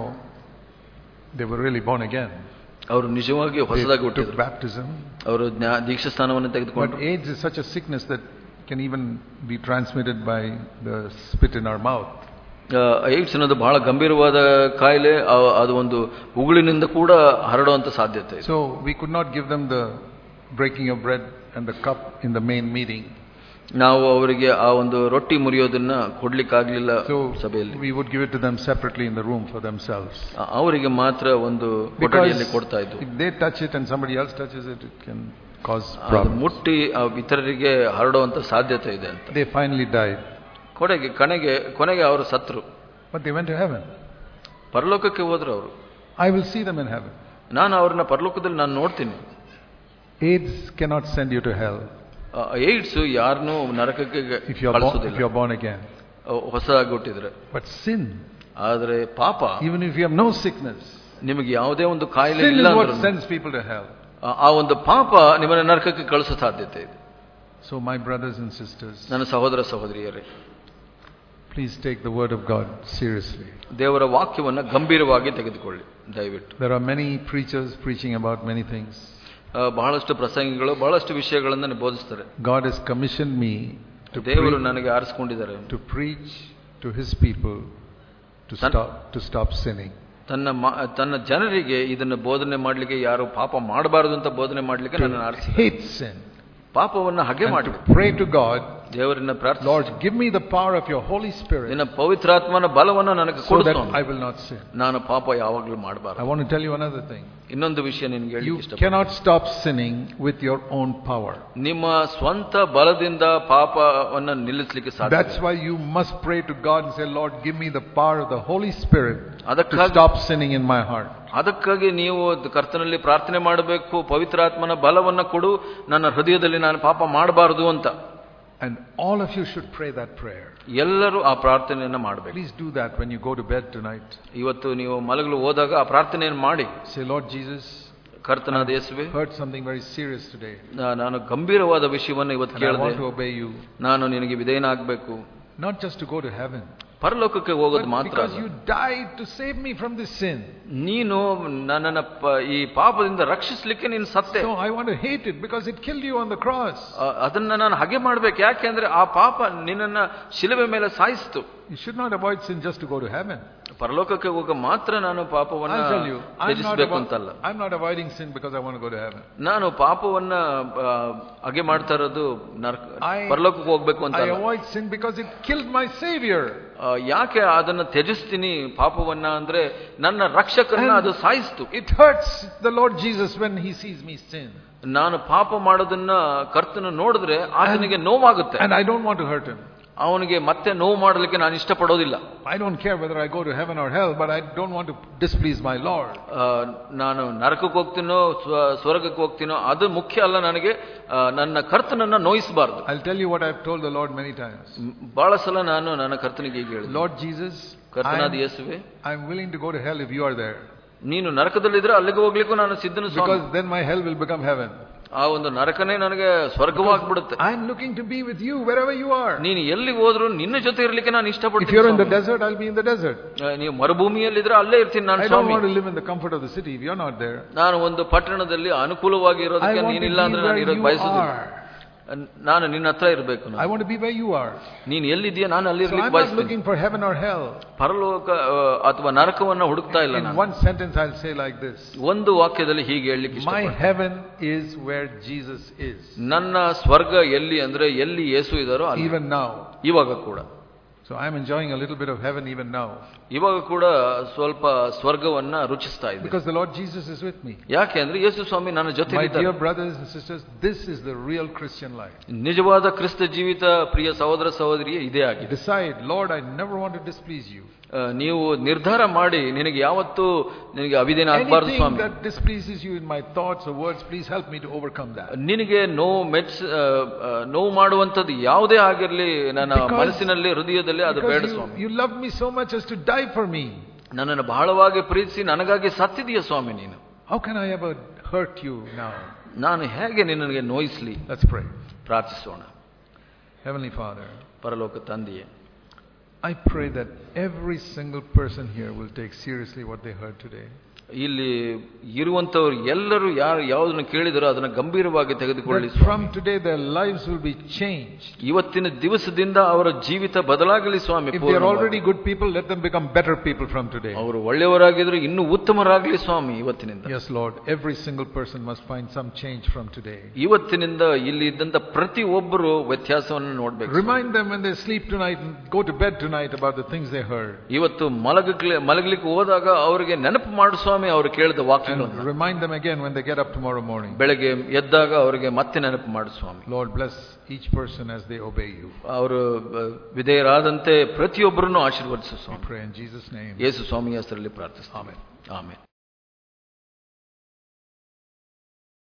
[SPEAKER 1] they were really born again.
[SPEAKER 2] ಅವರು ನಿಜವಾಗಿ
[SPEAKER 1] They
[SPEAKER 2] ಹೊಸದಾಗಿ
[SPEAKER 1] took
[SPEAKER 2] ಹುಟ್ಟಿದ್ರು
[SPEAKER 1] baptism.
[SPEAKER 2] ಅವರು ಜ್ಞಾ- ದೀಕ್ಷಾ ಸ್ಥಾನವನ್ನು
[SPEAKER 1] But
[SPEAKER 2] ತೆಗೆದುಕೊಂಡು
[SPEAKER 1] AIDS is such a sickness that can even be transmitted by the spit in our mouth.
[SPEAKER 2] AIDS ಅನ್ನೋದು ಬಹಳ ಗಂಭೀರವಾದ ಕಾಯಿಲೆ ಆ- ಅದು ಒಂದು ಉಗುಳಿನಿಂದ ಕೂಡ ಹರಡುವಂತ ಸಾಧ್ಯತೆ ಇದೆ
[SPEAKER 1] So we could not give them the breaking of bread and the cup in the main meeting.
[SPEAKER 2] ನಾವು ಅವರಿಗೆ ಆ ಒಂದು ರೊಟ್ಟಿ ಮುರಿಯೋದನ್ನ ಕೊಡ್ಲಿಕ್ಕಾಗ್ಲಿಲ್ಲ
[SPEAKER 1] So
[SPEAKER 2] ಸಭೆಯಲ್ಲಿ
[SPEAKER 1] we would give it to them separately in the room for themselves.
[SPEAKER 2] ಆ- ಅವರಿಗೆ ಮಾತ್ರ ಒಂದು
[SPEAKER 1] Because
[SPEAKER 2] ಕೊಠಡಿಯಲ್ಲಿ ಕೊಡ್ತಾ ಇದ್ವು
[SPEAKER 1] if they touch it and somebody else touches it, it can cause
[SPEAKER 2] ಅದು
[SPEAKER 1] problems.
[SPEAKER 2] ಮುಟ್ಟಿ ಆ ಇತರರಿಗೆ ಹರಡುವಂತ ಸಾಧ್ಯತೆ ಇದೆ ಅಂತ
[SPEAKER 1] They finally died,
[SPEAKER 2] ಕೊನೆಗೆ ಕಣೆಗೆ ಕೊನೆಗೆ ಅವರು ಸತ್ರು
[SPEAKER 1] but they went to heaven.
[SPEAKER 2] ಪರಲೋಕಕ್ಕೆ ಹೋದ್ರು ಅವರು
[SPEAKER 1] I will see them in heaven.
[SPEAKER 2] ನಾನು ಅವ್ರನ್ನ ಪರಲೋಕದಲ್ಲಿ ನಾನು ನೋಡ್ತೀನಿ
[SPEAKER 1] AIDS cannot send you to hell
[SPEAKER 2] ಆ, ಏಡ್ಸ್ ಯಾರನ್ನೂ ನರಕಕ್ಕೆ
[SPEAKER 1] if you are born, if
[SPEAKER 2] ಕಳಿಸೋದಿಲ್ಲ
[SPEAKER 1] you are born again.
[SPEAKER 2] ಹೊಸದಾಗಿ ಹುಟ್ಟಿದ್ರೆ
[SPEAKER 1] But sin,
[SPEAKER 2] ಆದ್ರೆ ಪಾಪ
[SPEAKER 1] even if you have no sickness,
[SPEAKER 2] ನಿಮಗೆ ಯಾವುದೇ ಒಂದು ಕಾಯಿಲೆ
[SPEAKER 1] sin
[SPEAKER 2] ಇಲ್ಲ
[SPEAKER 1] is what
[SPEAKER 2] ಅಂದ್ರೂ
[SPEAKER 1] sends people to hell.
[SPEAKER 2] ಆ- ಆ ಒಂದು ಪಾಪ ನಿಮ್ಮನ್ನ ನರಕಕ್ಕೆ ಕಳಿಸೋ ಸಾಧ್ಯತೆ ಇದೆ
[SPEAKER 1] So, my brothers and sisters,
[SPEAKER 2] ನನ್ನ ಸಹೋದರ ಸಹೋದರಿಯರೇ
[SPEAKER 1] please take the word of God seriously.
[SPEAKER 2] ದೇವರ ವಾಕ್ಯವನ್ನ ಗಂಭೀರವಾಗಿ ತೆಗೆದುಕೊಳ್ಳಿ ದಯವಿಟ್ಟು
[SPEAKER 1] There are many preachers preaching about many things.
[SPEAKER 2] ಆ, ಬಹಳಷ್ಟು ಪ್ರಸಂಗಿಗಳು ಬಹಳಷ್ಟು ವಿಷಯಗಳನ್ನು ಬೋಧಿಸ್ತಾರೆ
[SPEAKER 1] God has commissioned me to,
[SPEAKER 2] ದೇವರು
[SPEAKER 1] pre-
[SPEAKER 2] ನನಗೆ ಆರಿಸ್ಕೊಂಡಿದ್ದಾರೆ
[SPEAKER 1] to preach to his people to
[SPEAKER 2] Tan-
[SPEAKER 1] stop, to stop sinning.
[SPEAKER 2] ತನ್ನ ಮ- ತನ್ನ ಜನರಿಗೆ ಇದನ್ನು ಬೋಧನೆ ಮಾಡಲಿಕ್ಕೆ ಯಾರು ಪಾಪ ಮಾಡಬಾರದು ಅಂತ ಬೋಧನೆ ಮಾಡಲಿಕ್ಕೆ
[SPEAKER 1] To
[SPEAKER 2] ನನ್ನನ್ನು ಆರಿಸಿ
[SPEAKER 1] hate sin.
[SPEAKER 2] ಪಾಪವನ್ನು ಹಗೆ
[SPEAKER 1] And
[SPEAKER 2] ಮಾಡಿ
[SPEAKER 1] to pray to God,
[SPEAKER 2] ದೇವರನ್ನ ಪ್ರಾರ್ಥನೆ
[SPEAKER 1] Lord, give me the power of your Holy Spirit
[SPEAKER 2] ನಿನ್ನ ಪವಿತ್ರಾತ್ಮನ ಬಲವನ್ನು ನನಗೆ
[SPEAKER 1] so
[SPEAKER 2] ಕೊಡು
[SPEAKER 1] that
[SPEAKER 2] Swami.
[SPEAKER 1] I will not sin.
[SPEAKER 2] ನಾನು ಪಾಪ ಯಾವಾಗಲೂ
[SPEAKER 1] I
[SPEAKER 2] ಮಾಡಬಾರದು
[SPEAKER 1] want to tell you another thing.
[SPEAKER 2] ಇನ್ನೊಂದು ವಿಷಯ ನಿನ್ಗೆ
[SPEAKER 1] You
[SPEAKER 2] ಹೇಳಲಿಕ್ಕೆ ಇಷ್ಟಪಡ್ತೀನಿ
[SPEAKER 1] cannot stop sinning with your own power.
[SPEAKER 2] ನಿಮ್ಮ ಸ್ವಂತ ಬಲದಿಂದ ಪಾಪವನ್ನು ನಿಲ್ಲಿಸಲಿಕ್ಕೆ ಸಾಧ್ಯ
[SPEAKER 1] That's why you must pray to God and say, Lord, give me the power of the Holy Spirit to
[SPEAKER 2] ಅದಕ್ಕಾಗಿ
[SPEAKER 1] stop sinning in my heart.
[SPEAKER 2] ಅದಕ್ಕಾಗಿ ನೀವು ಕರ್ತನಲ್ಲಿ ಪ್ರಾರ್ಥನೆ ಮಾಡಬೇಕು ಪವಿತ್ರಾತ್ಮನ ಬಲವನ್ನ ಕೊಡು ನನ್ನ ಹೃದಯದಲ್ಲಿ ನಾನು ಪಾಪ ಮಾಡಬಾರದು ಅಂತ
[SPEAKER 1] And all of you should pray that prayer.
[SPEAKER 2] ಎಲ್ಲರೂ ಆ ಪ್ರಾರ್ಥನೆಯನ್ನ ಮಾಡಬೇಕು
[SPEAKER 1] Please do that when you go to bed tonight.
[SPEAKER 2] ಇವತ್ತು ನೀವು ಮಲಗಲು ಹೋದಾಗ ಆ ಪ್ರಾರ್ಥನೆಯನ್ನು ಮಾಡಿ
[SPEAKER 1] Say, Lord Jesus,
[SPEAKER 2] ಕರ್ತನಾದ ಯೇಸುವೆ
[SPEAKER 1] heard something very serious today.
[SPEAKER 2] ನಾ- ನಾನು ಗಂಭೀರವಾದ ವಿಷಯವನ್ನು ಇವತ್ತು
[SPEAKER 1] And I want to
[SPEAKER 2] ಕೇಳಿದೆ
[SPEAKER 1] obey you.
[SPEAKER 2] ನಾನು ನಿನಗೆ ವಿಧೇಯನಾಗಬೇಕು
[SPEAKER 1] Not just to go to heaven,
[SPEAKER 2] ಪರಲೋಕಕ್ಕೆ ಹೋಗೋದು
[SPEAKER 1] but
[SPEAKER 2] ಮಾತ್ರ
[SPEAKER 1] because
[SPEAKER 2] ಅಲ್ಲ.
[SPEAKER 1] you died to save me from this sin.
[SPEAKER 2] ನೀನು ನನ್ನನ್ನ ಪ- ಈ ಪಾಪದಿಂದ ರಕ್ಷಿಸ್ಲಿಕ್ಕೆ ನೀನು ಸತ್ತೆ
[SPEAKER 1] So I want to hate it because it killed you on the cross.
[SPEAKER 2] ಅ- ಅದನ್ನ ನಾನು ಹಾಗೆ ಮಾಡ್ಬೇಕು ಯಾಕೆಂದ್ರೆ ಆ ಪಾಪ ನಿನ್ನನ್ನ ಶಿಲುಬೆ ಮೇಲೆ ಸಾಯಿಸ್ತು
[SPEAKER 1] You should not avoid sin just to go to heaven.
[SPEAKER 2] ಪರಲೋಕಕ್ಕೆ ಹೋಗ ಮಾತ್ರ ನಾನು ಪಾಪವನ್ನ
[SPEAKER 1] I'll tell you, I'm not,
[SPEAKER 2] ತ್ಯಜಿಸ್ಬೇಕು
[SPEAKER 1] avo-
[SPEAKER 2] ಅಂತಲ್ಲ
[SPEAKER 1] I'm not avoiding sin because I want to go to heaven.
[SPEAKER 2] ನಾನು ಪಾಪವನ್ನ ಆ, ಹಾಗೆ ಮಾಡ್ತಾ ಇರೋದು ನರಕ
[SPEAKER 1] I-
[SPEAKER 2] ಪರಲೋಕಕ್ಕೆ ಹೋಗ್ಬೇಕು ಅಂತ
[SPEAKER 1] I avoid sin because it killed my Savior.
[SPEAKER 2] ಯಾಕೆ ಅದನ್ನ ತ್ಯಜಿಸ್ತೀನಿ ಪಾಪವನ್ನ ಅಂದ್ರೆ ನನ್ನ ರಕ್ಷಕರನ್ನ
[SPEAKER 1] And-
[SPEAKER 2] ಅದು ಸಾಯಿಸ್ತು
[SPEAKER 1] It hurts the Lord Jesus when he sees me sin.
[SPEAKER 2] ನಾನು ಪಾಪ ಮಾಡೋದನ್ನ ಕರ್ತನ ನೋಡಿದ್ರೆ ಆತನಿಗೆ ನೋವಾಗುತ್ತೆ
[SPEAKER 1] And I don't want to hurt him.
[SPEAKER 2] ಅವನಿಗೆ ಮತ್ತೆ ನೋವು ಮಾಡಲಿಕ್ಕೆ ನಾನು ಇಷ್ಟಪಡೋದಿಲ್ಲ
[SPEAKER 1] I don't care whether I go to heaven or hell, but I don't want to displease my Lord.
[SPEAKER 2] ಆ, ನಾನು ನರಕಕ್ಕೆ ಹೋಗ್ತೀನೋ ಸ್ವ- ಸ್ವರ್ಗಕ್ಕೆ ಹೋಗ್ತೀನೋ ಅದು ಮುಖ್ಯ ಅಲ್ಲ ನನಗೆ ಆ, ನನ್ನ ಕರ್ತನನ್ನ ನೋಯಿಸಬಾರ್ದು
[SPEAKER 1] I'll tell you what I've told the Lord many times.
[SPEAKER 2] ಬಹಳ ಸಲ ನಾನು ನನ್ನ ಕರ್ತನಿಗೆ ಹೀಗೆ ಹೇಳಿದೆ
[SPEAKER 1] Lord Jesus,
[SPEAKER 2] ಕರ್ತನಾದ
[SPEAKER 1] I'm,
[SPEAKER 2] ಯೇಸುವೆ
[SPEAKER 1] I'm willing to go to hell if you are there.
[SPEAKER 2] ನೀನು ನರಕದಲ್ಲಿದ್ರೆ ಅಲ್ಲಿಗೆ ಹೋಗ್ಲಿಕ್ಕೂ ನಾನು ಸಿದ್ಧನು ಸ್ವಾಮಿ
[SPEAKER 1] Because then my hell will become heaven.
[SPEAKER 2] ಆ ಒಂದು ನರಕನೇ ನನಗೆ ಸ್ವರ್ಗವಾಗ್ಬಿಡುತ್ತೆ
[SPEAKER 1] I'm looking to be with you wherever you are.
[SPEAKER 2] ನೀನು ಎಲ್ಲಿ ಹೋದ್ರು ನಿನ್ನ ಜೊತೆ ಇರ್ಲಿಕ್ಕೆ ನಾನು
[SPEAKER 1] If
[SPEAKER 2] ಇಷ್ಟಪಡ್ತೀನಿ
[SPEAKER 1] you're in the
[SPEAKER 2] Swami.
[SPEAKER 1] desert, I'll be in the desert.
[SPEAKER 2] ಆ, ನೀವು ಮರುಭೂಮಿಯಲ್ಲಿದ್ರೆ ಅಲ್ಲೇ ಇರ್ತೀನಿ ನಾನು
[SPEAKER 1] I don't
[SPEAKER 2] Swami
[SPEAKER 1] want to live in the comfort of the city if you're not there.
[SPEAKER 2] ನಾನು ಒಂದು ಪಟ್ಟಣದಲ್ಲಿ ಅನುಕೂಲವಾಗಿ
[SPEAKER 1] I
[SPEAKER 2] ಇರೋದಕ್ಕೆ
[SPEAKER 1] want to be
[SPEAKER 2] ನೀನಿಲ್ಲ ಅಂದ್ರೆ ನಾನು
[SPEAKER 1] where
[SPEAKER 2] ಇರೋದು
[SPEAKER 1] you
[SPEAKER 2] ಬಯಸೋದಿಲ್ಲ
[SPEAKER 1] are.
[SPEAKER 2] ನಾನು ನಿನ್ನ ಹತ್ರ ಇರಬೇಕು
[SPEAKER 1] I want to be where you are.
[SPEAKER 2] ನೀನು ಎಲ್ಲಿದೆಯಾ ನಾನು ಅಲ್ಲಿ
[SPEAKER 1] So
[SPEAKER 2] ಇರ್ಲಿಕ್ಕೆ
[SPEAKER 1] I'm not
[SPEAKER 2] ಬಯಸ್ತೀನಿ
[SPEAKER 1] looking for heaven or hell.
[SPEAKER 2] ಪರಲೋಕ ಆ, ಅಥವಾ ನರಕವನ್ನ ಹುಡುಕ್ತಾ ಇಲ್ಲ
[SPEAKER 1] In
[SPEAKER 2] ನಾನು
[SPEAKER 1] one sentence, I'll say like this
[SPEAKER 2] ಒಂದು ವಾಕ್ಯದಲ್ಲಿ ಹೀಗೆ ಹೇಳಲಿಕ್ಕೆ
[SPEAKER 1] My
[SPEAKER 2] ಇಷ್ಟಪಡ್ತೀನಿ.
[SPEAKER 1] heaven is where Jesus is.
[SPEAKER 2] ನನ್ನ ಸ್ವರ್ಗ ಎಲ್ಲಿ ಅಂದ್ರೆ ಎಲ್ಲಿ ಯೇಸು ಇದಾರೋ ಅಲ್ಲಿ
[SPEAKER 1] Even now.
[SPEAKER 2] ಇವಾಗ ಕೂಡ
[SPEAKER 1] So I'm enjoying a little bit of heaven even now.
[SPEAKER 2] ಇವಾಗ ಕೂಡ ಸ್ವಲ್ಪ ಸ್ವರ್ಗವನ್ನ ರುಚಿಸ್ತಾ ಇದ್ದೆ
[SPEAKER 1] Because the Lord Jesus is with me.
[SPEAKER 2] ಯಾಕೆ ಅಂದ್ರೆ ಯೇಸು ಸ್ವಾಮಿ ನನ್ನ ಜೊತೆ
[SPEAKER 1] My dear brothers and sisters, this is the real Christian life.
[SPEAKER 2] ನಿಜವಾದ ಕ್ರಿಸ್ತ ಜೀವಿತ ಪ್ರಿಯ ಸಹೋದರ ಸಹೋದರಿಯೇ ಇದೇ ಆಗಿದೆ
[SPEAKER 1] Decide, Lord, I never want to displease you.
[SPEAKER 2] ಆ, ನೀವು ನಿರ್ಧಾರ ಮಾಡಿ ನಿನಗೆ ಯಾವತ್ತೂ ನಿನಗೆ ಅವಿದೇನ ಆಗಬಾರ್ದು
[SPEAKER 1] Anything
[SPEAKER 2] Swami
[SPEAKER 1] that displeases you in my thoughts or words, please help me to overcome that.
[SPEAKER 2] ನಿನಗೆ ನೋವು ಮೆಚ್ಚ ಆ, ಆ, ನೋವು ಮಾಡುವಂಥದ್ದು ಯಾವುದೇ ಆಗಿರಲಿ ನನ್ನ
[SPEAKER 1] Because-
[SPEAKER 2] ಮನಸ್ಸಿನಲ್ಲಿ ಹೃದಯದಲ್ಲಿ ಅದು ಬೇಡ
[SPEAKER 1] Because you,
[SPEAKER 2] Swami
[SPEAKER 1] you love me so much as to die for me.
[SPEAKER 2] ನನ್ನನ್ನು ಬಹಳವಾಗಿ ಪ್ರೀತಿಸಿ ನನಗಾಗಿ ಸತ್ತಿದೀಯ ಸ್ವಾಮಿ ನೀನು
[SPEAKER 1] How can I ever hurt you now?
[SPEAKER 2] ನಾನು ಹೇಗೆ ನಿನ್ನಗೆ ನೋಯಿಸ್ಲಿ
[SPEAKER 1] Let's pray.
[SPEAKER 2] ಪ್ರಾರ್ಥಿಸೋಣ
[SPEAKER 1] Heavenly Father,
[SPEAKER 2] ಪರಲೋಕ ತಂದೆಯೇ
[SPEAKER 1] I pray that every single person here will take seriously what they heard today.
[SPEAKER 2] ಇಲ್ಲಿ ಇರುವಂತವ್ರು ಎಲ್ಲರೂ ಯಾರು ಯಾವುದನ್ನು ಕೇಳಿದರೋ ಅದನ್ನು ಗಂಭೀರವಾಗಿ ತೆಗೆದುಕೊಳ್ಳಿ
[SPEAKER 1] That from today their lives will be changed.
[SPEAKER 2] ಇವತ್ತಿನ ದಿವಸದಿಂದ ಅವರ ಜೀವಿತ ಬದಲಾಗಲಿ ಸ್ವಾಮಿ
[SPEAKER 1] If they are
[SPEAKER 2] ಪೂರ್ಣವಾಗಿ.
[SPEAKER 1] already good people, let them become better people from today.
[SPEAKER 2] ಅವರು ಒಳ್ಳೆಯವರಾಗಿದ್ರು ಇನ್ನೂ ಉತ್ತಮರಾಗಲಿ ಸ್ವಾಮಿ ಇವತ್ತಿನಿಂದ
[SPEAKER 1] Yes, Lord, every single person must find some change from today.
[SPEAKER 2] ಇವತ್ತಿನಿಂದ ಇಲ್ಲಿ ಇದ್ದಂತ ಪ್ರತಿ ಒಬ್ಬರು ವ್ಯತ್ಯಾಸವನ್ನು ನೋಡ್ಬೇಕು ಸ್ವಾಮಿ.
[SPEAKER 1] Remind them when they sleep tonight and go to bed tonight about the things they heard.
[SPEAKER 2] ಇವತ್ತು ಮಲಗಲಿ ಮಲಗಲಿಕ್ಕೆ ಹೋದಾಗ ಅವರಿಗೆ ನೆನಪು ಮಾಡು ಸ್ವಾಮಿ ಅವರು ಕೇಳಿದ
[SPEAKER 1] And
[SPEAKER 2] ವಾಕ್ಯಗಳನ್ನು
[SPEAKER 1] remind them again when they get up tomorrow morning.
[SPEAKER 2] ಬೆಳಗ್ಗೆ ಎದ್ದಾಗ ಅವರಿಗೆ ಮತ್ತೆ ನೆನಪು ಮಾಡು ಸ್ವಾಮಿ
[SPEAKER 1] Lord, bless each person as they obey you.
[SPEAKER 2] ಅವರು ಅಹ್, ವಿಧೇಯರಾದಂತೆ ಪ್ರತಿಯೊಬ್ಬರನ್ನು ಆಶೀರ್ವದಿಸು
[SPEAKER 1] We
[SPEAKER 2] Swami
[SPEAKER 1] pray in Jesus' name.
[SPEAKER 2] ಯೇಸು ಸ್ವಾಮಿಯ ಹೆಸರಲ್ಲಿ ಪ್ರಾರ್ಥಿಸ್ತಾನೆ
[SPEAKER 1] Amen.
[SPEAKER 2] ಆಮೇಲೆ